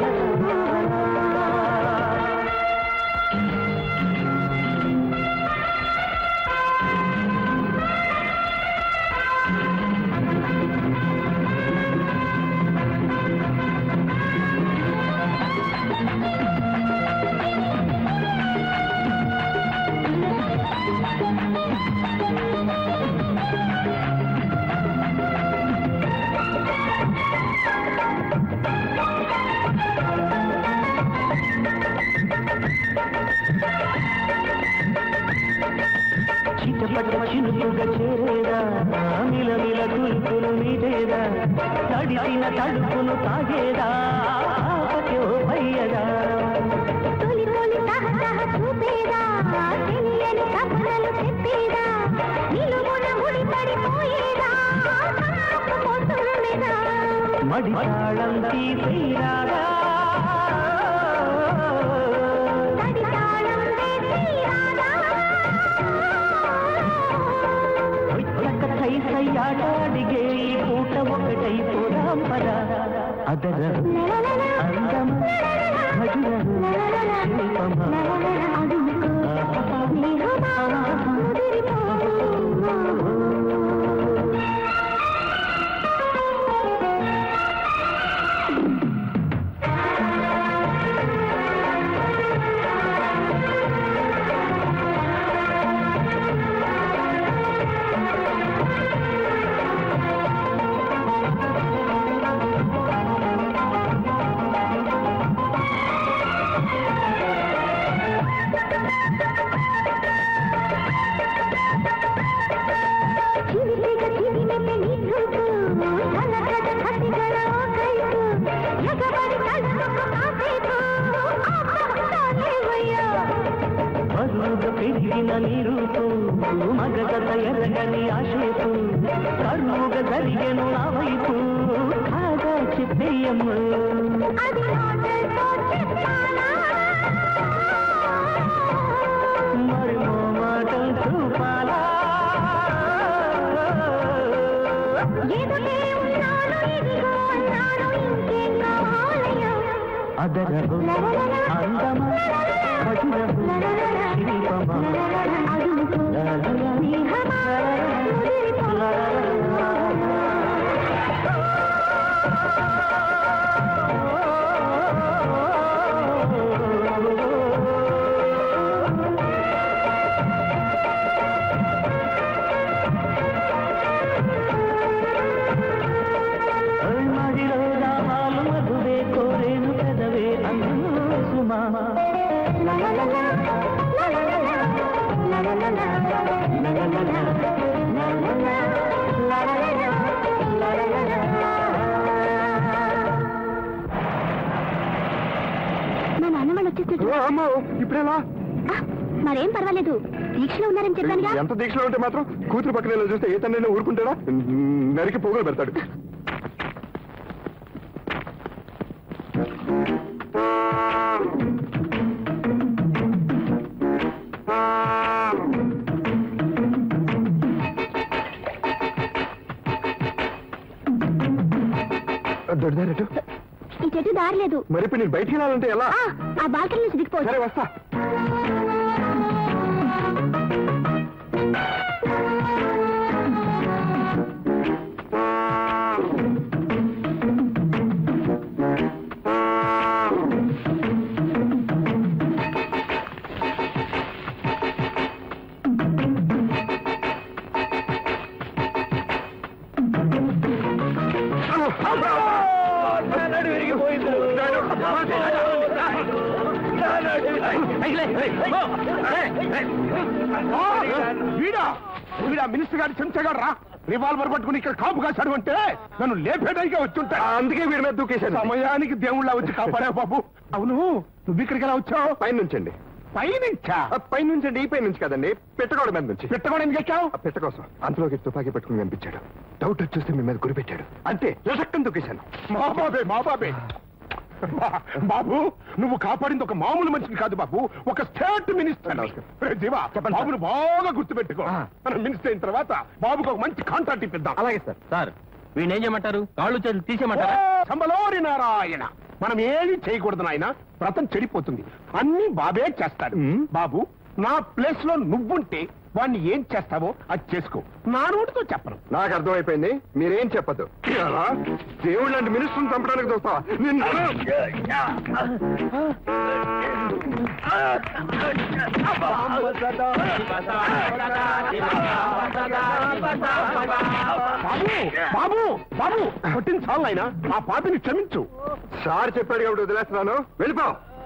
చిటపట చినుకుగా చేరేదా మిలమిల కుల్పులు మీదేదా తడిసిన తడుపును తాగేదా ఆపకే ఓ పయ్యదా తొలి తొలి తహతహ చూపేదా తెలియని కథలు చెప్పేదా నిలువున ముడిపడి పోయేదా కన్నుకు పోతున్నదా మడి తాళం తీసేరాదా తడి తాళం వేసేరాదా ఒక్క సై సై ఆట అడిగే ఈ పూట ఒకటై పోదాం పదా అదర అందమ భజన శిల్పమ అదుముకు స్నేహమా ముదిరిపో చిలిపిగ చిలిమె నీకు తలకడ కసిగల కైకు ఎగబడి కళ్ళకు కాసేపు ఆపస్తాలేవయ్యా బరువుగా పెరిగిన నీరుపు మగగత ఎరగని ఆశేపు కరువుగా జరిగెను నా వైపు కాగా చెప్పేయమ్మ అది మాటలతో చెప్పాలా మరి మో మాటలు చూపాలా ఎదుటే ఉన్నాను ఇదిగో అన్నాను ఇంకేం కావాలయ్యా అదరవు అందమ కఠినవు శిల్పమ అదుముకు స్నేహమా ముదిరిపో ఆ ఇప్పుడెలా ఆ, మరేం పర్వాలేదు దీక్షలో ఉన్నారని చెప్పానుగా ఎంత దీక్షలో ఉంటే మాత్రం కూతురు పక్కన ఇలా చూస్తే ఏ తండ్రి ఊరుకుంటాడా నరికి పోగలు పెడతాడు దొడ్డారటు ఈ చెట్టు దారలేదు మరి ఇప్పుడు నేను బయటికి వెళ్ళాలంటే ఎలా ఆ, ఆ బాల్కనీ నుంచి దిగిపోవచ్చు సరే వస్తా వీడా వీడా మినిస్టర్ గారి చెంచగాడు రా రివాల్వర్ పట్టుకుని ఇక్కడ కాపు కాశాడు అంటే నన్ను లేపేటానికే వచ్చుంటా అందుకే వీడి మీద దూకేశాను సమయానికి దేవుళ్ళ వచ్చి కాపాడా బాబు అవును నువ్వు ఇక్కడికి ఎలా వచ్చావు పైన నుంచండి పైనుంచా ఆ, పైన నుంచండి ఈ పైన నుంచి కదండి పెట్టగోడ మీద నుంచి పెట్టకుండా ఎందుకు ఎక్కావు ఆ పెట్ట కోసం అంతలోకి తుపాకీ పట్టుకుని కనిపించాడు డౌట్ వచ్చేస్తే మీ మీద గురి పెట్టాడు అంతే లసక్కని దూకేశాను మా బాబే మా బాబే బా- బాబు నువ్వు కాపాడింది ఒక మామూలు మనిషిని కాదు బాబు ఒక స్టేట్ మినిస్టర్ నమస్కారం. రే జీవా చెప్పండి, బాబును బాగా గుర్తుపెట్టుకో ఆ. మనం మినిస్టర్ అయిన తర్వాత బాబుకు ఒక మంచి కాంట్రాక్ట్ ఇప్పిద్దాం అలాగే సార్ సార్ వీణేం చేయమంటారు కాళ్ళు చేతులు తీసేయమంటారా ఓ, సంబలోరి నారాయణ మనం ఏది చేయకూడదు నాయన వ్రతం చెడిపోతుంది అన్ని బాబే చేస్తాడు మ్. బాబు నా ప్లేస్ లో నువ్వుంటే వాణ్ణి ఏం చేస్తావో అది చేసుకో నా నోటితో చెప్పను నాకు అర్థమైపోయింది మీరేం చెప్పదు దేవుడు లాంటి మినిస్టర్ని చంపడానికి చూస్తావా నిన్ను బాబు బాబు బాబు కొట్టిన చాలు నాయన ఆ పాపిని క్షమించు సార్ చెప్పాడు కాబట్టి వదిలేస్తున్నాను వెళ్ళిపో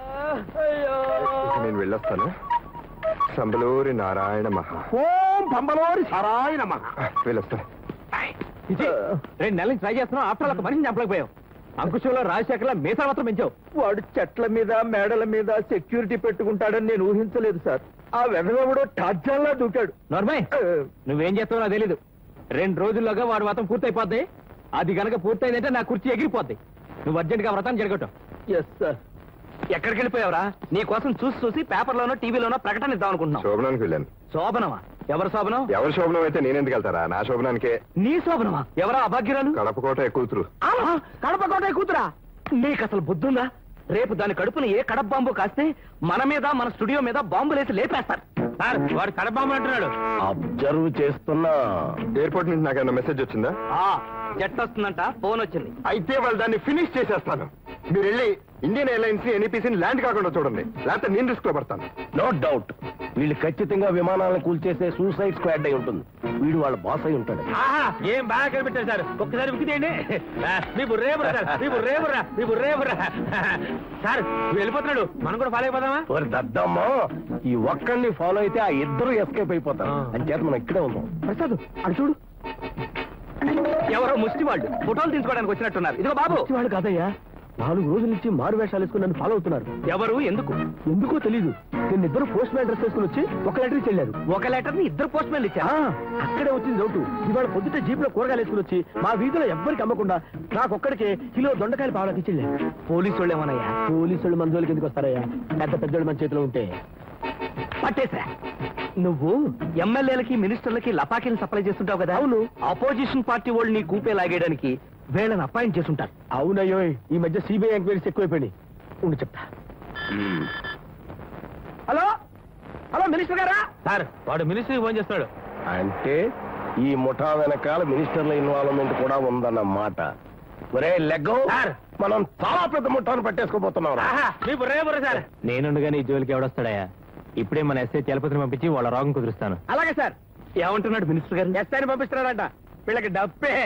ఇక నేను వెళ్ళొస్తాను సంబలూరి నారాయణ మహా ఓం పంబలోరి సరాయన మహా వెళ్ళొస్తాను రెండు నెలల నుంచి ట్రై చేస్తున్నావు ఆఫ్టర్ ఒక మనిషిని చంపలేకపోయావు అంకుశంలో రాజశేఖర్ల మీసా మాత్రం పెంచావు వాడు చెట్ల మీద మేడల మీద సెక్యూరిటీ పెట్టుకుంటాడని నేను ఊహించలేదు సార్ ఆ వెనకబడు టార్జాల్లా దూకాడు నార్మల్ నువ్వేం చేస్తావో నాకు తెలీదు రెండు రోజుల్లోగా వాడు వ్రతం పూర్తయిపోద్ది అది గనక పూర్తయిందంటే నా కుర్చీ ఎగిరిపోద్ది నువ్వు అర్జెంట్ గా వ్రతం జరగటం ఎస్ సార్ ఎక్కడికి వెళ్ళిపోయావురా నీ కోసం చూసి చూసి పేపర్లోనో టీవీలోనో ప్రకటన ఇద్దాం అనుకుంటున్నాం శోభనానికి వెళ్ళాను శోభనమా ఎవరు శోభనం ఎవరి శోభనం అయితే నేనెందుకు వెళ్తారా నా శోభనానికే నీ శోభనమా ఎవరా అభాగ్యురాలు కడపకోట కూతురు ఆహా, కడప కోట కూతురా నీకు అసలు బుద్ధుందా రేపు దాని కడుపున ఏ కడప బాంబు కాస్తే మన మీద మన స్టూడియో మీద బాంబులేసి లేపేస్తారు సార్ వాడు కడప బాంబు అంటున్నాడు అబ్జర్వ్ చేస్తున్నా ఎయిర్పోర్ట్ నుంచి నాకేమన్నా మెసేజ్ వచ్చిందా ఆ జట్ వస్తుందంట ఫోన్ వచ్చింది అయితే వాళ్ళు దాన్ని ఫినిష్ చేసేస్తాను మీరు వెళ్ళి ఇండియన్ ఎయిర్లైన్స్ ని ఎన్ఈపీసీని ల్యాండ్ కాకుండా చూడండి లేకపోతే నేను రిస్క్ లో పడతాను నో డౌట్ వీళ్ళు ఖచ్చితంగా విమానాలను కూల్చేసే సూసైడ్ స్క్వాడ్ అయి ఉంటుంది వీడు వాళ్ళ బాస్ అయి ఉంటాడు ఆహా, ఏం బాగా కనిపెట్టారు సార్ ఒక్కసారి విక్కితేయండి మీ బుర్రే బుర్ర సార్ మీ బుర్రే బుర్ర మీ బుర్రే బుర్ర సార్ నువ్వు వెళ్ళిపోతున్నాడు మనం కూడా ఫాలో అయిపోదామా ఓరి దద్దమ్మా ఈ ఒక్కడిని ఫాలో అయితే ఆ ఇద్దరు ఎస్కేప్ అయిపోతారు ఆ. అని చేత మనం ఇక్కడే ఉన్నాం ప్రసాద్ అడు చూడు ఎవరో ముష్టి వాళ్ళు ఫోటోలు తీసుకోవడానికి వచ్చినట్టున్నారు ఇదిగో బాబు వాళ్ళు కాదయ్యా నాలుగు రోజుల నుంచి మారు వేషాలు వేసుకుని నన్ను ఫాలో అవుతున్నారు ఎవరు ఎందుకు ఎందుకో తెలీదు నేను ఇద్దరు పోస్ట్ మ్యాన్ డ్రెస్ వేసుకుని వచ్చి ఒక లెటర్ చెల్లారు ఒక లెటర్ ని ఇద్దరు పోస్ట్ మ్యాన్లు ఇచ్చారా అక్కడే వచ్చింది డౌట్ ఇవాళ పొద్దుట జీప్ లో కూరగాయలు వేసుకుని వచ్చి మా వీధిలో ఎవ్వరికి అమ్మకుండా నాకొక్కడికే కిలో దొండకాయలు పావడానికి ఇచ్చెళ్ళారు పోలీసు వాళ్ళు ఏమన్నాయా పోలీసు వాళ్ళు మన జోలికి ఎందుకు వస్తారయ్యా పెద్ద పెద్దోళ్ళు మన చేతిలో ఉంటే పట్టేసా నువ్వు ఎమ్మెల్యేలకి మినిస్టర్లకి లపాకీలు సప్లై చేస్తుంటావు కదా అవును అపోజిషన్ పార్టీ వాళ్ళు నీ కూపే లాగేయడానికి వీళ్ళని అపాయింట్ చేస్తుంటారు అవునయ్యో ఈ మధ్య సిబిఐ ఎంక్వైరీస్ ఎక్కువైపోయినాయి ఉండి చెప్తా హలో హలో మినిస్టర్ గారా సార్ వాడు మినిస్టర్ ఫోన్ చేస్తాడు అంటే ఈ ముఠా వెనకాల మినిస్టర్ల ఇన్వాల్వ్మెంట్ కూడా ఉందన్నమాట ఒరే లెగ్గో సార్. మనం చాలా పెద్ద ముఠాను పట్టేసుకోబోతున్నాం మీ బుర్రే బుర్ర సార్ నేనుండగానే ఈ జోలికి ఎవడొస్తాడయా ఇప్పుడే మన ఎస్ఐ చలపతిని పంపించి వాళ్ళ రోగం కుదురుస్తాను అలాగే సార్ ఏమంటున్నాడు మినిస్టర్ గారు ఎస్ఐని పంపిస్తున్నాడంట వీళ్ళకి డబ్బే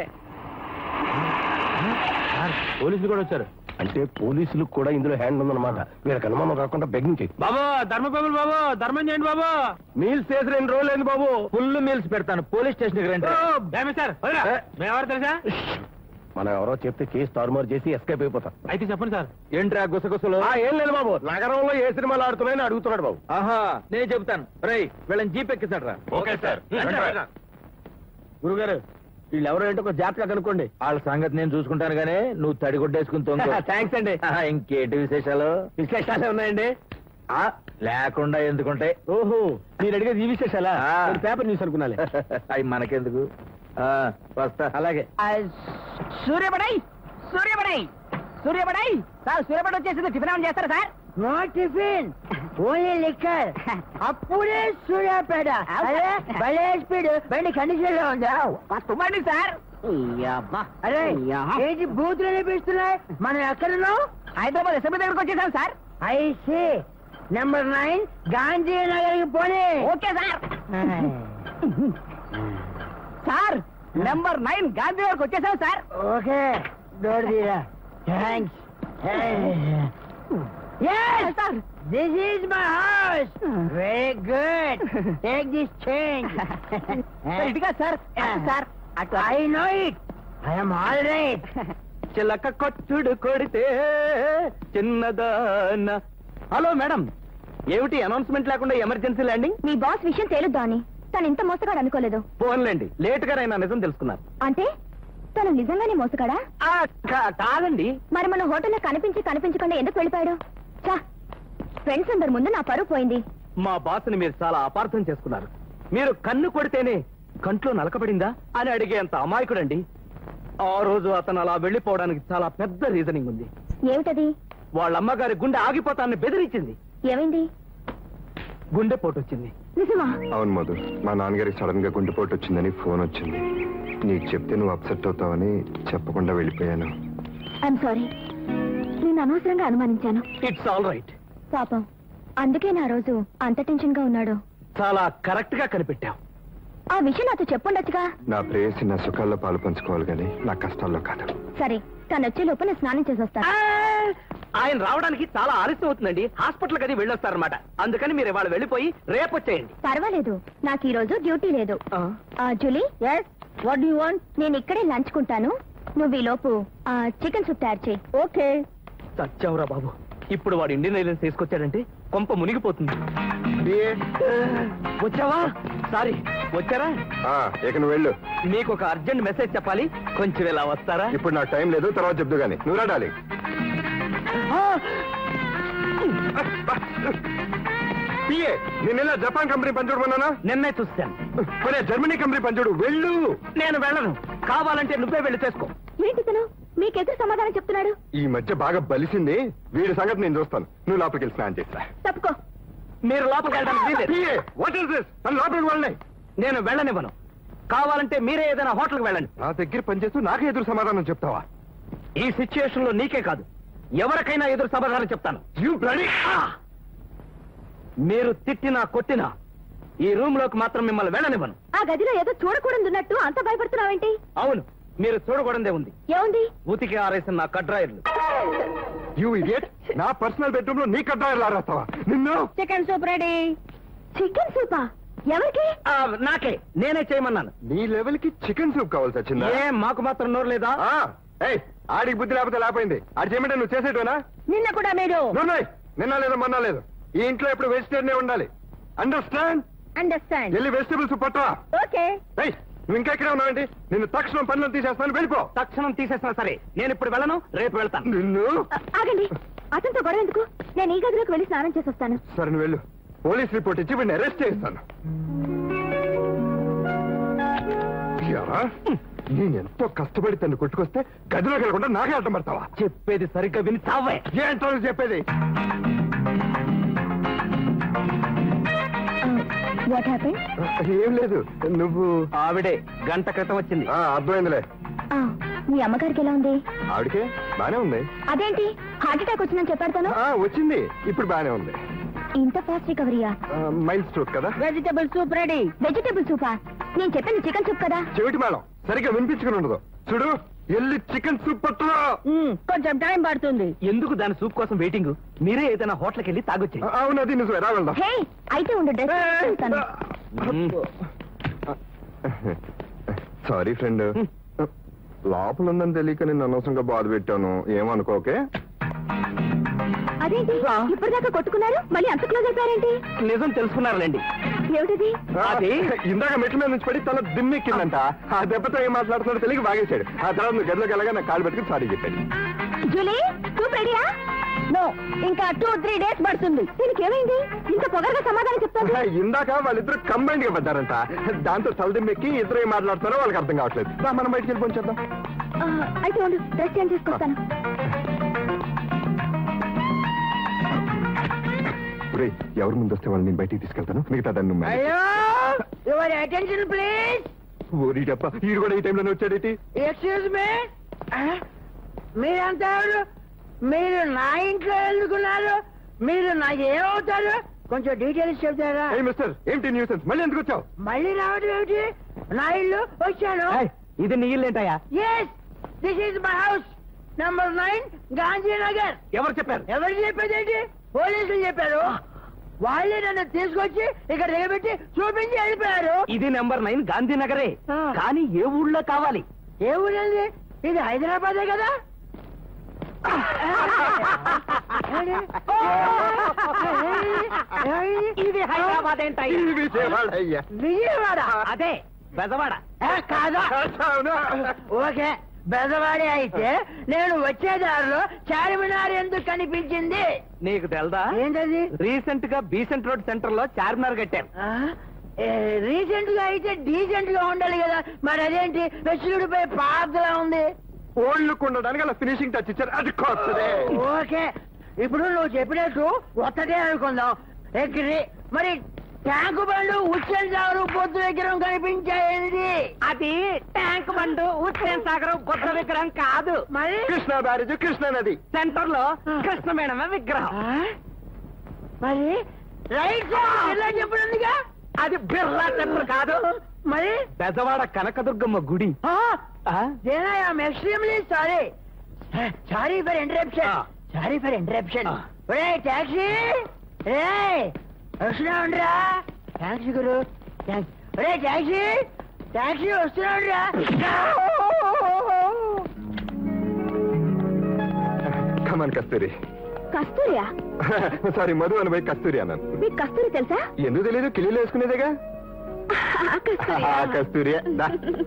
పోలీసులు కూడా వచ్చారు అంటే పోలీసులకు కూడా ఇందులో హ్యాండ్ ఉందన్నమాట వీళ్ళకి అనుమానం రాకుండా బెగ్గింగ్ చెయ్యి బాబు ధర్మబాబులు బాబు ధర్మం చేయండి బాబు మీల్స్ చేసి రెండు రోజులు అయింది బాబు ఫుల్ మీల్స్ పెడతాను పోలీస్ స్టేషన్ రండి సార్ మేము ఎవరు తెలుసా మనం ఎవరో చెప్తే కేసు తారుమారు చేసి ఎస్కేప్ అయిపోతాం అయితే చెప్పండి సార్ ఏంట్రా గుసగుసలు ఆ, ఏం లేదు బాబు నగరంలో ఏ సినిమాలు ఆడుతున్నాయని అడుగుతున్నాడు బాబు ఆహా నేను చెబుతాను రేయ్ వీళ్ళని జీప్ ఎక్కిస్తాడు రా ఓకే సార్ రండి. గురుగారు వీళ్ళు ఎవరో ఏంటో ఒక జాగ్రత్తగా కనుక్కోండి వాళ్ళ సంగతి నేను చూసుకుంటాను గానీ నువ్వు తడిగొట్టేసుకుని తొంగు థ్యాంక్స్ అండి ఆహా, ఇంకేంటి విశేషాలు విశేషాలు ఉన్నాయండి ఆ, లేకుండా ఎందుకుంటాయి ఓహో మీరు అడిగేది ఈ విశేషాలా ఆ. నేను పేపర్ న్యూస్ అనుకున్నాలే అవి మనకెందుకు ఆ, వస్తా అలాగే సూర్యబడై సూర్యబడై సూర్యబడై సార్ సూర్యబడి వచ్చేసింది టిఫిన్ ఏమైనా చేస్తారా sir no tiffin only liquor అప్పుడే సూర్యాపేట అరే భలే స్పీడ్ బండి కండిషన్ లో ఉందా తుమ్మండి సార్ అరే ఏంటి బూతులు అనిపిస్తున్నాయి మనం ఎక్కడున్నాం హైదరాబాద్ అసెంబ్లీ దగ్గరకు వచ్చేసాం sir I see number nine Gandhi నగర్కి పోనీ okay sir sir number nine Gandhi నగర్కి వచ్చేసాం సార్ ఓకే డోర్ తీరా thanks Yes, sir. This is my house. Very good. Take this change. ఇదిగా sir sir I know it. I am all right. చిలక కొట్టుడు కొడితే చిన్నదాన హలో మేడం ఏమిటి announcement లేకుండా ఎమర్జెన్సీ ల్యాండింగ్ మీ బాస్ విషయం తేలుద్దా అని తను ఇంత మోసగాడు అనుకోలేదు ఫోన్లేండి లేట్ గా అయినా నిజం తెలుసుకున్నారు అంటే తను నిజంగానే మోసగాడా ఆ, కా- కాదండి మరి మన హోటల్లో కనిపించి కనిపించకుండా ఎందుకు వెళ్ళిపోయాడు చా ఫ్రెండ్స్ అందరి ముందు నా పరువు పోయింది మా బాస్ని మీరు చాలా అపార్థం చేసుకున్నారు మీరు కన్ను కొడితేనే కంట్లో నలకబడిందా అని అడిగేంత అమాయకుడండి ఆ రోజు అతను అలా వెళ్లిపోవడానికి చాలా పెద్ద రీజనింగ్ ఉంది ఏమిటది వాళ్ళ అమ్మగారి గుండె ఆగిపోతాన్ని బెదిరించింది ఏమైంది గుండె పోటు వచ్చింది నిజమా అవును మధు మా నాన్నగారికి సడన్ గా గుండెపోటు వచ్చిందని ఫోన్ వచ్చింది నీకు చెప్తే నువ్వు అప్సెట్ అవుతావని చెప్పకుండా వెళ్ళిపోయాను ఐఎమ్ సారీ నేను అనవసరంగా అనుమానించాను ఇట్స్ ఆల్ రైట్ పాపం అందుకే నా రోజు అంత టెన్షన్ గా ఉన్నాడు చాలా కరెక్ట్ గా కనిపెట్టావు ఆ విషయం నాతో చెప్పుండొచ్చుగా నా ప్రేయసి నా సుఖాల్లో పాలు పంచుకోవాలి కానీ నా కష్టాల్లో కాదు సరే తను వచ్చే లోపు నేను స్నానం చేసి వస్తాను ఆయన రావడానికి చాలా ఆలస్యం అవుతుందండి హాస్పిటల్ అది వెళ్ళొస్తారనమాట అందుకని మీరు ఇవాళ వెళ్ళిపోయి రేపు వచ్చేయండి పర్వాలేదు నాకు ఈ రోజు డ్యూటీ లేదు ఆ, జూలీ వాట్ యు వాంట్ నేను ఇక్కడే లంచ్ కుంటాను నువ్వు ఈ లోపు చికెన్ సూప్ తయారు చేయి ఓకే సత్యంరా బాబు ఇప్పుడు వాడు ఇండియన్ ఐలెండ్స్ తీసుకొచ్చాడంటే కొంప మునిగిపోతుంది వచ్చావా సారీ వచ్చారా ఆ, ఇక నువ్వు వెళ్ళు మీకు ఒక అర్జెంట్ మెసేజ్ చెప్పాలి కొంచెం ఇలా వస్తారా ఇప్పుడు నాకు టైం లేదు తర్వాత చెప్దు గానీ నువ్వు రాడాలి పిఏ నేను ఇలా జపాన్ కంపెనీ పనిచూడమన్నానా నిన్నే చూస్తాను మరి జర్మనీ కంపెనీ పనిచూడు వెళ్ళు నేను వెళ్ళను కావాలంటే నువ్వే వెళ్ళి చేసుకో ఏంటి తను మీకెదురు సమాధానం చెప్తున్నాడు ఈ మధ్య బాగా బలిసింది వీడి సంగతి నేను చూస్తాను నువ్వు లోపలికి వెళ్ళి స్నానం చేస్తా తప్పుకో మీరు లోపలికి వెళ్ళడానికి వీల్లేదు. పిఏ వాట్ ఇస్ దిస్ తను లోపలికి వెళ్ళండి నేను వెళ్ళనివ్వను కావాలంటే మీరే ఏదైనా హోటల్కి వెళ్ళండి నా దగ్గర పనిచేస్తూ నాకే ఎదురు సమాధానం చెప్తావా ఈ సిచ్యుయేషన్ లో నీకే కాదు ఎవరికైనా ఎదురు సమాధానం చెప్తాను యూ బ్లడీ మీరు తిట్టినా కొట్టినా ఈ రూమ్ లోకి మాత్రం మిమ్మల్ని వెళ్ళనివ్వను ఆ గదిలో ఏదో చూడకూడదున్నట్టు అంత భయపడుతున్నావేంటి అవును మీరు చూడకూడదే ఉంది ఏముంది ఉతికి ఆరేసిన నా కడ్రాయర్లు యూ ఇడియట్ నా పర్సనల్ బెడ్రూమ్ లో నీ కడ్డాయిలు ఆరేస్తావా నిన్ను చికెన్ సూప్ రెడీ చికెన్ సూపా ఎవరికి ఆ, నాకే నేనే చేయమన్నాను నీ లెవెల్ కి చికెన్ సూప్ కావాల్సి వచ్చిందా ఏ మాకు మాత్రం నోరు లేదా ఆ, ఏయ్ ఆడికి బుద్ధి లేకపోతే లేకపోయింది ఆడి చేయమంటే నువ్వు చేసేటోనా నిన్న కూడా మీరు నూనె నిన్న లేదు మొన్న లేదు ఈ ఇంట్లో ఎప్పుడు వెజిటేరియన్ ఉండాలి అండర్స్టాండ్ అండర్స్టాండ్ వెళ్ళి వెజిటేబుల్స్ పట్టవా ఓకే ఏయ్ నువ్వు ఇంకా ఎక్కడే ఉన్నావండి నిన్ను తక్షణం పనులు తీసేస్తాను వెళ్ళిపో తక్షణం తీసేసినా సరే నేను ఇప్పుడు వెళ్ళను రేపు వెళ్తాను నిన్ను ఆగండి అతనితో గొడవ ఎందుకు నేను ఈ గదిలోకి వెళ్ళి స్నానం చేసి వస్తాను సరే నువ్వు వెళ్ళు పోలీస్ రిపోర్ట్ ఇచ్చి వీడిని అరెస్ట్ చేస్తాను యారా, నేను ఎంతో కష్టపడి తను కొట్టుకొస్తే గదిలోకి వెళ్ళకుండా నాకే అడ్డం పడతావా చెప్పేది సరిగ్గా విని చావే ఏంటో నువ్వు చెప్పేది వాట్ హ్యాపెన్ ఏం లేదు నువ్వు ఆవిడే గంట క్రితం వచ్చింది ఆ, అర్థమైందిలే మీ అమ్మగారికి ఎలా ఉంది ఆవిడకే బానే ఉంది అదేంటి హార్ట్ అటాక్ వచ్చిందని చెప్పాడు తను ఆ, వచ్చింది ఇప్పుడు బానే ఉంది ఇంత ఫాస్ట్ రికవరీయా మైల్ స్ట్రోక్ కదా వెజిటబుల్ సూప్ రెడీ వెజిటబుల్ సూపా నేను చెప్పింది చికెన్ సూప్ కదా చెవిటి మేడం సరిగ్గా వినిపించుకుని ఉండదు చూడు ఎల్లి చికెన్ సూప్ పట్టురా కొంచెం టైం పడుతుంది ఎందుకు దాని సూప్ కోసం వెయిటింగ్ మీరే ఏదైనా హోటల్కి వెళ్ళి తాగొచ్చి ఆ, అవును అది నిజమే రా వెళ్దాం హే అయితే ఉండు డ్రెస్ సారీ ఫ్రెండ్ లోపల ఉందని తెలియక నేను అనవసరంగా బాధ పెట్టాను ఏమనుకోకే అదేంటి ఇప్పటిదాకా కొట్టుకున్నారు మళ్ళీ అంత క్లోజ్ అయిపోయారేంటి నిజం తెలుసుకున్నారులేండి ఏమిటిది అది ఇందాక మెట్ల మీద నుంచి పడి తల దిమ్మెక్కిందంట ఆ దెబ్బతో ఏం మాట్లాడుతున్నాడో తెలియక బాగేశాడు ఆ తర్వాత నువ్వు గదిలోకి వెళ్ళగా నా కాలు పెట్టుకుని సారీ చెప్పాడు జూలీ సూప్ రెడీయా నో ఇంకా టూ త్రీ డేస్ పడుతుంది దీనికి ఏమైంది ఇంత పొగరగా సమాధానం చెప్తాను ఇందాక వాళ్ళిద్దరు కంబైండ్ గా పడ్డారంట దాంతో తల దిమ్మెక్కి ఇద్దరు ఏం మాట్లాడుతున్నారో వాళ్ళకి అర్థం కావట్లేదు రా, మనం బయటికి వెళ్ళి చేద్దాం అయితే ఉండు డ్రెస్ చేంజ్ చేసుకొస్తాను ఒరేయ్, ఎవరు ముందు వస్తే వాళ్ళని నేను బయటికి తీసుకెళ్తాను మిగతా దాన్ని నువ్వు manage అయ్యో యువర్ అటెన్షన్ ప్లీజ్ చేయి. ఓరి డబ్బా ఈడు కూడా ఈ టైంలోనే వచ్చాడేటి ఎక్స్క్యూజ్ మీ మీరంతా ఎవరు? మీరు నా ఇంట్లో ఎందుకున్నారు మీరు నాకు ఏమవుతారు కొంచెం డీటెయిల్స్ చెప్తారా ఏ మిస్టర్ ఏంటి న్యూసెన్స్ మళ్ళీ ఎందుకు వచ్చావు మళ్ళీ రావడం ఏమిటి నా ఇల్లు వచ్చాను ఏయ్, ఇది నీ ఇల్లేంటయ్యా yes this is my house number nine Gandhinagar ఎవరు చెప్పారు ఎవరు చెప్పేదేంటి పోలీసులు చెప్పారు వాళ్ళే నన్ను తీసుకొచ్చి ఇక్కడ దిగబెట్టి చూపించి వెళ్ళిపోయారు ఇది నెంబర్ నైన్ గాంధీనగరే ఆ. కానీ ఏ ఊళ్ళో కావాలి ఏ ఊరండి ఇది హైదరాబాదే కదా ఇది హైదరాబాద్ ఏంటయ్యా ఇది విజయవాడ అయ్యా విజయవాడ అదే బెజవాడ ఏ, కాదా అవునా? ఓకే బెదవాడి అయితే నేను వచ్చే దారిలో చార్మినార్ ఎందుకు కనిపించింది నీకు తెల్దా ఏంటది రీసెంట్ గా బీసెంట్ రోడ్ సెంటర్ లో చార్మినార్ కట్టారు రీసెంట్ గా అయితే డీసెంట్ గా ఉండాలి కదా మరి అదేంటి వెసులుడిపై పాతలా ఉంది ఓళ్ళు ఉండడానికి అలా ఫినిషింగ్ టచ్ ఇచ్చారు అది కొత్తదే ఓకే ఇప్పుడు నువ్వు చెప్పినట్టు ఒక్కటే అనుకుందాం ఎక్కిరి మరి ట్యాంకు బండ్లు ఉచ్చల్ సాగరు పొద్దు విగ్రహం కనిపించాయింది అది ట్యాంక్ బండు ఉత్తేన్ సాగరం బుద్ధ విగ్రహం కాదు మరి కృష్ణా బ్యారేజ్ కృష్ణా నది సెంటర్ లో కృష్ణ మేడమ విగ్రహం ఆ? మరి రైట్ సైడ్ ఇలా చెప్పుడుందిగా అది బిర్లా టెంపుల్ కాదు మరి బెజవాడ కనకదుర్గమ్మ గుడి ఆ? Then I am extremely sorry. Sorry for interruption. Ah. Sorry for interruption. Ah. ఒరే టాక్సీ రే వస్తున్నా ఉండరా థ్యాంక్స్ గురు థ్యాంక్స్ ఒరే టాక్సీ టాక్సీ వస్తున్నా ఉండరా కమాన్ కస్తూరి కస్తూరియా సారీ మధు అని పోయి కస్తూరి అన్నాను మీకు కస్తూరి తెలుసా ఎందుకు తెలియదు కిలీలు వేసుకునేదేగా ఆ, కస్తూరియా. ఆ, కస్తూరి దా.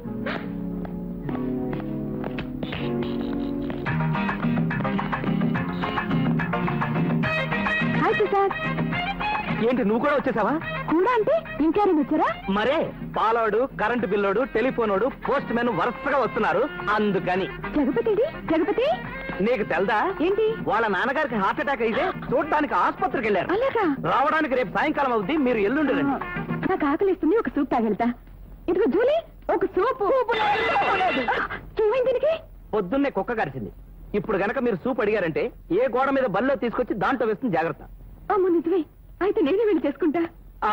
హాయ్ ప్రసాద్ ఏంటి నువ్వు కూడా వచ్చేసావా కూడా అంటే ఇంకెవరైనా వచ్చారా మరే పాలోడు కరెంటు బిల్లోడు టెలిఫోనోడు పోస్ట్ మెన్ వరుసగా వస్తున్నారు అందుకని జగపతి జగపతి నీకు తెల్దా ఏంటి వాళ్ళ నాన్నగారికి హార్ట్ అటాక్ అయితే చూడడానికి ఆసుపత్రికి వెళ్ళారు అలాగా రావడానికి రేపు సాయంకాలం అవుద్ది మీరు ఎల్లుండి రండి నాకు ఆకలిస్తుంది ఒక సూప్ తాగెళ్తా ఇదిగో జూలీ ఒక సూప్ ఏమైంది దీనికి పొద్దున్నే కుక్క కరిచింది ఇప్పుడు గనక మీరు సూప్ అడిగారంటే ఏ గోడ మీద బల్లో తీసుకొచ్చి దాంట్లో వేస్తుంది జాగ్రత్త అమ్మ నిజమే అయితే నేనే వెళ్ళి చేసుకుంటా ఆ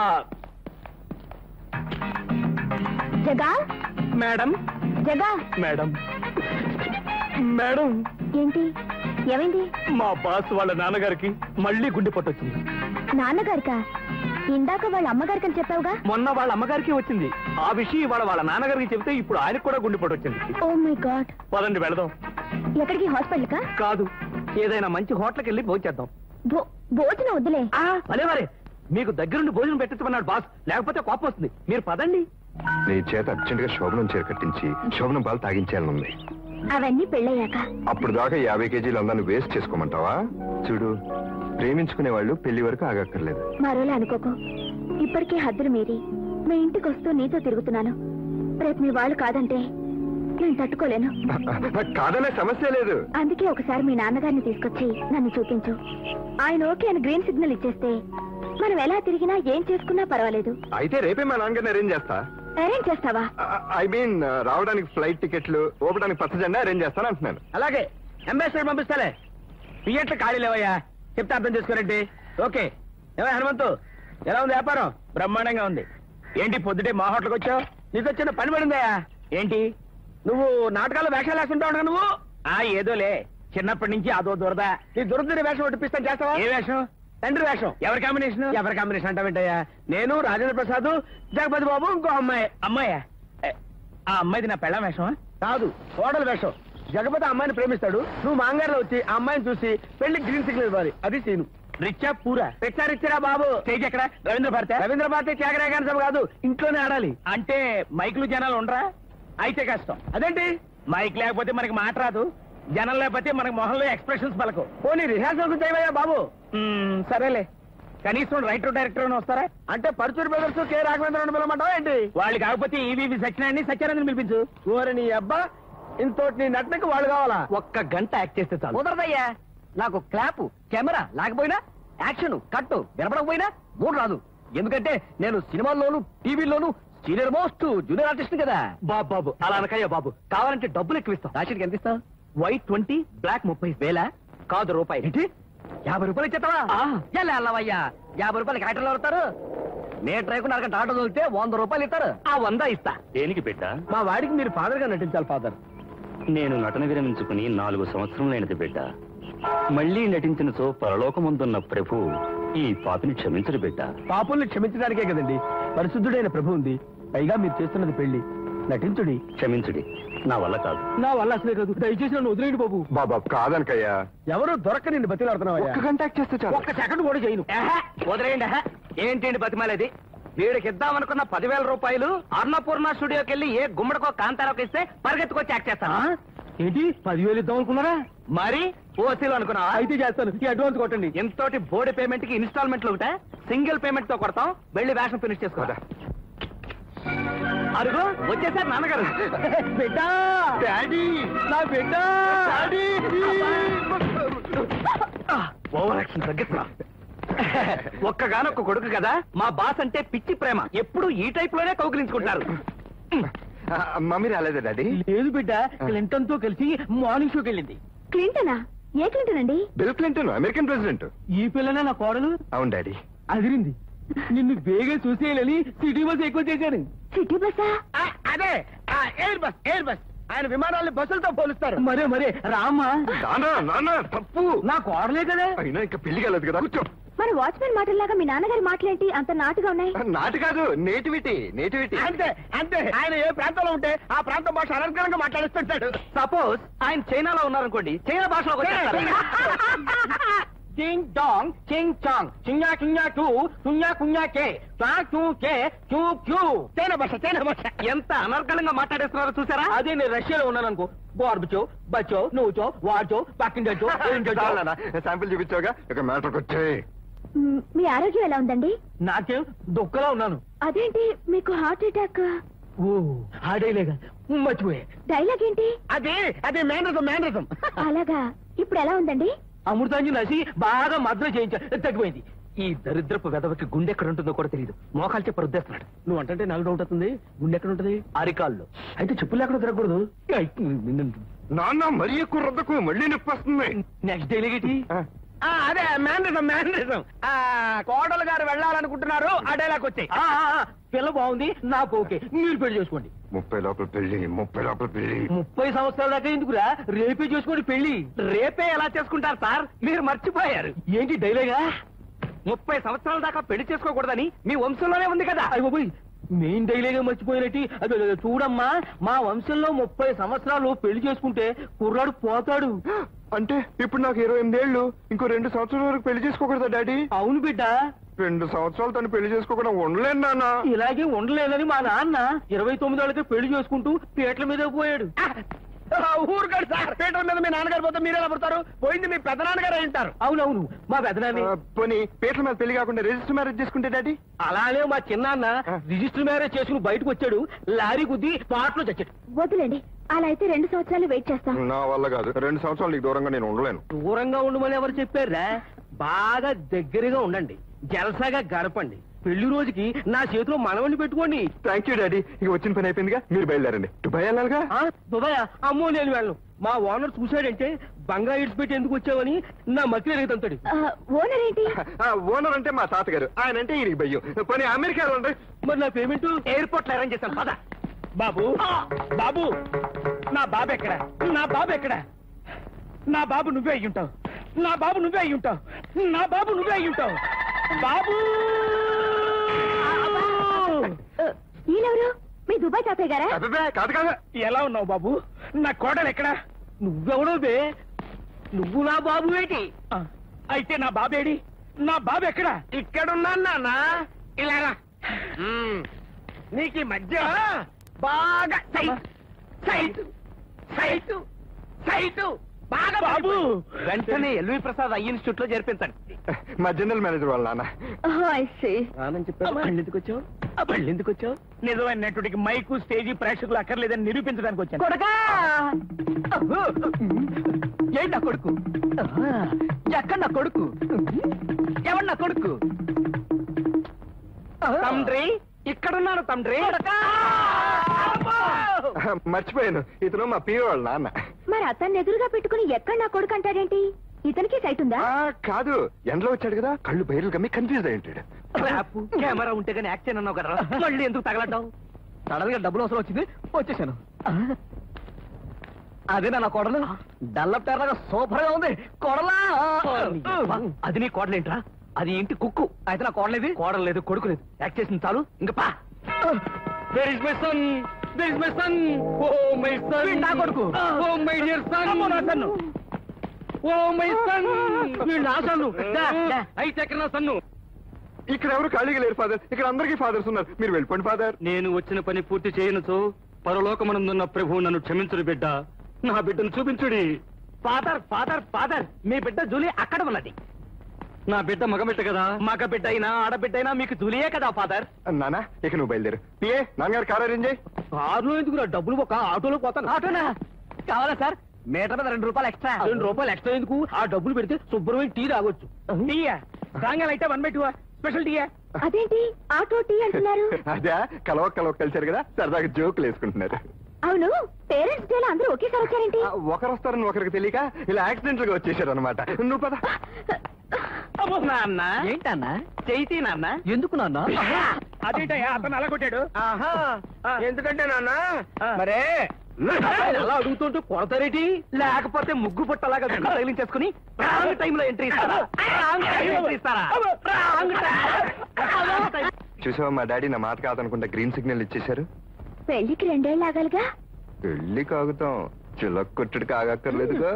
జగా మేడం జగా మేడం మేడం ఏంటి ఏమైంది మా బాస్ వాళ్ళ నాన్నగారికి మళ్ళీ గుండె పట్టొచ్చింది నాన్నగారికా ఇందాక వాళ్ళ అమ్మగారికి అని చెప్పావుగా మొన్న వాళ్ళ అమ్మగారికి వచ్చింది ఆ విషయం ఇవాళ వాళ్ళ నాన్నగారికి చెబితే ఇప్పుడు ఆయనకు కూడా గుండె పట్టొచ్చింది ఓ మై గాడ్ పదండి వెళదాం ఎక్కడికి హాస్పిటల్ కా కాదు ఏదైనా మంచి హోటల్కి వెళ్ళి భోజేద్దాం భో భోజనం వద్దులే అలే మరే మీకు దగ్గరుండి భోజనం పెట్టించమన్నాడు బాస్ లేకపోతే కోపం వస్తుంది మీరు పదండి నీ చేత అర్జెంట్ గా శోభనం చేరకట్టించి శోభనం పాలు తాగించాలనుంది అవన్నీ పెళ్ళయ్యాక అప్పుడు దాకా యాభై కేజీలు అందరిని వేస్ట్ చేసుకోమంటావా చూడు ప్రేమించుకునే వాళ్ళు పెళ్లి వరకు ఆగక్కర్లేదు మరోలా అనుకోకు ఇప్పటికే హద్దులు మీరి మీ ఇంటికి వస్తూ నీతో తిరుగుతున్నాను రేపు మీ వాళ్ళు కాదంటే నేను తట్టుకోలేను కాదనే సమస్య లేదు అందుకే ఒకసారి మీ నాన్నగారిని తీసుకొచ్చి నన్ను చూపించు ఆయన ఓకే అని గ్రీన్ సిగ్నల్ ఇచ్చేస్తే మనం ఎలా తిరిగినా ఏం చేసుకున్నా పర్వాలేదు అయితే రేపే మా నాన్నగారిని అరేంజ్ చేస్తా అరేంజ్ చేస్తావా ఐ మీన్ రావడానికి ఫ్లైట్ టికెట్లు ఓపడానికి పచ్చ జెండా అరేంజ్ చేస్తాను అంటున్నాను అలాగే అంబాసిడర్ పంపిస్తాలే థియేటర్ ఖాళీ లేవయ్యా చెప్తే అర్థం చేసుకోరండి ఓకే ఏమో హనుమంతు ఎలా ఉంది వ్యాపారం బ్రహ్మాండంగా ఉంది ఏంటి పొద్దుటే మా హోటల్కి వచ్చావు నీకు వచ్చిన పని పడిందయ్యా ఏంటి నువ్వు నాటకాల్లో వేషాలు వేస్తుంటావు కదా నువ్వు ఆ ఏదోలే చిన్నప్పటి నుంచి అదో దురద నీ దురదని వేషం ఒట్టిపిస్తాను చేస్తావా ఏ వేషం తండ్రి వేషం ఎవరి కాంబినేషన్ ఎవరి కాంబినేషన్ అంటావేంటయ్యా నేను రాజేంద్ర ప్రసాద్ జగపతి బాబు ఇంకో అమ్మాయి అమ్మాయా ఏ, ఆ అమ్మాయిది నా పెళ్ళ వేషమా కాదు కోడల వేషం జగపతి ఆ అమ్మాయిని ప్రేమిస్తాడు నువ్వు మాంగారులో వచ్చి ఆ అమ్మాయిని చూసి పెళ్లి గ్రీన్ సిగ్నల్ ఇవ్వాలి అది సీను రిచ్చా పూరా రిచ్చా రిచ్చరా బాబు స్టేజ్ ఎక్కడ రవీంద్ర భారతి రవీంద్ర భారతి త్యాగరాగాన సభ కాదు ఇంట్లోనే ఆడాలి అంటే మైకులు జనాలు ఉండరా అయితే కష్టం అదేంటి మైక్ లేకపోతే మనకి మాట రాదు జనం లేకపోతే మనకి మొహంలో ఎక్స్ప్రెషన్స్ పలకు పోనీ రిహార్సల్ చేయవయ్యా బాబు మ్మ్, సరేలే కనీసం రైటర్ డైరెక్టర్ వస్తారా అంటే పరుచూరు బ్రదర్స్ కె రాఘవేంద్ర పిలవమంటావా ఏంటి వాళ్ళు కాకపోతే ఈవీవి సత్యనారాయణ సత్యానందన్ పిలిపించు ఓరి నీ అబ్బా ఇంతోటి నీ నటనకి వాళ్ళు కావాలా ఒక్క గంట యాక్ట్ చేస్తే చాలు కుదరదయ్యా నాకు క్లాప్ కెమెరా లేకపోయినా యాక్షన్ కట్టు వినపడకపోయినా మూడు రాదు ఎందుకంటే నేను సినిమాల్లోను టీవీలోను సీనియర్ మోస్ట్ జూనియర్ ఆర్టిస్ట్ కదా బాబు బాబు అలా అనకయ్యా బాబు కావాలంటే డబ్బులు ఎక్కువ ఇస్తాం రాశికి ఎంత ఇస్తావు వైట్ ట్వంటీ బ్లాక్ ముప్పై వేల కాదు రూపాయి ఏంటి యాభై రూపాయలు ఇచ్చేస్తావా ఆ. ఎలా అల్లవయ్యా యాభై రూపాయలు కాటలో అవుతారు మీటర్ రైకు నరకంట ఆటో దొరికితే వంద రూపాయలు ఇస్తారు ఆ వంద ఇస్తా దేనికి బిడ్డ మా వాడికి మీరు ఫాదర్ గా నటించాలి ఫాదర్ నేను నటన విరమించుకుని నాలుగు సంవత్సరములైనది బిడ్డ మళ్ళీ నటించినచో పరలోకముందున్న ప్రభు ఈ పాపిని క్షమించడు బిడ్డ పాపుల్ని క్షమించడానికే కదండి పరిశుద్ధుడైన ప్రభు ఉంది పైగా మీరు చేస్తున్నది పెళ్లి నటించుడి క్షమించుడి నా వల్ల కాదు నా వల్ల అసలే కాదు దయచేసి నన్ను వదిలేయండి బాబు బాబా కాదనకయ్యా ఎవరు దొరక్క నిన్ను బతిలాడుతున్నావయ్యా ఒక్క గంట యాక్ట్ చేస్తే చాలు ఒక్క సెకండ్ కూడా చేయను ఏహే, వదిలేయండి ఏహే. ఏంటండి బతిమాలేది వీడికి ఇద్దామనుకున్న పదివేల రూపాయలు అన్నపూర్ణ స్టూడియోకి వెళ్ళి ఏ గుమ్మడికో కాంతారావుకి ఇస్తే పరిగెత్తుకొచ్చి యాక్ట్ చేస్తాను ఏంటి పదివేలు ఇద్దాం అనుకున్నారా మరి ఓసీలు అనుకున్నావా అయితే చేస్తాను ఈ అడ్వాన్స్ కొట్టండి ఎంతోటి బోర్డు పేమెంట్ కి ఇన్స్టాల్మెంట్లు ఒకటే సింగిల్ పేమెంట్ తో కొడతాం వెళ్ళి వేషం ఫినిష్ చేసుకోదా అరుగు వచ్చేసారు నాన్నగారు బిడ్డా డాడీ నా బిడ్డ ఓవర్ యాక్షన్ తగ్గిస్తున్నా ఒక్కగానొక్క కొడుకు కదా మా బాస్ అంటే పిచ్చి ప్రేమ ఎప్పుడు ఈ టైప్ లోనే కౌగిలించుకుంటారు మమ్మీ రాలేదా డాడీ లేదు బిడ్డ క్లింటన్ తో కలిసి మార్నింగ్ షోకి వెళ్ళింది క్లింటనా ఏ క్లింటన్ అండి బిల్ క్లింటన్ అమెరికన్ ప్రెసిడెంట్ ఈ పిల్లనే నా కోడలు అవును డాడీ అదిరింది నిన్ను బేగా చూసేయాలని సిటీ బస్ ఎక్కువ చేశాను సిటీ బస్సా ఆ, అదే ఆ, ఎయిర్ బస్ ఎయిర్ బస్ ఆయన విమానాల్ని బస్సులతో పోలుస్తారు మరే మరే రామా నాన్న నాన్న తప్పు నా కోడలే కదా అయినా ఇంకా పెళ్లి కాలేదు కదా కూర్చో మన వాచ్మెన్ మాటల్లాగా మీ నాన్నగారి మాటలేంటి అంత నాటుగా ఉన్నాయి నాటు కాదు నేటివిటీ నేటివిటీ అంతే అంతే ఆయన ఏ ప్రాంతంలో ఉంటే ఆ ప్రాంతం భాష అనర్గళంగా మాట్లాడిస్తుంటాడు సపోజ్ ఆయన చైనాలో ఉన్నారనుకోండి చైనా భాషలో చింగ్ డాంగ్ చింగ్ చాంగ్ చింగా కింగా టూ చుంగా కుంగా కే చా చూ కే చూ క్యూ చైనా భాష చైనా భాష ఎంత అనర్గళంగా మాట్లాడేస్తున్నారో చూసారా అదే నేను రష్యాలో ఉన్నాను అనుకో బార్బుచో బచ్చో నువ్వుచో వాచో పక్కించో శాంపిల్ చూపించావుగా ఇక మ్యాటర్కి వచ్చాయి మ్, మీ ఆరోగ్యం ఎలా ఉందండి నాకేం దుఃఖలా ఉన్నాను అదేంటి మీకు హార్ట్ అటాక్ ఓ ఆడేలేగా మర్చిపోయా డైలాగ్ ఏంటి అదే అదే మేనరసం మేనరసం అలాగా ఇప్పుడు ఎలా ఉందండి అమృతాంజి నసి బాగా మద్ర చేయించా తగ్గిపోయింది ఈ దరిద్రపు వెదవకి గుండె ఎక్కడ ఉంటుందో కూడా తెలియదు మోకాలు చెప్పి రుద్దేస్తున్నాడు నువ్వు అంటే నాకు డౌట్ అవుతుంది గుండె ఎక్కడ ఉంటది అరికాల్లో అయితే చెప్పులు ఎక్కడ తిరగకూడదు నాన్న మరీ ఎక్కువ రుద్దకు మళ్ళీ నొప్పి వస్తుంది నెక్స్ట్ డైలీ ఏంటి ఆ, అదే మేనరిజం మేనరిజం కోడలు గారు వెళ్ళాలనుకుంటున్నారు ఆ డైలాగ్ వచ్చాయి పిల్ల బాగుంది నాకు ఓకే మీరు పెళ్లి చేసుకోండి ముప్పై లోపల పెళ్లి ముప్పై లోపల పెళ్లి ముప్పై సంవత్సరాల దాకా ఎందుకురా రేపే చేసుకోండి పెళ్లి రేపే ఎలా చేసుకుంటారు సార్ మీరు మర్చిపోయారు ఏంటి డైలాగా ముప్పై సంవత్సరాల దాకా పెళ్లి చేసుకోకూడదని మీ వంశంలోనే ఉంది కదా అయ్య పోయి మెయిన్ డైలాగే మర్చిపోయినట్టు అదే అదే, చూడమ్మా మా వంశంలో ముప్పై సంవత్సరాలు పెళ్లి చేసుకుంటే కుర్రాడు పోతాడు అంటే ఇప్పుడు నాకు ఇరవై ఎనిమిది ఏళ్ళు ఇంకో రెండు సంవత్సరాల వరకు పెళ్లి చేసుకోకూడదా డాడీ అవును బిడ్డ రెండు సంవత్సరాలు తను పెళ్లి చేసుకోకుండా ఉండలేను నాన్న ఇలాగే ఉండలేదని మా నాన్న ఇరవై తొమ్మిది వాళ్ళకి పెళ్లి చేసుకుంటూ పీటల మీద పోయాడు ఊరుకాడు సార్ పీటల మీద మీ నాన్నగారు పోతే మీరు ఎలా పడతారు పోయింది మీ పెద్ద నాన్నగారు అయి ఉంటారు అవునవును మా పెద్దనాన్ని ఆ, పోనీ పీటల మీద పెళ్లి కాకుండా రిజిస్టర్ మ్యారేజ్ చేసుకుంటే డాడీ అలానే మా చిన్నాన్న రిజిస్టర్ మ్యారేజ్ చేసుకుని బయటకు వచ్చాడు లారీ గుద్ది పాటలో చచ్చాడు వద్దులేండి అలా అయితే రెండు సంవత్సరాలు వెయిట్ చేస్తాం నా వల్ల కాదు రెండు సంవత్సరాలు నీకు దూరంగా నేను ఉండలేను దూరంగా ఉండమని ఎవరు చెప్పారా బాగా దగ్గరగా ఉండండి జలసాగా గడపండి పెళ్లి రోజుకి నా చేతిలో మనవణ్ణి పెట్టుకోండి థ్యాంక్ యూ డాడీ ఇక వచ్చిన పని అయిపోయిందిగా మీరు బయలుదేరండి దుబాయ్ వెళ్ళాలిగా ఆ, దుబాయ్ అమ్మో నేను వెళ్ళను మా ఓనర్ చూశాడంటే బంగా ఇడిచిపెట్టి ఎందుకు వచ్చావని నా మధ్య రేగుతంతాడు ఆ, ఓనర్ ఏంటి ఓనర్ అంటే మా తాతగారు ఆయన అంటే ఈయనకి భయ్యం పోనీ అమెరికాలో ఉండే మరి నా పేమెంట్ ఎయిర్పోర్ట్ లో అరేంజ్ చేశాను పద బాబు బాబు నా బాబు ఎక్కడ నా బాబు ఎక్కడ నా బాబు నువ్వే అయ్యి ఉంటావు నా బాబు నువ్వే అయ్యి ఉంటావు నా బాబు నువ్వే అయ్యి ఉంటావు బాబు ఆ, ఈయనెవరు మీ దుబాయ్ అమ్మాయి తాతయ్య గారా అబ్బే కాదు కాదు ఎలా ఉన్నావు బాబు నా కోడలు ఎక్కడ నువ్వెవడో బే నువ్వు నా బాబు ఏంటి అయితే నా బాబేడి నా బాబు ఎక్కడ ఇక్కడున్నా నాన్న ఇలా రా. నీకు ఈ మధ్య బాగా సైట్ సైట్ సైట్ సైట్ బాగా బాబు వెంటనే ఎల్వి ప్రసాద్ ఐ ఇన్స్టిట్యూట్ లో చేర్పించండి మా జనరల్ మేనేజర్ వాళ్ళ నాన్న ఐ సీ రానని చెప్పాను మళ్ళీ ఎందుకు వచ్చావు ఆ మళ్ళీ ఎందుకు వచ్చావు నిజమైన నటుడికి మైకు స్టేజీ ప్రేక్షకులు అక్కర్లేదని నిరూపించడానికి వచ్చాను కొడకా ఏంటి నా కొడుకు ఎక్కడ నా కొడుకు ఎవడు నా కొడుకు తండ్రి ఇక్కడున్నాను తండ్రి మర్చిపోయాను ఇతను మా పిఓ వాళ్ళ నాన్న మరి అతన్ని ఎదురుగా పెట్టుకుని ఎక్కడ నా కొడుకు అంటాడేంటి ఇతనికి సైట్ ఉందా ఆ, కాదు ఎండలో వచ్చాడు కదా కళ్ళు బయలు కమ్మి కన్ఫ్యూజ్ అయి ఉంటాడు ట్రాప్ కెమెరా ఉంటే కానీ యాక్షన్ అన్నావు కదా మళ్ళీ ఎందుకు తగలడ్డావు సడన్ గా డబ్బులు అవసరం వచ్చింది వచ్చేసాను అదేనా నా కోడలు డల్లప్ టెర్రగా సూపర్ గా ఉంది కోడలా అది నీ కోడలేంట్రా అది ఇంటి కుక్కు అయితే నా కోడలేదు కోడలు లేదు కొడుకు లేదు యాక్ట్ చేసింది చాలు ఇంకా పా there is my son there is my son oh my son నా కొడుకు ఓ మై డియర్ సన్ నా సన్ను ఓ మై సన్ వీడు నా సన్ను దా, దా, అయితే ఎక్కడ నా సన్ను ఇక్కడ ఎవరు ఖాళీగా లేరు ఫాదర్ ఇక్కడ అందరికీ ఫాదర్స్ ఉన్నారు మీరు వెళ్ళిపోండి ఫాదర్ నేను వచ్చిన పని పూర్తి చేయనుచో పరలోకమనందున్న ప్రభు నన్ను క్షమించుడు బిడ్డ నా బిడ్డను చూపించుడి ఫాదర్ ఫాదర్ ఫాదర్ మీ బిడ్డ జూలీ అక్కడ ఉన్నది నా బిడ్డ మగబిడ్డ కదా మగ బిడ్డ అయినా ఆడబిడ్డ అయినా మీకు జూలియే కదా ఫాదర్ నానా ఇక నువ్వు బయలుదేరు పిఏ నాన్నగారు కార్ అరేంజ్ చేయి కారులో ఎందుకు డబ్బులు ఒక ఆటోలో పోతాను ఆటోనా కావాలా సార్ మీటర్ మీద రెండు రూపాయలు ఎక్స్ట్రా రెండు రూపాయలు ఎక్స్ట్రా ఎందుకు ఆ డబ్బులు పెడితే శుభ్రమైన టీ తాగొచ్చు టీయా సాయంకాలం అయితే వన్ బై టూ స్పెషల్ టీయా అదేంటి ఆటో టీ అంటున్నారు అదే కలవ కలవ కలిసారు కదా సరదాగా జోకులు వేసుకుంటున్నారు అవును పేరెంట్స్ డే లో అందరూ ఒకేసారి వచ్చారేంటి ఆ, ఒకరు వస్తారని ఒకరికి తెలియక ఇలా యాక్సిడెంట్ గా వచ్చేసారు అనమాట నువ్వు పద నాన్న ఏంటన్న చైతీ నాన్న ఎందుకు నాన్న అదేంటయ్యా అతను అలా కొట్టాడు ఆహా ఎందుకంటే నాన్న మరే అలా అడుగుతుంటూ కొడతారేటి లేకపోతే ముగ్గు పుట్టలాగా తగిలించేసుకుని రాంగ్ టైంలో ఎంట్రీ ఇస్తారా రాంగ్ టైంలో ఎంట్రీ ఇస్తారా రాంగ్ టైం చూసావా మా డాడీ నా మాట కాదనుకుంటా గ్రీన్ సిగ్నల్ ఇచ్చేశారు పెళ్లికి రెండేళ్ళు ఆగాలిగా పెళ్లి కాగుతాం చిలక్ కొట్టుడు కాగక్కర్లేదుగా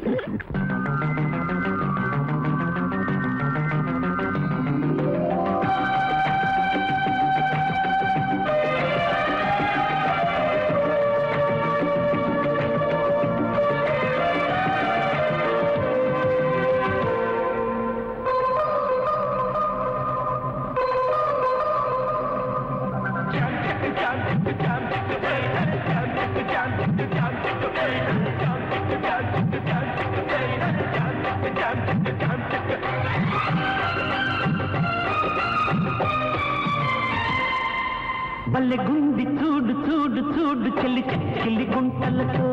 బల్లె గుండి చూడు చూడు చూడు చెల్లి చెల్లి గుంటలతో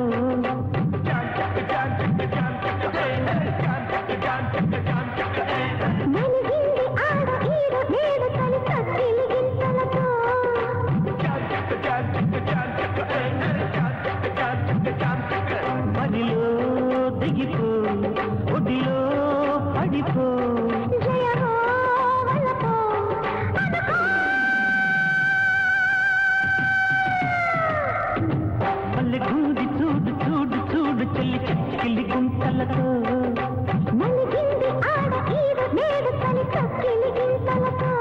నలిగింది ఆడ ఈడ నేడు తలి తక్కిలి గింతలతో బడిలో దిగిపో ఒడిలో పడిపో జయమో వలపో అనుకో బల్లె గుండి చూడు చూడు చూడు చెల్లి చెల్లి గుంటలతో నలిగింది ఆడ ఈడ నేడు తలి తక్కిలి గింతలతో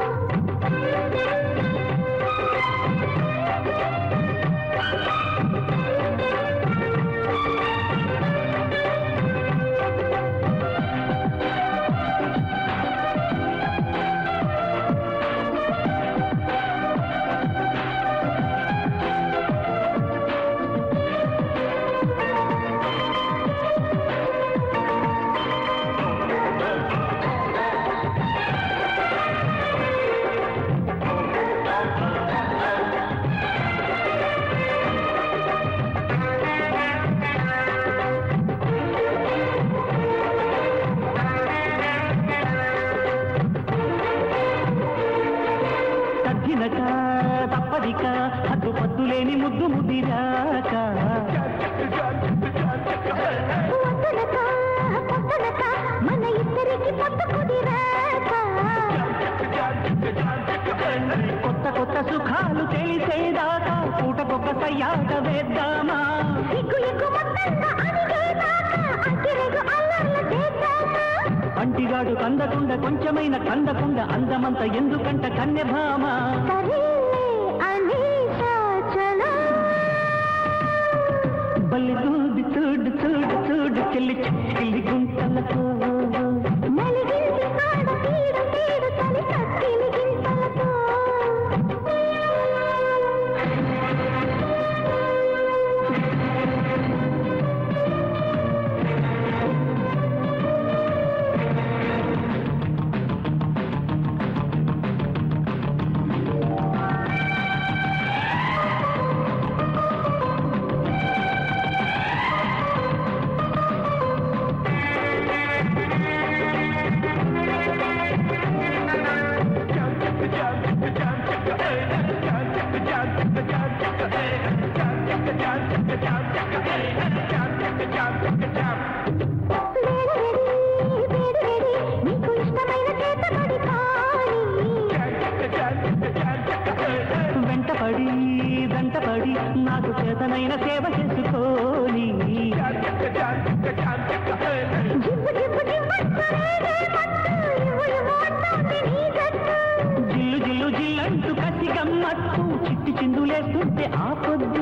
తగ్గినక తప్పదిక హద్దు పద్దు లేని ముద్దు ముదిరాక వద్దనక పొద్దనక మన ఇద్దరికి పొద్దు కుదిరాక కొత్త కొత్త సుఖాలు తెలిసేదాకా సయ్యాట వేద్దామా అంటిగాడు కందకుండా కొంచెమైన కందకుండా అందమంత ఎందుకంట కన్నెభామ బల్లి చూడు చూడు చూడు చూడు చెల్లి చెల్లి గుంటలతో వెంటపడి వెంటపడి నాకు చేతనైన సేవ చేసుకోని జిల్లు జిల్లు జిల్లంటూ కసి గమ్మత్తు చిట్టి చిందులేస్తుంటే ఆపొద్దు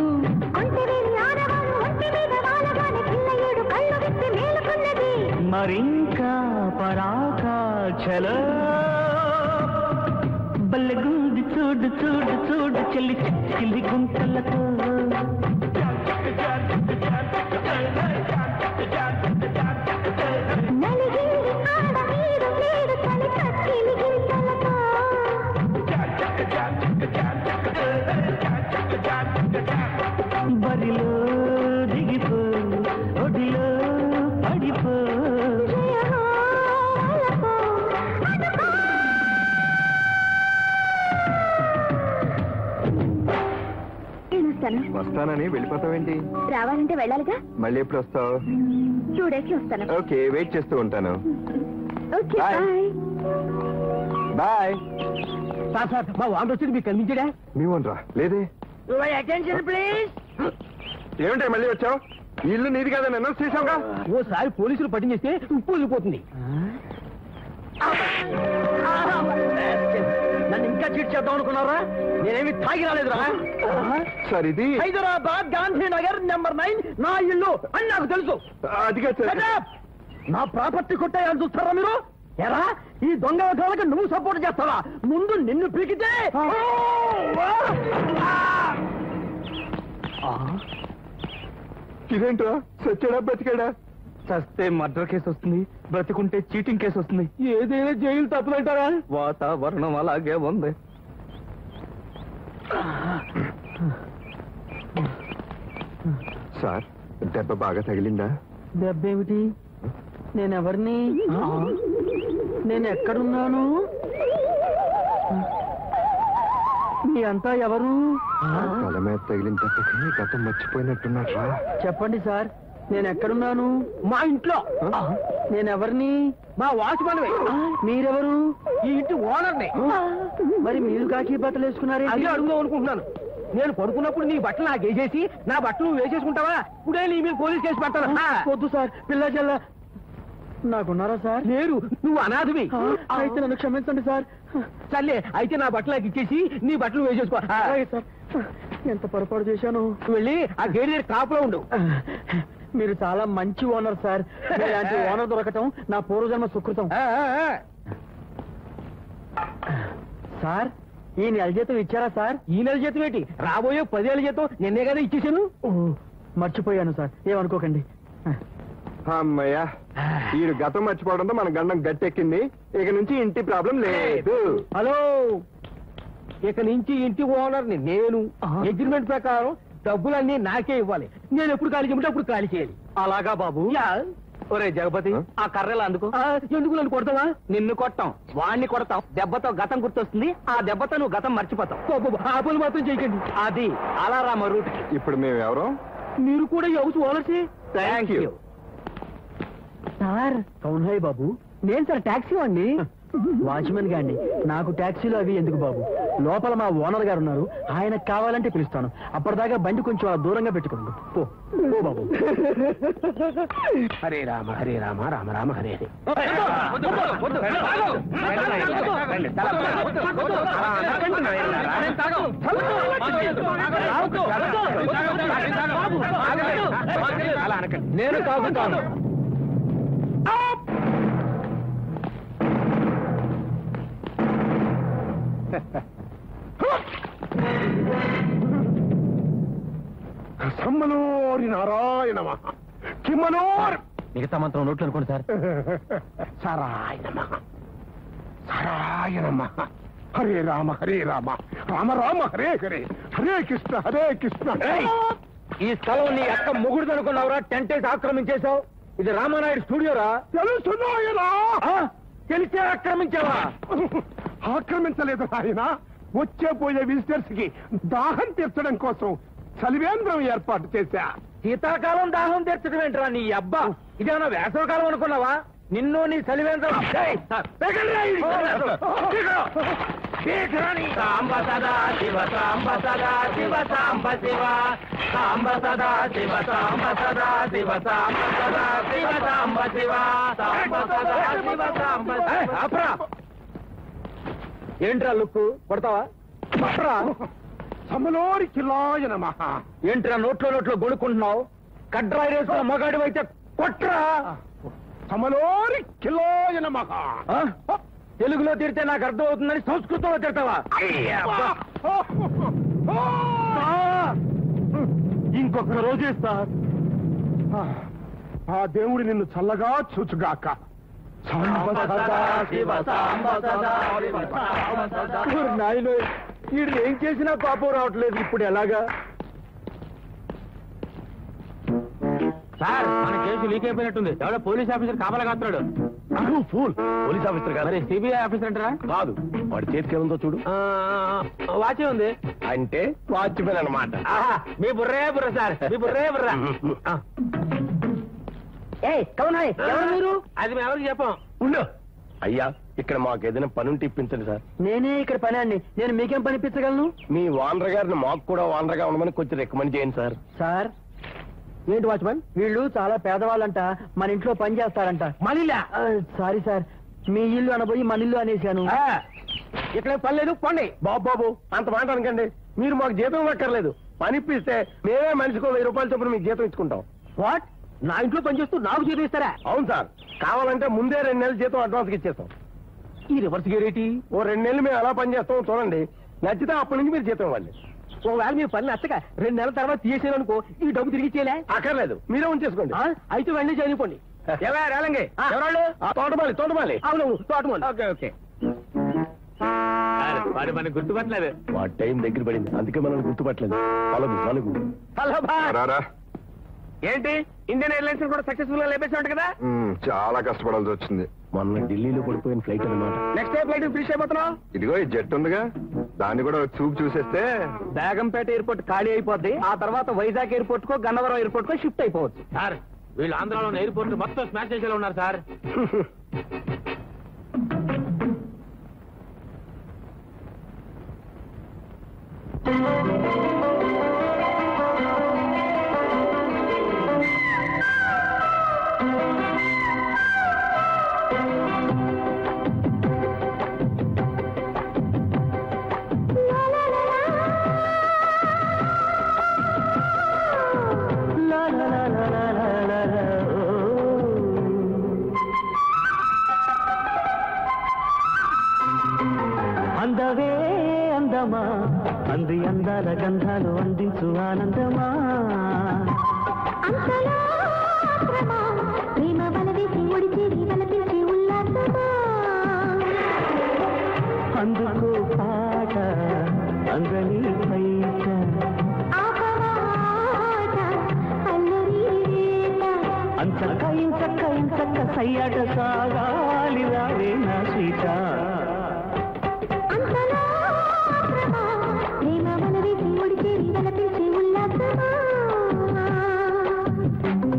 మరింకా పరాకా చలో బల్లెగుంది చూడు చూడు చూడు చెల్లి చిల్లి గుంటలతో బరిలో దిగిపో ఒడిలో పడిపో నేనొస్తాను వస్తానని వెళ్ళిపోతావేంటి రావాలంటే వెళ్ళాలిగా మళ్ళీ ఎప్పుడు వస్తావు టూ డేస్ లో వస్తాను ఓకే వెయిట్ చేస్తూ ఉంటాను okay Bye. Bye bye sir sir మా వాళ్ళు వచ్చింది మీకు కనిపించడా మీ రా లేదే యువర్ అటెన్షన్ ప్లీజ్ ఏమిటి మళ్ళీ వచ్చావు ఈ ఇల్లు నీది కదా నన్ను చేసావుగా ఓసారి పోలీసులు పట్టించేస్తే ఉప్పు వెళ్ళిపోతుంది నన్ను ఇంకా చీట్ చేద్దాం అనుకున్నారా నేనేమి తాగి రాలేదురా సార్ ఇది హైదరాబాద్ గాంధీ నగర్ నెంబర్ నైన్ నా ఇల్లు అని నాకు తెలుసు అదిగా సార్ Shut up! నా ప్రాపర్టీ కొట్టాయని చూస్తారా మీరు ఎరా ఈ దొంగ వ్యవహారాలకు నువ్వు సపోర్ట్ చేస్తావా ముందు నిన్ను పీకితే ఇదేంటో సచ్చాడా బతికాడా చస్తే మర్డర్ కేసు వస్తుంది బ్రతికుంటే చీటింగ్ కేసు వస్తుంది ఏదైనా జైలు తప్పుదంటారా వాతావరణం అలాగే ఉంది సార్ దెబ్బ బాగా తగిలిందా దెబ్బేమిటి నేనెవరిని నేను ఎక్కడున్నాను మీ అంతా ఎవరు తల మీద తగిలిన దెబ్బకి గతం మర్చిపోయినట్టున్నారా చెప్పండి సార్ నేను ఎక్కడున్నాను మా ఇంట్లో నేనెవరిని మా వాచ్మన్ మీరెవరు ఈ ఇంటి ఓనర్ని మరి మీరు కాకి బట్టలు వేసుకున్నారు అది అడుగుదాం అనుకుంటున్నాను నేను పడుకున్నప్పుడు నీ బట్టలు నాకు వేసేసి నా బట్టలు నువ్వు వేసేసుకుంటావా ఇప్పుడే నీ మీద పోలీస్ కేసు పెడతాను వద్దు సార్ పిల్ల చెల్ల నాకున్నారా సార్ లేరు నువ్వు అనాథవి అయితే నన్ను క్షమించండి సార్ సర్లే అయితే నా బట్టలు నాకు ఇచ్చేసి నీ బట్టలు వేసేసుకో సార్ ఎంత పొరపాటు చేశాను వెళ్ళి ఆ గేట్ దగ్గర కాపులో ఉండు మీరు చాలా మంచి ఓనర్ సార్ ఇలాంటి ఓనర్ దొరకటం నా పూర్వజన్మ సుకృతం సార్ ఈ నెల జీతం ఇచ్చారా సార్ ఈ నెల జీతం ఏంటి రాబోయే పదేళ్ళ జీతం నిన్నే కదా ఇచ్చేసాను మర్చిపోయాను సార్ ఏమనుకోకండి అమ్మయ్యా వీడు గతం మర్చిపోవడంతో మన గండం గట్టెక్కింది ఇక నుంచి ఇంటి ప్రాబ్లం లేదు హలో ఇక నుంచి ఇంటి ఓనర్ని నేను అగ్రిమెంట్ ప్రకారం డబ్బులన్నీ నాకే ఇవ్వాలి నేను ఎప్పుడు ఖాళీ చేయమంటే అప్పుడు ఖాళీ చేయాలి అలాగా బాబు ఒరే జగపతి ఆ? ఆ కర్రలు అందుకో ఆ, ఎందుకు నన్ను కొడతావా నిన్ను కొట్టాం వాణ్ణి కొడతాం దెబ్బతో గతం గుర్తొస్తుంది ఆ దెబ్బతో నువ్వు గతం మర్చిపోతావు పాపం, ఆ పనులు మాత్రం చేయకండి అది అలారామ రూట్ ఇప్పుడు మేము ఎవరు మీరు కూడా ఈ హౌస్ ఓనర్సే థ్యాంక్ యూ సార్ అవునాయి బాబు నేను సార్ టాక్సీ అండి వాచ్మెన్ గాండి నాకు ట్యాక్సీలు అవి ఎందుకు బాబు లోపల మా ఓనర్ గారు ఉన్నారు ఆయనకు కావాలంటే పిలుస్తాను అప్పటిదాకా బండి కొంచెం అలా దూరంగా పెట్టుకోండి పో పో బాబు హరే రామ హరే రామ రామ రామ హరే హరే నేను తాగుతాను సమ్మనోరి నారాయణ కిమ్మనోర్ మిగతా మంత్రం నోట్లు అనుకోండి సార్ సరాయ నమ సరాయ నమ హరే రామ హరే రామ రామ రామ హరే హరే హరే కృష్ణ హరే కృష్ణ ఈ స్థలం నీ అక్క ముగుడు అనుకున్నావురా టెంట్ వేసి ఆక్రమించేశావు ఇది రామానాయుడు స్టూడియోరా తెలుసున్నాయనా ఆ? తెలిసే ఆక్రమించావా ఆక్రమించలేదు ఆయన వచ్చే పోయే విజిటర్స్ కి దాహం తీర్చడం కోసం చలివేంద్రం ఏర్పాటు చేశా శీతాకాలం దాహం తీర్చడం ఏంట్రా నీ అబ్బా ఇదేమన్నా వేసవకాలం అనుకున్నావా నిన్ను నీ చలివేంద్రం ఏయ్, పీకండిరా ఈ సన్యాసులు. పీకరా. పీకరా నీ. సాంబ సదా శివ సాంబ సదా శివ సాంబ శివ సాంబ సదా శివ సాంబ సదా శివ సాంబ సదా శివ సాంబ శివ సాంబ సదా శివ సాంబ శివ. ఆపరా. ఏంట్రా లుక్కు కొడతావా కొట్టరా. సమలోరి కిలాయ నమ ఏంట్రా నోట్లో నోట్లో గొడుక్కుంటున్నావు కడ్రా వేసిన మగాడు అయితే కొట్రా సమలోరి కిలాయ నమ ఆ? తెలుగులో తిడితే నాకు అర్థం అవుతుందని సంస్కృతంలో తిడతావా ఇంకొక రోజు ఇస్తా ఆ దేవుడి నిన్ను చల్లగా చూచుగాక నాయన వీడు ఏం చేసినా పాపం రావట్లేదు ఇప్పుడు ఎలాగా సార్ మన కేసు లీక్ అయిపోయినట్టుంది ఎవడో పోలీస్ ఆఫీసర్ కాపలా కాస్తున్నాడు ఫూల్ పోలీస్ ఆఫీసర్ మరి సిబిఐ ఆఫీసర్ అంటారా కాదు వాడి చేతికి ఏముందో చూడు వాచే ఉంది అంటే వాచ్మెన్ అనమాట ఆహా, మీ బుర్రే బుర్ర సార్ మీ బుర్రే బుర్ర ఏ కౌనాయ్ ఎవరు మీరు అది మేము ఎవరికి చెప్పాం ఉండు అయ్యా ఇక్కడ మాకు ఏదైనా పని ఉంటే ఇప్పించండి సార్ నేనే ఇక్కడ పని అండి నేను మీకేం పని ఇప్పించగలను మీ వానర్ గారిని మాకు కూడా వానర్ గా ఉండమని కొంచెం రికమెండ్ చేయండి సార్ సార్ ఏంటి వాచ్మన్ వీళ్ళు చాలా పేదవాళ్ళంట మన ఇంట్లో పని చేస్తారంట మనిలా సారీ సార్ మీ ఇల్లు అనబోయి మన ఇల్లు అనేసాను ఇక్కడ పని లేదు పండి బాబు బాబు అంత మాట అనకండి మీరు మాకు జీతం ఇవ్వక్కర్లేదు పని ఇప్పిస్తే మేమే మనిషికో వెయ్యి రూపాయల చొప్పున మీకు జీతం ఇచ్చుకుంటాం వాట్ నా ఇంట్లో పని చేస్తూ నాకు జీతం ఇస్తారా అవును సార్ కావాలంటే ముందే రెండు నెలల జీతం అడ్వాన్స్ ఇచ్చేస్తాం ఈ రివర్స్ గేరేటి ఓ రెండు నెలలు మేము ఎలా పని చేస్తామో చూడండి నచ్చితే అప్పటి నుంచి మీరు జీతం ఇవ్వండి ఒకవేళ మీరు పని నచ్చక రెండు నెలల తర్వాత తీసేసాను అనుకో ఈ డబ్బు తిరిగి ఇచ్చేలే అక్కర్లేదు మీరే ఉంచేసుకోండి అయితే వెంటనే చేయనిపోండి రేలంగి ఎవరాళ్ళు తోటమాలి తోటమాలి అవును తోటమని ఓకే ఓకే వాడు మనకు గుర్తుపట్టలేదు మా టైం దగ్గర పడింది అందుకే మనం గుర్తుపట్టలేదు పలుగు పలుగు హలో రారా ఏంటి ఇండియన్ ఎయిర్లైన్స్ కూడా సక్సెస్ఫుల్ గా లేపేసాడు కదా మ్మ్, చాలా కష్టపడాల్సి వచ్చింది మొన్న ఢిల్లీలో పడిపోయిన ఫ్లైట్ అనమాట నెక్స్ట్ డే ఫ్లైట్ ఫినిష్ అయిపోతున్నావు ఇదిగో ఈ జెట్ ఉందిగా దాన్ని కూడా ఒక చూపు చూసేస్తే బేగంపేట ఎయిర్పోర్ట్ ఖాళీ అయిపోద్ది ఆ తర్వాత వైజాగ్ ఎయిర్పోర్ట్ కో గన్నవరం ఎయిర్పోర్ట్ కో షిఫ్ట్ అయిపోవచ్చు సార్ వీళ్ళు ఆంధ్రాలో ఎయిర్పోర్ట్ మొత్తం స్మాష్ చేసేలా ఉన్నారు సార్ అందవే అందమా అంది అందాల గంధాలు అందించు ఆనందమా అంతలో ప్రేమ ప్రేమ వలవేసి ఒడిచేరి వలపించి ఉల్లాసమా అందుకో పాట అందని పైట ఆపమాట అల్లరి రేట అంచక్క ఇంచక్క ఇంచక్క సయ్యాట సాగాలి రావే నా సీత అంతలో ప్రేమ ప్రేమ వలవేసి ఒడిచేరి వలపించి ఉల్లాసమా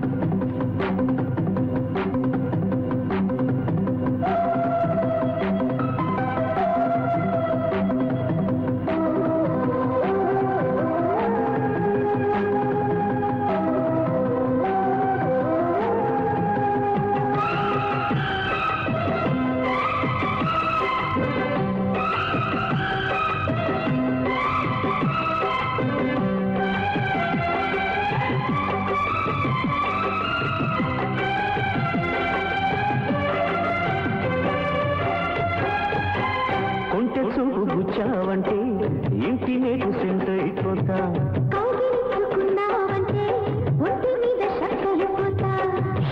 ఆ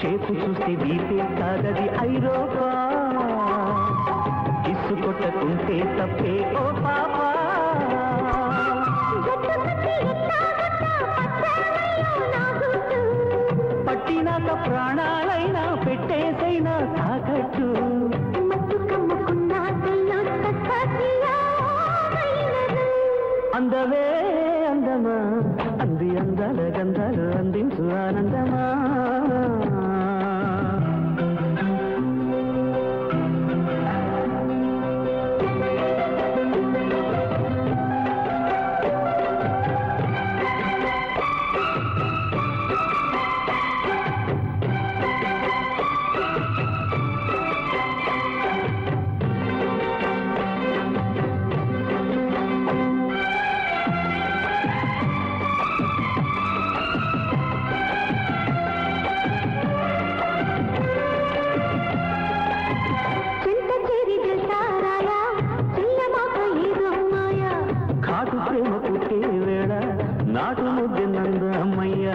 షేపు చూస్తే వీపే కాదది ఐరోపా కిస్సు కొట్టకుంటే తప్పే ఓ పాపా పట్టినాక ప్రాణాలైనా పెట్టేసైనా తాకట్టు అందవే అందమా అంది అందాల గంధాలు అందించు ఆనందమా కాటు ప్రేమ పుట్టే వేళ నాటు ముద్దె నందు అమ్మయ్య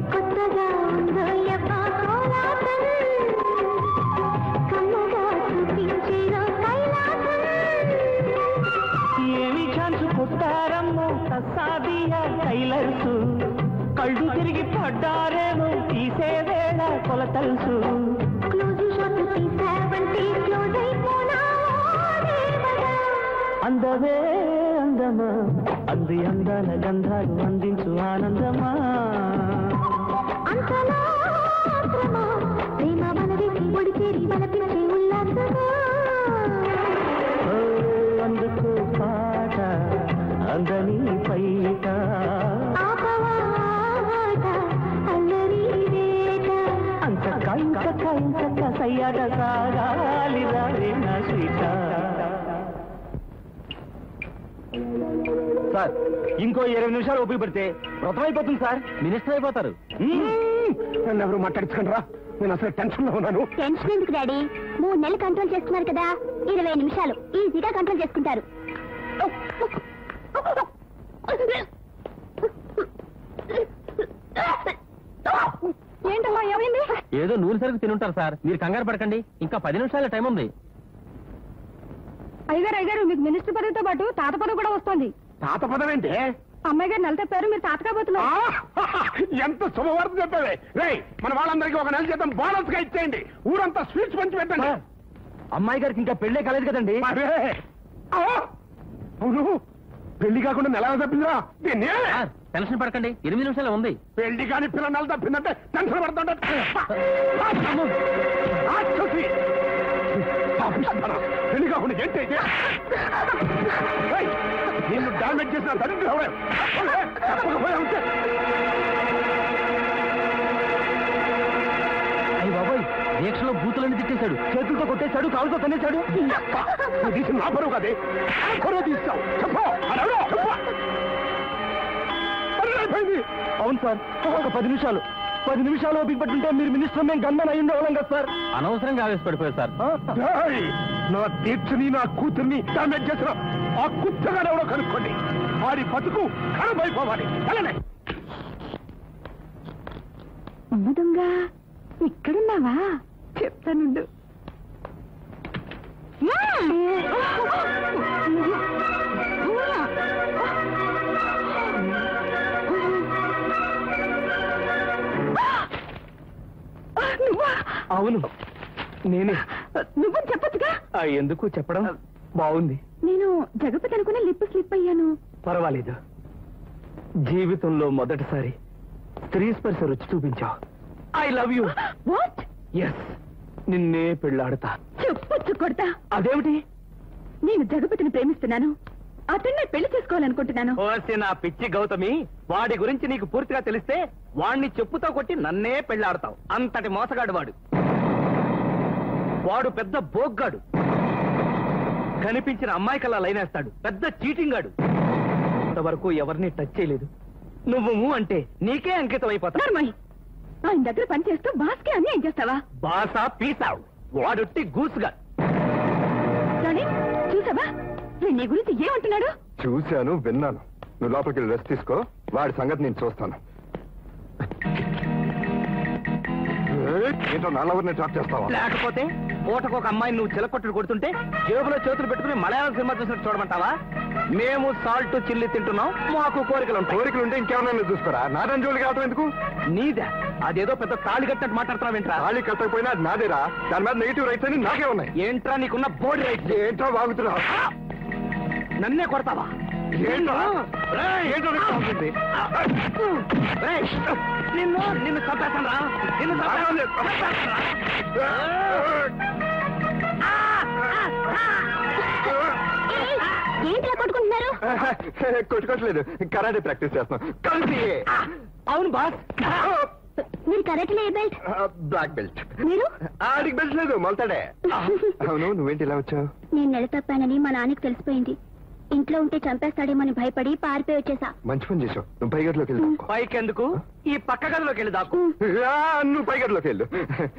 ఏమి ఛాన్స్ కొట్టారమ్మో తస్సాదియా టైలర్సు కళ్ళు తిరిగి పడ్డారేమో తీసే వేళ కొలతల్సు అందవే అందమా అంది అందాల గంధాలు అందించు ఆనందమా ఓ, అందుకు పాట అందని పైట అంతక్క ఇంతక్క ఇంతక్క సయ్యాట సాగాలి రావే నా సీత సార్ ఇంకో ఇరవై నిమిషాలు ఓపిక పడితే వ్రతం అయిపోతుంది సార్ మినిస్టర్ అయిపోతారు నన్ను ఎవరు మాట్లాడించకండి రా నేను అసలు టెన్షన్ లో ఉన్నాను టెన్షన్ ఎందుకు డాడీ మూడు నెలలు కంట్రోల్ చేస్తున్నారు కదా ఇరవై నిమిషాలు ఈజీగా కంట్రోల్ చేసుకుంటారు ఏంటమ్మా ఏమైంది ఏదో నూనె సరుకు తినుంటారు సార్ మీరు కంగారు పడకండి ఇంకా పది నిమిషాల టైం ఉంది అయ్యగారు అయ్యగారు మీకు మినిస్టర్ పదవితో పాటు తాత పదవి కూడా వస్తుంది తాత పదం ఏంటి అమ్మాయి గారు నెల తప్పారు మీరు తాత ఆ, కాబోతున్నారు ఎంత శుభవార్త చెప్పావే రే మన వాళ్ళందరికీ ఒక నెల జీతం బోనస్ గా ఇచ్చేయండి ఊరంతా స్వీట్స్ పంచి పెట్టండి అమ్మాయి గారికి ఇంకా పెళ్ళే కాలేదు కదండి అరే ఆ, అవును పెళ్లి కాకుండా నెల తప్పిందిరా దీన్ని సార్ టెన్షన్ పడకండి ఎనిమిది నిమిషాలు ఉంది పెళ్లి కాని పిల్ల నెల తప్పిందంటే టెన్షన్ పడుతుంటే పెళ్లి కాకుండా ఏంటి అయితే? ఏయ్, నిన్ను డామేజ్ చేసిన దరిద్రుడు ఎవడే? తప్పకపోయా ఉంటే అయ్యి బాబోయ్ దీక్షలో బూతులన్నీ తిట్టేశాడు చేతులతో కొట్టేశాడు కాలుతో తన్నేశాడు నువ్వు తీసిన నా పరువు కదే పరువు తీస్తావు చెప్పు అడగడు, చెప్పు అరే, అయిపోయింది. అవును సార్ ఒక పది నిమిషాలు పది నిమిషాలు ఓపిక పట్టుంటే మీరు మినిస్టర్ మేము గన్మన్ అయ్యి ఉండేవాళ్ళం కదా సార్ అనవసరంగా ఆవేశపడిపోయారు సార్ ఏయ్, నా దీక్షని నా కూతుర్ని డామేజ్ చేసిన ఆ కుత్తగాడు ఎవడో కనుక్కోండి వాడి బతుకు కనుమైపోవాలి వెళ్ళండి అమ్మ దొంగ ఇక్కడున్నావా చెప్తానుండు నువ్వా అవును నేనే నువ్వు చెప్పొచ్చుగా ఆ, ఎందుకు చెప్పడం బాగుంది నేను జగపతి అనుకునే లిప్ స్లిప్ అయ్యాను పర్వాలేదు జీవితంలో మొదటిసారి స్త్రీ స్పర్శ రుచి చూపించావు I love you what yes నిన్నే పెళ్ళాడతా చెప్పొచ్చు కొడతా అదేమిటి నేను జగపతిని ప్రేమిస్తున్నాను అతన్నే పెళ్లి చేసుకోవాలనుకుంటున్నాను ఓసి నా పిచ్చి గౌతమి వాడి గురించి నీకు పూర్తిగా తెలిస్తే వాణ్ణి చెప్పుతో కొట్టి నన్నే పెళ్ళాడతావు అంతటి మోసగాడు వాడు వాడు పెద్ద బోగ్గాడు కనిపించిన అమ్మాయి కల్లా లైనేస్తాడు పెద్ద చీటింగ్ గాడు ఇంతవరకు ఎవరిని టచ్ చేయలేదు నువ్వు ఊ అంటే నీకే అంకితం అయిపోతా నర్మయ్ ఆయన దగ్గర పనిచేస్తూ బాస్కే అని ఏం చేస్తావా బాసా పీసావు వాడుట్టి గూసుగా రాణి చూసావా వీడు నీ గురించి ఏమంటున్నాడు చూశాను విన్నాను నువ్వు లోపలికి వెళ్ళి రెస్ట్ తీసుకో వాడి సంగతి నేను చూస్తాను ఏంటో నల్లవరిని డ్రాప్ చేస్తావా లేకపోతే పూటకు ఒక అమ్మాయిని నువ్వు చిలకొట్టుడు కొడుతుంటే జేబులో చేతులు పెట్టుకుని మలయాళం సినిమా చూసినట్టు చూడమంటావా మేము సాల్ట్ చిల్లి తింటున్నాం మాకు కోరికలు ఉంటాయి కోరికలు ఉంటే ఇంకేమన్నా చూసుకోరా నా రంజోలు కావటం ఎందుకు నీదే అదేదో పెద్ద తాళి కట్టినట్టు మాట్లాడుతున్నావేంట్రా తాళి కట్టకపోయినా అది నాదేరా దాని మీద నెగిటివ్ రైట్స్ అని నాకే ఉన్నాయి ఏంట్రా నీకున్న బోర్డు రైట్ ఏంటో బాగుతున్నావు నన్నే కొడతావా ఏంట్రా? రేయ్! ఏంటో నీకు కావాల్సింది? రేయ్! నిన్ను నిన్ను చంపేస్తాను రా నిన్ను చంపేస్తాను. ఏంటి కొట్టుకుంటున్నారు కొట్టుకోవట్లేదు కరాటే ప్రాక్టీస్ చేస్తాం కలిసి అవును బాస్ మీరు కరెక్ట్లే ఏ బెల్ట్ బ్లాక్ బెల్ట్ మీరు ఆడికి బెల్ట్ లేదు మొలతాడే అవును నువ్వేంటి ఇలా వచ్చావు నేను నెల తప్పానని మా నాన్నకి తెలిసిపోయింది ఇంట్లో ఉంటే చంపేస్తాడేమని భయపడి పారిపోయి వచ్చేసా మంచి పని చేసావు నువ్వు పైగట్లోకి వెళ్ళు పైకెందుకు ఈ పక్క గదిలోకి వెళ్ళి దాకు ఆ, నువ్వు పైగట్లోకి వెళ్ళు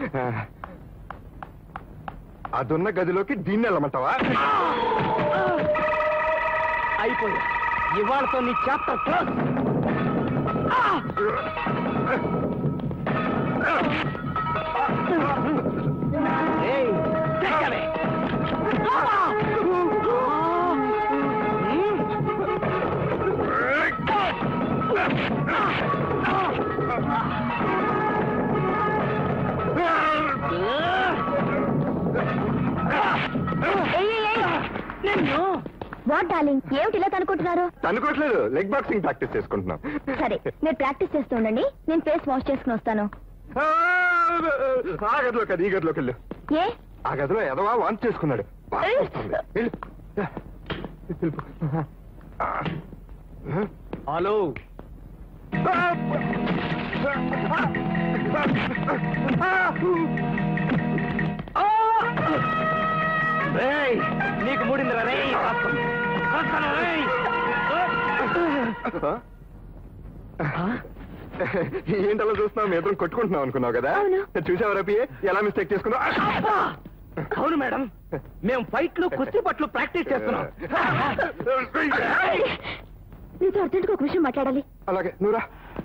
అదున్న గదిలోకి దీన్ని వెళ్ళమంటావా అయిపోయా ఇవాళతో నీ చాప్టర్ క్లోజ్ ఏయ్, చెక్కలే. నిన్ను వాట్ డార్లింగ్ ఏమిటి ఇలా అనుకుంటున్నారు అనుకోవట్లేదు లెగ్ బాక్సింగ్ ప్రాక్టీస్ చేసుకుంటున్నాం సరే మీరు ప్రాక్టీస్ చేస్తూ ఉండండి నేను ఫేస్ వాష్ చేసుకుని వస్తాను ఆ, ఆ గదిలో కదా ఈ గదిలోకి వెళ్ళు ఏ ఆ గదిలో ఎదవా వాంట్ చేసుకున్నాడు బాగా వస్తుంది. వెళ్ళు. వెళ్ళిపో. ఆ. హలో రేయ్, నీకు మూడిందిరా రే ఏంటలా చూస్తున్నావు మీ ఇద్దరం కొట్టుకుంటున్నావు అనుకున్నావు కదా అవును. చూసావు రపియే ఎలా మిస్టేక్ చేసుకున్నావు అవును మేడం మేము ఫైట్లు కుస్తీ పట్లు ప్రాక్టీస్ చేస్తున్నాం మీతో అర్జెంట్గా ఒక విషయం మాట్లాడాలి అలాగే నువ్వురా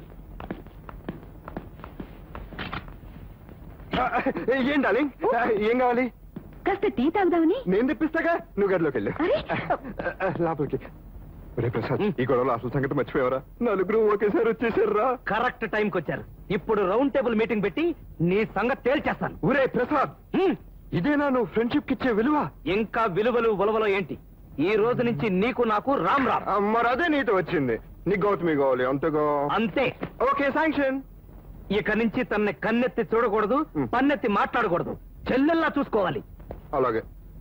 ఏం డాలింగ్ ఏం కావాలి కాస్త టీ తాగుదామని నేను తెప్పిస్తాగా నువ్వు గదిలోకి వెళ్ళు అరే. లోపలికి ఒరే ప్రసాద్ ఈ గొడవలో అసలు సంగతి మర్చిపోయావరా నలుగురు ఒకేసారి వచ్చేసారా కరెక్ట్ టైంకి వచ్చారు ఇప్పుడు రౌండ్ టేబుల్ మీటింగ్ పెట్టి నీ సంగతి తేల్చేస్తాను ఒరే ప్రసాద్ హ్మ్. ఇదేనా నువ్వు ఫ్రెండ్షిప్ కి ఇచ్చే విలువ ఇంకా విలువలు ఉలవలో ఏంటి ఈ రోజు నుంచి నీకు నాకు రామ్ రామ్ ఆ, మరి అదే నీతో వచ్చింది నీ గౌతమి కావాలి అంతగా అంతే ఓకే శాంక్షన్ ఇక నుంచి తన్ని కన్నెత్తి చూడకూడదు హ్మ్. పన్నెత్తి మాట్లాడకూడదు చెల్లెల్లా చూసుకోవాలి అలాగే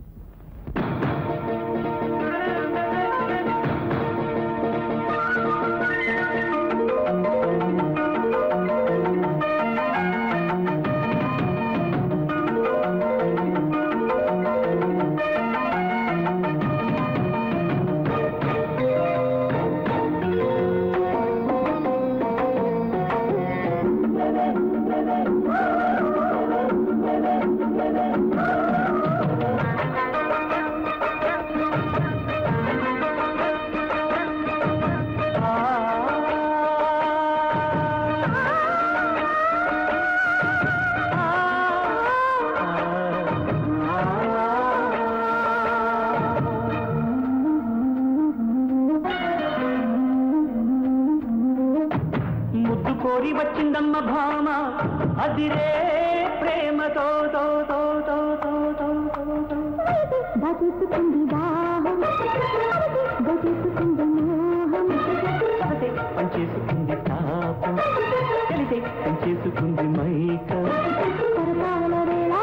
ముద్దు కోరి వచ్చిందమ్మ భామ అదిరే ప్రేమతో తో తో తో తో తో తో తో. బతుకుతుంది దాహం గతిస్తుంది మోహం అదే పనిచేసుకుంది తాపం తెలిసే పనిచేసుకుంది మైక పరపాల వేళ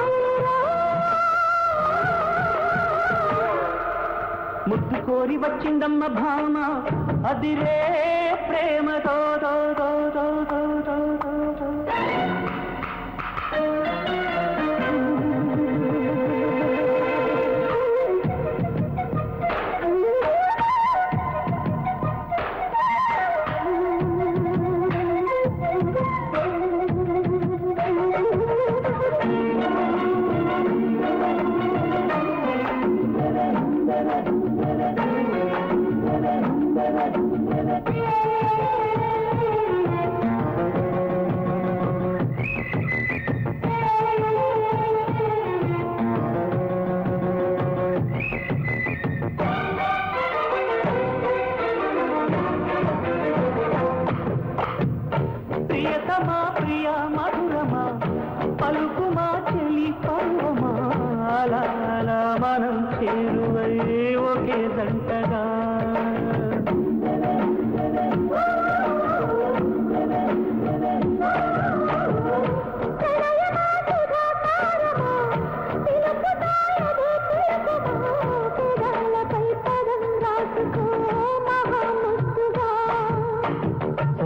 ముద్దు కోరి వచ్చిందమ్మ భామ అదిరే ప్రేమతో తో తో తో తో తో తో తో. ఆ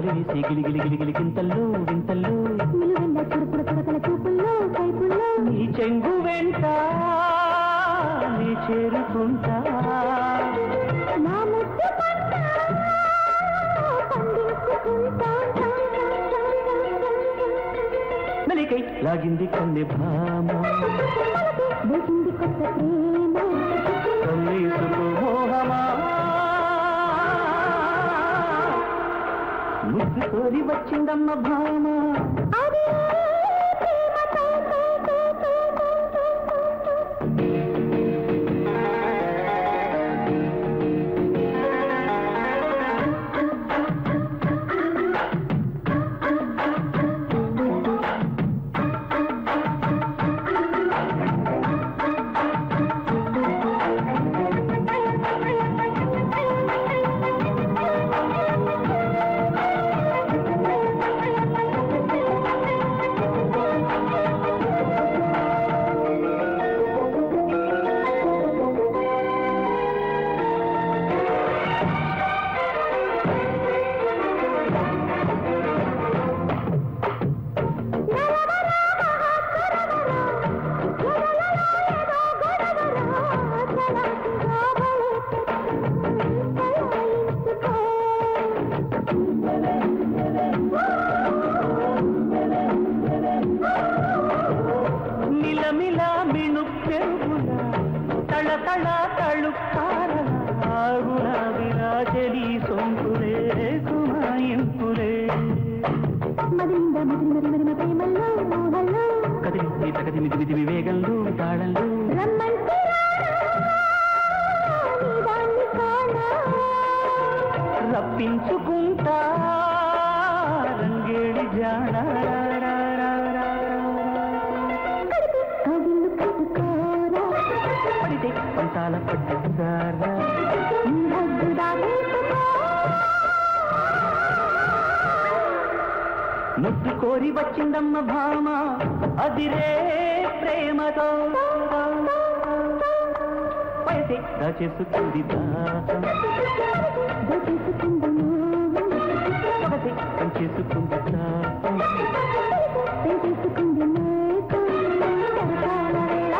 వలు వేసే గిలిగిలి గిలిగిలి గింతల్లో వింతల్లో నిలువెల్ల చురుకుల చురకల చూపుల్లో కైపుల్లో నీ చెంగు వెంట నీ చేరుకుంటా నా ముద్దు పంట పండించుకుంటా నలికై లాగింది కన్నె భామ వేసింది కొత్త ప్రేమ కన్నేసుకో మోహమా ముద్దు కోరి వచ్చిందమ్మ భామ అది ప్రేమతో తో, తో, తో, తో, తో, తో, తో. మిలమిల మిణుక్కెరువుల తళతళ తళుక్కారల గులాబిరాజలి సొంపులే కుమాయింపులే మదిలింద మదిలి మరి మరి మా ప్రేమల్లో మోహంలో కదిలి తగది మిది మిది వివేగంలో తాళంలో రమ్మంటే రానా, నీ దాన్ని కానా రప్పించుకుంటా రంగేడి జాణ కవిళ్ళు కట్టుకోరా పడితే పంతాల పడ్డారా నీ హద్దు దాటేసుకో ముద్దు కోరి వచ్చిందమ్మ భామ అదిరే ప్రేమతో పైతే దాచేసుకుంది దాహం దోచేసుకుంది మోహం ఒకటి పంచేసుకుంది దాహం వేసేసుకుంది మేకం కరకాల వేళ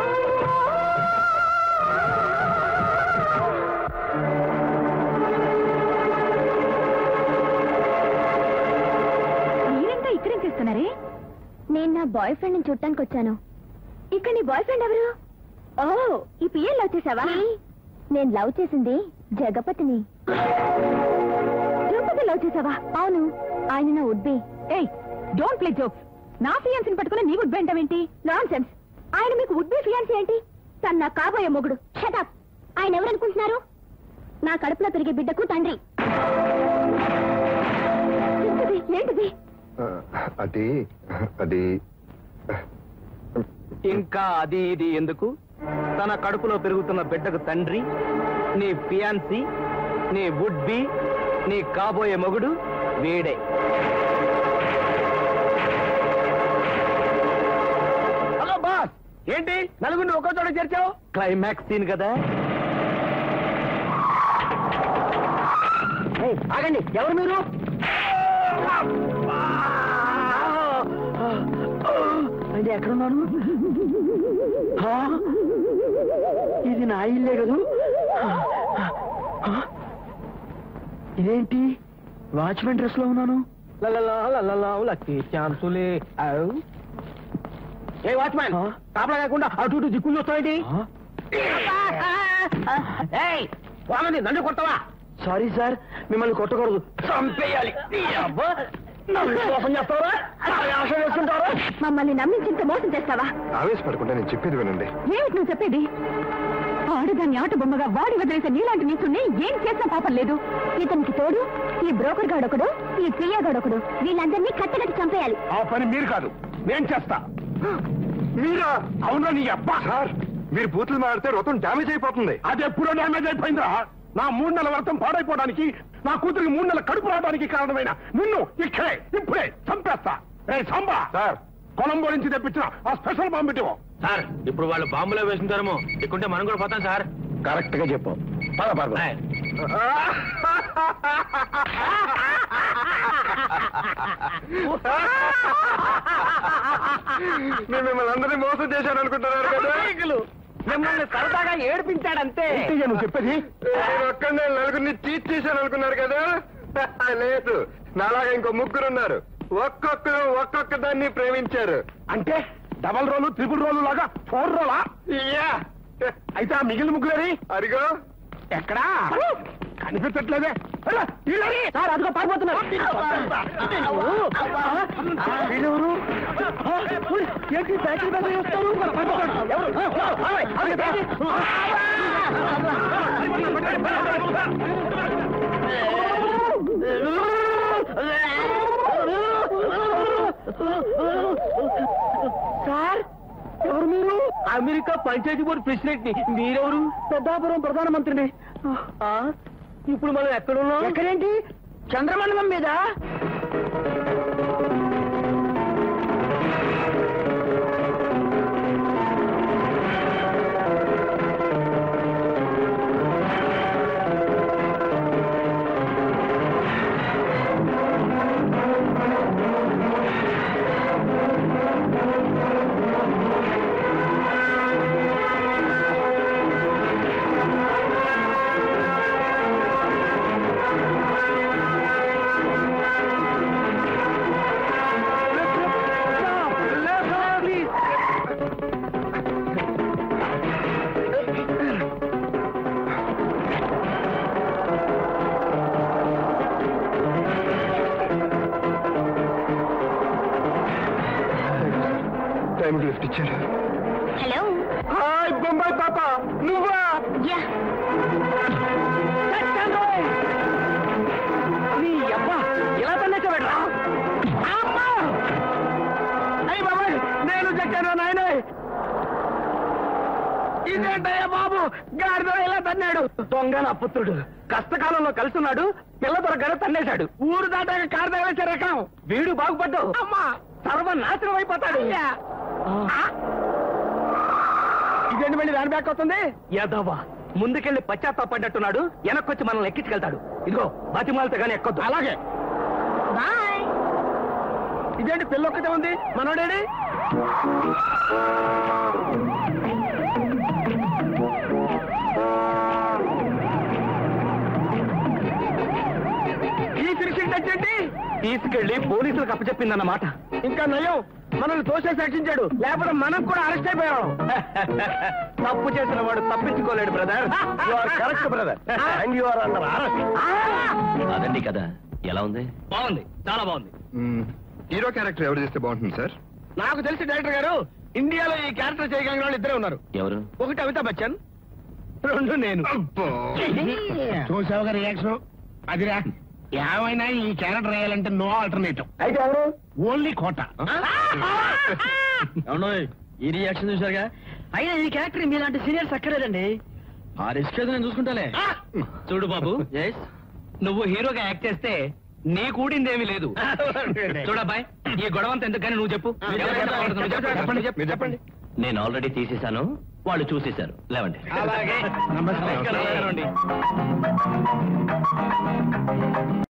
మీరింకా ఇక్కడేం చేస్తున్నారే నేను నా బాయ్ ఫ్రెండ్ ని చూడటానికి వచ్చాను ఇక్కడ నీ బాయ్ ఫ్రెండ్ ఎవరు ఓ ఈ పిఎల్ లవ్ చేసావా నేను లవ్ చేసింది జగపతిని తిరుపతి లవ్ చేసావా అవును ఆయన నా ఉడ్బి ఏయ్ డోంట్ ప్లే జోక్స్ నా ఫియాన్సీని పట్టుకుని నీ వుడ్ ఏంటి నాన్ సెన్స్ ఆయన మీకు ఉడ్బి ఫియాన్సీ ఏంటి తన నా కాబోయే మొగుడు షటప్ ఆయన ఎవరనుకుంటున్నారు నా కడుపులో పెరిగే బిడ్డకు తండ్రి ఏంటిది? ఏంటిది ఆ, అది అది ఇంకా అది ఇది ఎందుకు తన కడుపులో పెరుగుతున్న బిడ్డకు తండ్రి నీ ఫియాన్సీ నీ వుడ్ బి నీ కాబోయే మొగుడు వీడే హలో బాస్ ఏంటి నలుగురిని ఒక్కో చోట చేర్చావు క్లైమాక్స్ సీన్ కదా ఏయ్, ఆగండి ఎవరు మీరు అంటే ఎక్కడున్నాను ఆ? ఇది నా ఇల్లే కదూ ఆ? ఇదేంటి వాచ్మెన్ డ్రెస్ లో ఉన్నాను లలలా, లలలా, లక్కీ ఛాన్సులే ఔ. ఏ వాచ్మెన్ కాపలా కాకుండా అటు ఇటు దిక్కులు వస్తాయండి వామంది నన్ను కొట్టవా సారీ సార్ మిమ్మల్ని కొట్టకూడదు చంపేయాలి ఈ అబ్బా, నన్ను మోసం చేస్తావా నా వేషం వేసుకుంటావా మమ్మల్ని నమ్మించింత మోసం చేస్తావా ఆవేశపడకుండా నేను చెప్పేది వినండి ఏమిటి నువ్వు చెప్పేది ఆడదాన్ని ఆట బొమ్మగా వాడి వదిలేసే నీలాంటి నీచుని ఏం చేసిన పాపం లేదు ఇతనికి తోడు ఈ బ్రోకర్ గాడొకడు ఈ ప్రియా గాడొకడు వీళ్ళందరినీ కట్టగట్టి చంపేయాలి ఆ పని మీరు కాదు నేను చేస్తా మీరా అవునా నీ అబ్బా సార్ మీరు బూతులు మాడితే రథం డ్యామేజ్ అయిపోతుంది అది ఎప్పుడో డ్యామేజ్ అయిపోయిందా నా మూడు నెలల వ్రతం పాడైపోవడానికి నా కూతురికి మూడు నెలల కడుపు రావడానికి కారణమైన నిన్ను ఇక్కడే ఇప్పుడే చంపేస్తా ఏ సంబా సార్ కొలంబో నుంచి తెప్పించిన ఆ స్పెషల్ బాంబు ఇవ్వు సార్ ఇప్పుడు వాళ్ళు బాంబులో వేసుకుంటారేమో ఇక్కుంటే మనం కూడా పోతాం సార్ కరెక్ట్ గా చెప్పు పద పద నేను మిమ్మల్ని అందరినీ మోసం చేశాను అనుకుంటున్నారు కదా మిమ్మల్ని సరదాగా ఏడిపించాడంతే ఏంటయ్యా నువ్వు చెప్పేది నేను ఒక్కడే నలుగురిని చీట్ చేశాను అనుకున్నారు కదా లేదు నాలాగా ఇంకో ముగ్గురు ఉన్నారు ఒక్కొక్కరు ఒక్కొక్క దాన్ని ప్రేమించారు అంటే డబల్ రోలు త్రిపుల్ రోలు లాగా ఫోర్ రోలా యా అయితే ఆ మిగిలిన ముగ్గులేరి అరిగో ఎక్కడా కనిపించట్లేదే అలా, వీళ్ళెవరి? సార్ అదిగో పారిపోతున్నారు వీళ్ళెవరు? ఆ, ఉయ్, ఏంటి బ్యాటరీ మీద వేస్తారు మన పారిపోతాడు. ఎవరు? ఆ, ఆ, ఆ, ఆ, బ్యాటరీ. సార్ ఎవరు మీరు అమెరికా పంచాయతీ బోర్డు ప్రెసిడెంట్ ని మీరెవరు పెద్దాపురం ప్రధానమంత్రిని ఆ, ఇప్పుడు మనం ఎక్కడున్నాం ఎక్కడేంటి చంద్రమండలం మీద టైం లిఫ్ట్ ఇచ్చారు హలో హాయ్ బొంబాయి పాప నువ్వా యా నీ అబ్బా ఇలా తన్నేసావేట్రా అమ్మా అయ్యి బాబాయ్ నేను చచ్చాను నాయన ఇదేంటయ్యా బాబు గాడిద ఇలా తన్నాడు దొంగ నా పుత్రుడు కష్టకాలంలో కలుసున్నాడు పిల్ల దొరకగానే తన్నేశాడు ఊరు దాటాక కారు తగలేసే రకం వీడు బాగుపడ్డావు అమ్మా సర్వనాశనం అయిపోతాడు ఆ? ఇదేంటి మళ్ళీ దాని బ్యాక్ వస్తుంది యదవా ముందుకెళ్లి పశ్చాత్తాపడ్డట్టున్నాడు వెనక్కొచ్చి మనల్ని ఎక్కించుకెళ్తాడు ఇదిగో బతిమాలతో కానీ ఎక్కొద్దు అలాగే బాయ్ ఇదేంటి పిల్ల ఒక్కటే ఉంది మనోడేడి ఈ ఫినిషింగ్ టచ్ ఏంటి తీసుకెళ్లి పోలీసులకు అప్పచెప్పిందన్నమాట ఇంకా నయం మనల్ని తోసేసి రక్షించాడు లేకపోతే మనం కూడా అరెస్ట్ అయిపోయాం తప్పు చేసిన వాడు తప్పించుకోలేడు brother correct brother and you are అన్నారు అదండి కదా ఎలా ఉంది బాగుంది చాలా బాగుంది హీరో క్యారెక్టర్ ఎవరు చేస్తే బాగుంటుంది సార్ నాకు తెలిసి డైరెక్టర్ గారు ఇండియాలో ఈ క్యారెక్టర్ చేయగలిగిన వాళ్ళు ఇద్దరే ఉన్నారు ఎవరు ఒకటి అమితాబ్ బచ్చన్ రెండు నేను చూసావుగా రియాక్షన్ అదిరా ఏమైనా ఈ క్యారెక్టర్ వేయాలంటే నో ఆల్టర్నేటివ్ అయితే ఎవరు ఓన్లీ కోట ఈ రియాక్షన్ చూసారుగా అయినా ఈ క్యారెక్టర్ మీలాంటి సీనియర్స్ అక్కర్లేదండి ఆ రిస్క్ ఏదో నేను చూసుకుంటాలే చూడు బాబు నువ్వు హీరోగా యాక్ట్ చేస్తే నీ కూడిందేమీ లేదు చూడబ్బాయి ఈ గొడవంతా ఎందుకని నువ్వు చెప్పు నువ్వు చెప్పు. చెప్పండి చెప్పు. చెప్పండి నేను ఆల్రెడీ తీసేశాను వాళ్ళు చూసేశారు లేవండి అలాగే నమస్తే. నమస్కారం.